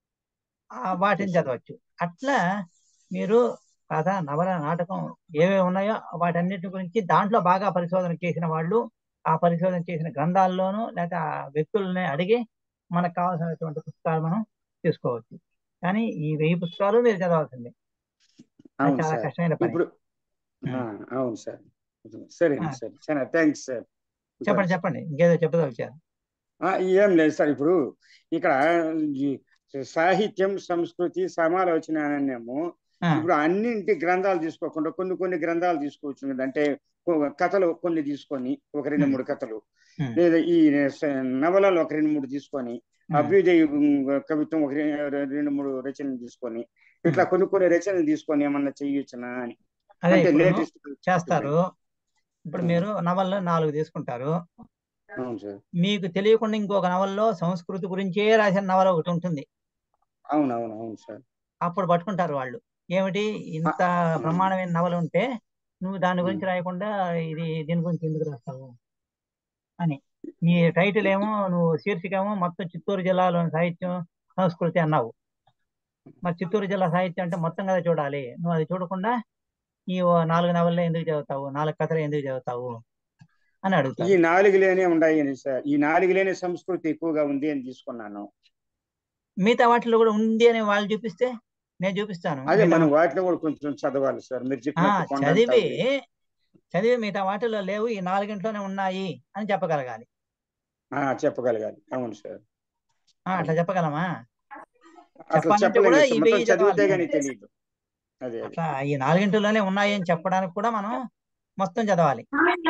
ఆ వాటిని చదవచ్చు అట్లా మీరు కథ నవల నాటకం ఏవేవి ఉన్నాయో వాటన్నిటి గురించి దాంట్లో బాగా పరిశోధన చేసిన వాళ్ళు ఆ పరిశోధన చేసిన గ్రంథాల్లోనూ లేకపోతే ఆ వ్యక్తులని అడిగి మనకు కావాల్సినటువంటి పుస్తకాలు మనం తీసుకోవచ్చు కానీ ఈ వెయ్యి పుస్తకాలు మీరు చదవాల్సిందే అది అవును చాలా సార్ కష్టమైన పని ఇప్పుడు ఆ, అవును సార్ సరే ఆ. సార్ చాలా థ్యాంక్స్ సార్ చెప్పండి చెప్పండి ఇంకేదో చెప్పదలిచారు ఆ, ఏం లేదు సార్ ఇప్పుడు ఇక్కడ ఈ సాహిత్యం సంస్కృతి సమాలోచన అనేమో ఆ, ఇప్పుడు అన్నింటి గ్రంథాలు తీసుకోకుండా కొన్ని కొన్ని గ్రంథాలు తీసుకోవచ్చు కదా. అంటే కొ- కథలు కొన్ని తీసుకొని ఒక రెండు ఉమ్. మూడు కథలు ఉమ్, లేదా ఈ స- నవలలు ఒక రెండు మూడు తీసుకొని ఉమ్, అభ్యుదయ ఉమ్, కవిత్వం ఒక రె- రెండు మూడు రచనలు తీసుకొని ఇట్లా కొన్ని కొన్ని రచనలు తీసుకొని ఏమన్నా చెయ్యొచ్చునా అని అదే అంటే ఇప్పుడు లేటెస్ట్ చేస్తారు ఇప్పుడు మీరు నవల్లో నాలుగు తీసుకుంటారు అవును సార్ మీకు తెలియకుండా ఇంకొక నవల్లో సంస్కృతి గురించే రాసిన నవల ఒకటి ఉంటుంది అవును అవును అవును సార్ అప్పుడు పట్టుకుంటారు వాళ్ళు ఏమిటి ఇంత బ్రహ్మాండమైన నవల ఉంటే నువ్వు దాని గురించి రాయకుండా ఇది దీని గురించి ఎందుకు రాస్తావు అని నీ టైటిల్ ఏమో నువ్వు శీర్షిక ఏమో మొత్తం చిత్తూరు జిల్లాలోని సాహిత్యం సంస్కృతి అన్నావు మరి చిత్తూరు జిల్లా సాహిత్యం అంటే మొత్తం కదా చూడాలి నువ్వు అది చూడకుండా ఈ ఓ నాలుగు నవలలు ఎందుకు చదువుతావు నాలుగు కథలు ఎందుకు చదువుతావు అని ఈ అడుగుతారు నాలుగులేనే ఉన్నాయి సార్ ఈ నాలుగులేనే సంస్కృతి ఎక్కువగా ఉంది అని తీసుకున్నాను మిగతా వాటిలో కూడా ఉంది అని వాళ్ళు చూపిస్తే నేను చూపిస్తాను అదే మిగతా మనం వాటిలో కూడా కొంచెం చదవాలి సార్ మీరు ఆ, చెప్పినట్టు కొండంత చదివి ఉంది. చదివి మిగతా వాటిలో లేవు ఈ నాలుగింట్లోనే ఉన్నాయి అని చెప్పగలగాలి ఆ, చెప్పగలగాలి అవును సార్ ఆ, అట్లా చెప్పగలమా అట్లా చెప్పాలంటే చెప్పలేము కూడా సార్. ఈ మొత్తం వెయ్యి చదివితే చదవాలి. గానీ తెలియదు అదే అదే అట్లా ఈ నాలుగింటిలోనే ఉన్నాయి అని చెప్పడానికి కూడా మనం మొత్తం చదవాలి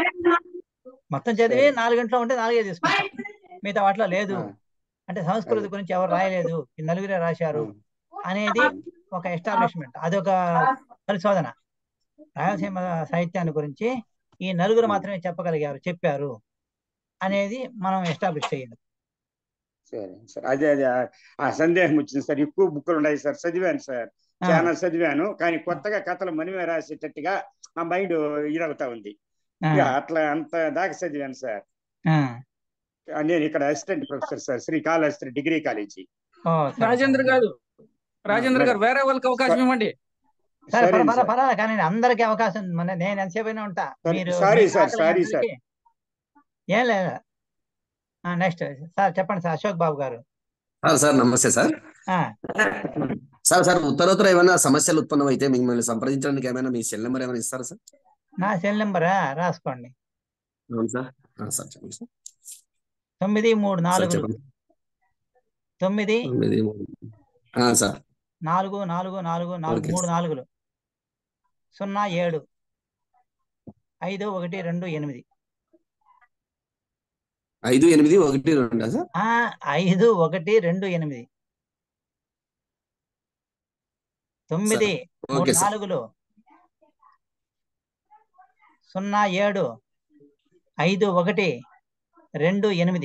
మొత్తం చదివి సరే. నాలుగింట్లో ఉంటే నాలుగే తీసుకుంటాం మిగతా వాటిలో లేదు ఆ, అంటే సంస్కృతి అదే. గురించి ఎవరు రాయలేదు ఈ నలుగురే రాశారు ఆ, అనేది ఒక ఎస్టాబ్లిష్మెంట్ అదొక పరిశోధన రాయలసీమ సాహిత్యాన్ని గురించి ఈ నలుగురు మాత్రమే చెప్పగలిగారు చెప్పారు అనేది మనం ఎస్టాబ్లిష్ చేయాలి సరే సార్ అదే అదే ఆ- ఆ సందేహం వచ్చింది సార్ ఎక్కువ బుక్కులు ఉన్నాయి సార్ చదివాను సార్ ఆ, చాలా చదివాను కానీ కొత్తగా కథలు మనమే రాసేటట్టుగా ఆ మైండ్ ఇదవుతా ఉంది ఆ, ఇక అట్లా అంత దాకా చదివాను సార్ ఆ. నేను ఇక్కడ assistant professor sir Srikalahasti degree college ఓ, సరే, రాజేంద్ర సరే. గారు రాజేంద్ర గారు వేరే వాళ్ళకి అవకాశం ఇవ్వండి సరే సరే పర పర సార్ పర కానీ అందరికీ అవకాశం ఉంది. మన నేను ఎంతసేపు అయినా ఉంటా సరే, మీరు సారీ మీకు సార్, ఆకలి సారీ అందరికీ? ఏం లేదు నెక్స్ట్ సార్ చెప్పండి సార్ అశోక్ బాబు గారు సార్ సార్ నమస్తే సార్ ఆ, సార్ సార్ ఉత్తరోత్తర ఏమైనా సమస్యలు ఉత్పన్నమైతే మిమ్మల్ని సంప్రదించడానికి ఏమైనా మీ సెల్ నెంబర్ ఏమైనా ఇస్తారా సార్ నా సెల్ నెంబరా రాసుకోండి అవును సార్ ఆ, సార్ చెప్పండి సార్ తొమ్మిది మూడు సార్ నాలుగు చెప్పండి తొమ్మిది తొమ్మిది మూడు. ఆ, సార్ నాలుగు నాలుగు నాలుగు నాలుగు ఓకే మూడు సార్. నాలుగులు సున్నా ఏడు ఐదు ఒకటి రెండు ఎనిమిది ఐదు ఎనిమిది ఒకటి రెండు సార్ ఆ ఐదు ఒకటి రెండు ఎనిమిది తొమ్మిది మూడు ఓకే సార్ నాలుగులు సున్నా ఏడు ఐదు ఒకటి రెండు ఎనిమిది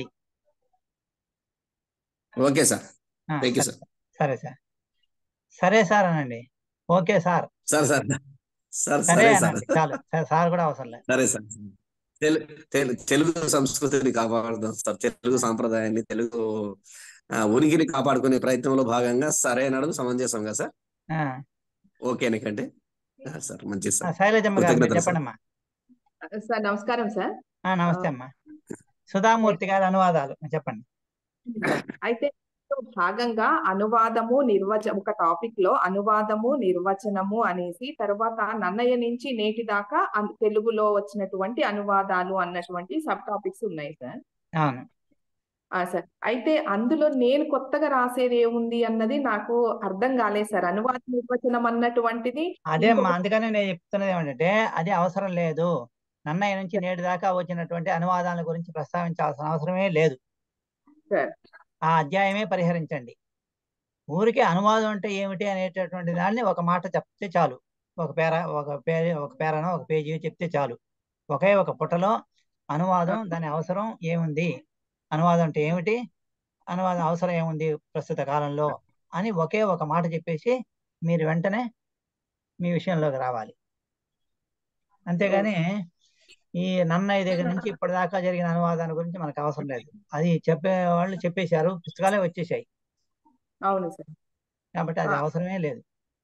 ఓకే సార్ ఆ, థ్యాంక్ యూ సరే సార్ సరే సార్ సరే సార్ అనండి okay sir sir sir sir సరే సరే సార్ అనండి చాలు సరే, సార్ కూడా అవసరం లేదు సరే సార్ తెలు- తెలు- తెలుగు సంస్కృతిని కాపాడుదాం సార్ తెలుగు సాంప్రదాయాన్ని తెలుగు ఆ, ఉనికిని కాపాడుకునే ప్రయత్నంలో భాగంగా సరే అనడం సమంజసం కదా సార్ ఆ, ఓకే ఎందుకంటే సార్ మంచిది ఆ, సార్ శైలజమ్మ గారు మీరు కృతజ్ఞతలు సార్. చెప్పండి అమ్మా సార్ నమస్కారం సార్ ఆ, నమస్తే అమ్మా సుధామూర్తి గారి అనువాదాలు చెప్పండి అయితే ఇందులో భాగంగా అనువాదము నిర్వచ ఒక టాపిక్ లో అనువాదము నిర్వచనము అనేసి తర్వాత నన్నయ్య నుంచి నేటి దాకా అన్- తెలుగులో వచ్చినటువంటి అనువాదాలు అన్నటువంటి సబ్ టాపిక్స్ ఉన్నాయి సార్ అవును ఆ సార్ అయితే అందులో నేను కొత్తగా రాసేది ఏముంది అన్నది నాకు అర్థం కాలేదు సార్ అనువాద నిర్వచనం అన్నటువంటిది అదే అమ్మా ఇంకొక- అందుకని నేను చెప్తున్నది ఏమంటే అది అవసరం లేదు నన్నయ్య నుంచి నేటి దాకా వచ్చినటువంటి అనువాదాల గురించి ప్రస్తావించాల్సిన అవసరమే లేదు సార్ ఆ అధ్యాయమే పరిహరించండి ఊరికే అనువాదం అంటే ఏమిటి అనేటటువంటి దాన్ని ఒక మాట చెప్తే చాలు ఒక పేర ఒక పేజీ ఒక పేరనో ఒక పేజీ చెప్తే చాలు ఒకే ఒక పుటలో అనువాదం దాని అవసరం ఏముంది అనువాదం అంటే ఏమిటి అనువాదం అవసరం ఏముంది ప్రస్తుత కాలంలో అని ఒకే ఒక మాట చెప్పేసి మీరు వెంటనే మీ విషయంలోకి రావాలి అంతేగాని ఈ నన్నయ్య దగ్గర నుంచి ఇప్పటిదాకా జరిగిన అనువాదాల గురించి మనకు అవసరం లేదు అది చెప్పే వాళ్ళు చెప్పేశారు పుస్తకాలే వచ్చేసాయి అవును సార్ కాబట్టి అది ఆ. అవసరమే లేదు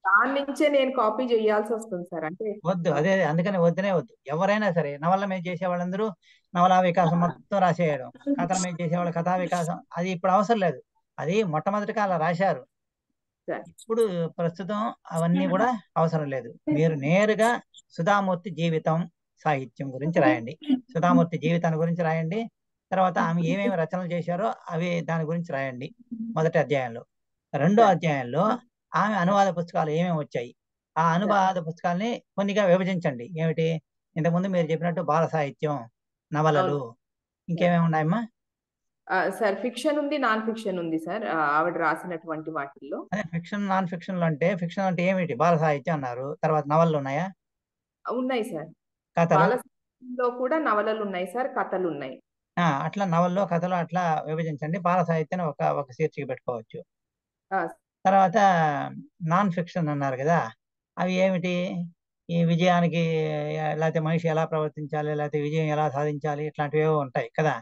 దాని నుంచే నేను కాపీ చేయాల్సి వస్తుంది సార్ అంటే వద్దు అదే అందుకని వద్దనే వద్దు ఎవరైనా సరే నవల మీద చేసే వాళ్ళందరూ నవలా వికాసం మొత్తం రాసేయడం కథల మీద చేసేవాళ్ళు కథా వికాసం అది ఇప్పుడు అవసరం లేదు అది మొట్టమొదటిగా అలా రాశారు సరే. ఇప్పుడు ప్రస్తుతం అవన్నీ కూడా అవసరం లేదు మీరు నేరుగా సుధామూర్తి జీవితం సాహిత్యం గురించి రాయండి సుధామూర్తి జీవితాన్ని గురించి రాయండి తర్వాత ఆమె ఏమేమి రచనలు చేశారో అవి దాని గురించి రాయండి మొదటి అధ్యాయంలో రెండో అధ్యాయంలో ఆమె అనువాద పుస్తకాలు ఏమేమి వచ్చాయి ఆ అనువాద పుస్తకాల్ని కొన్నిగా విభజించండి ఏమిటి ఇంతకుముందు మీరు చెప్పినట్టు బాల సాహిత్యం నవలలు ఇంకేమేమి ఉన్నాయమ్మా ఆ, సార్ ఫిక్షన్ ఉంది నాన్ ఫిక్షన్ ఉంది సార్ ఆ, ఆవిడ రాసినటువంటి వాటిల్లో అదే ఫిక్షన్ నాన్ ఫిక్షన్ లో అంటే ఫిక్షన్ అంటే ఏమిటి బాల సాహిత్యం అన్నారు తర్వాత నవలలు ఉన్నాయా ఉన్నాయి సార్ కథలు బాల సాహిత్యంలో కూడా నవలలు ఉన్నాయి సార్ కథలు ఉన్నాయి ఆ, అట్లా నవల్లో కథలు అట్లా విభజించండి బాల సాహిత్యాన్ని ఒక ఒక శీర్షిక పెట్టుకోవచ్చు ఆ, తర్వాత నాన్ ఫిక్షన్ అన్నారు కదా అవి ఏమిటి ఈ విజయానికి లేకపోతే మనిషి ఎలా ప్రవర్తించాలి లేకపోతే విజయం ఎలా సాధించాలి ఇట్లాంటివి ఏవో ఉంటాయి కదా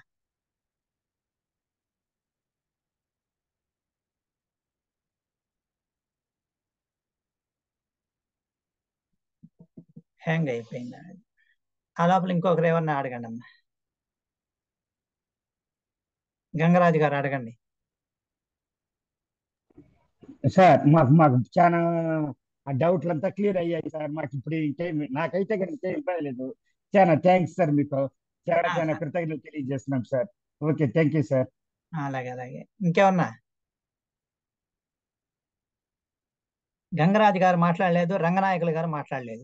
హ్యాంగ్ అయిపోయింది ఆ లోపల ఇంకొకరు ఎవరిని అడగండి అమ్మా గంగరాజు గారు అడగండి సార్ మాకు మాకు చాలా డౌట్లు అంతా క్లియర్ అయ్యాయి సార్ మాకు ఇప్పుడు ఇంకేం నాకైతే కనుక ఇంకేం ఇవ్వలేదు చాలా థ్యాంక్స్ సార్ మీకు చాలా ఆ, చాలా సార్. కృతజ్ఞతలు తెలియజేస్తున్నాం sir okay thank you sir ఆ, అలాగే అలాగే ఇంకేమన్నా గంగరాజు గారు మాట్లాడలేదు రంగనాయకులు గారు మాట్లాడలేదు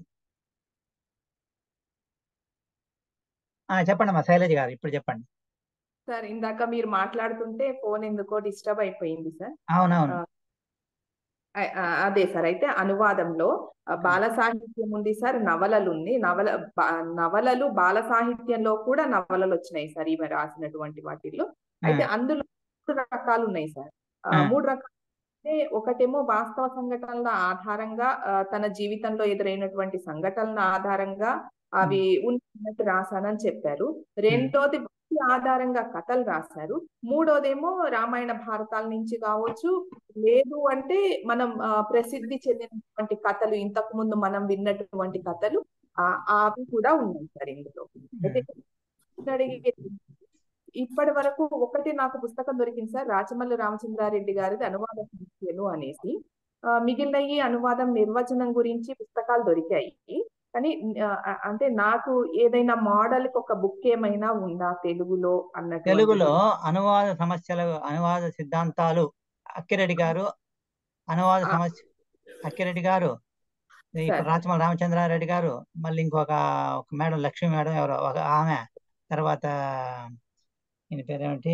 ఆ చెప్పండి అమ్మా శైలజ గారు ఇప్పుడు చెప్పండి సార్ ఇందాక మీరు మాట్లాడుతుంటే ఫోన్ ఎందుకో డిస్టర్బ్ అయిపోయింది సార్ అవునవును ఆ- ఆ, అదే సార్ అయితే అనువాదంలో ఆ, బాల సాహిత్యం ఉంది సార్ నవలలు ఉంది నవల బా- నవలలు బాల సాహిత్యంలో కూడా నవలలు వచ్చినాయి సార్ ఈమె రాసినటువంటి వాటిల్లో అయితే అందులో మూడు రకాలు ఉన్నాయి సార్ ఆ, ఆ. మూడు రకాలు అంటే ఒకటేమో వాస్తవ సంఘటనల ఆధారంగా ఆ, తన జీవితంలో ఎదురైనటువంటి సంఘటనల ఆధారంగా అవి ఉన్నట్టు రాశానని చెప్పారు రెండోది భక్తి ఆధారంగా కథలు రాశారు మూడోదేమో రామాయణ భారతాల నుంచి కావచ్చు లేదు అంటే మనం ఆ, ప్రసిద్ధి చెందినటువంటి కథలు ఇంతకు ముందు మనం విన్నటువంటి కథలు ఆ అవి కూడా ఉన్నాయి సార్ ఇందులో అయితే అడిగే ఇప్పటి వరకు ఒకటి నాకు పుస్తకం దొరికింది సార్ రాచమల్లి రామచంద్రారెడ్డి గారిది అనువాద సమస్యలు అనేసి ఆ, మిగిలినవి అనువాదం నిర్వచనం గురించి పుస్తకాలు దొరికాయి కానీ ఆ, అంటే నాకు ఏదైనా మోడల్ కి ఒక బుక్ ఏమైనా ఉందా తెలుగులో అన్నట్టు తెలుగులో అనువాద సమస్యలు అనువాద సిద్ధాంతాలు అక్కిరెడ్డి గారు అనువాద ఆ. సమస్య అక్కిరెడ్డి గారు ఈ సరే. రాచమల రామచంద్రారెడ్డి గారు మళ్ళీ ఇంకొక ఒక మేడం లక్ష్మీ మేడం ఎవరో ఒక ఆమె తర్వాత ఈయన పేరేమిటి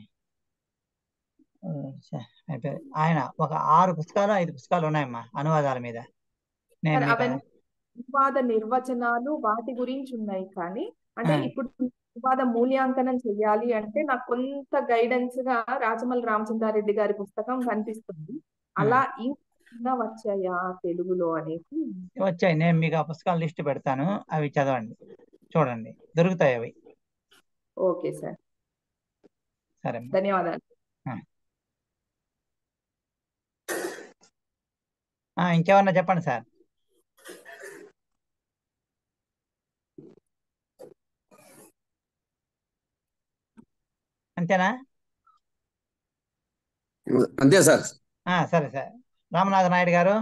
ఆ, ఛ, ఆయన పేరు ఆయన ఒక ఆరు పుస్తకాలు ఐదు పుస్తకాలు ఉన్నాయమ్మా అనువాదాల మీద నేను సరే, మీకు అవన్నీ అనువాద నిర్వచనాలు వాటి గురించి ఉన్నాయి కానీ అంటే ఆ. ఇప్పుడు అనువాద మూల్యాంకనం చెయ్యాలి అంటే నాకు కొంత గైడెన్స్ గా రాజమల్లి రామచంద్రారెడ్డి గారి పుస్తకం కనిపిస్తుంది అలా ఇంకా వచ్చాయా తెలుగులో అనేసి వచ్చాయి నేను మీకు ఆ పుస్తకాల లిస్ట్ పెడతాను అవి చదవండి చూడండి దొరుకుతాయి అవి ఓకే సార్ సరే ధన్యవాదాలు ఆ, ఇంకేమన్నా చెప్పండి సార్ అంతేనా అంతే సార్ ఆ, సరే సార్ రామనాథ నాయుడు గారు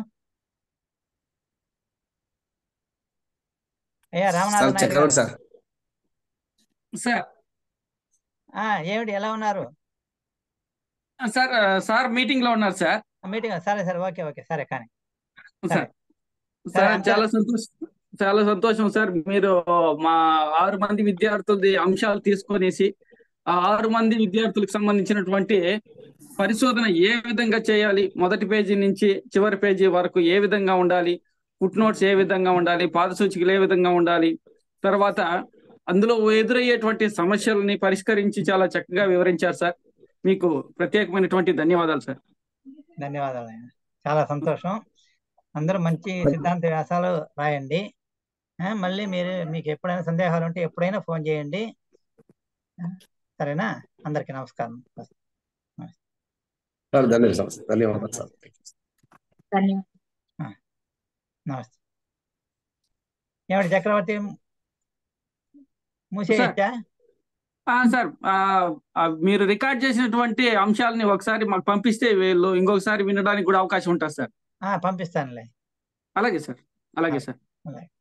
అయ్యా రామనాథ సార్ నాయుడు చక్రవర్తి గారు సార్ సార్ ఆ, ఏమిటి ఎలా ఉన్నారు సార్ సార్ మీటింగ్ లో ఉన్నారు సార్ మీటింగ్ సరే సరే ఓకే ఓకే సరే కానీ సార్ సరే, సార్ అంతే. చాలా సంతోషం చాలా సంతోషం సార్ మీరు మా ఆరు మంది విద్యార్థులది అంశాలు తీసుకొనేసి ఆ ఆరు మంది విద్యార్థులకు సంబంధించినటువంటి పరిశోధన ఏ విధంగా చేయాలి మొదటి పేజీ నుంచి చివరి పేజీ వరకు ఏ విధంగా ఉండాలి ఫుట్ నోట్స్ ఏ విధంగా ఉండాలి పాద సూచికలు ఏ విధంగా ఉండాలి తర్వాత అందులో ఎదురయ్యేటువంటి సమస్యలని పరిష్కరించి చాలా చక్కగా వివరించారు సార్ మీకు ప్రత్యేకమైనటువంటి ధన్యవాదాలు సార్ ధన్యవాదాలు ఆయన చాలా సంతోషం అందరూ మంచి సిద్ధాంత వ్యాసాలు రాయండి ఆ, మళ్ళీ మీరు మీకు ఎప్పుడైనా సందేహాలు ఉంటే ఎప్పుడైనా ఫోన్ చేయండి ఆ, సరేనా అందరికీ నమస్కారం సార్ ధన్యవాదాలు సార్ ధన్యవాదాలు సార్ ధన్యవాదాలు నమస్తే ఏమిటి చక్రవర్తి మూసేయచ్చా ఆ, సార్ ఆ, ఆ, మీరు రికార్డ్ చేసినటువంటి అంశాలని ఒకసారి మాకు పంపిస్తే వీళ్ళు ఇంకొకసారి వినడానికి కూడా అవకాశం ఉంటుంది సార్ ఆ, పంపిస్తానులే అలాగే సార్ అలాగే సార్ అలాగే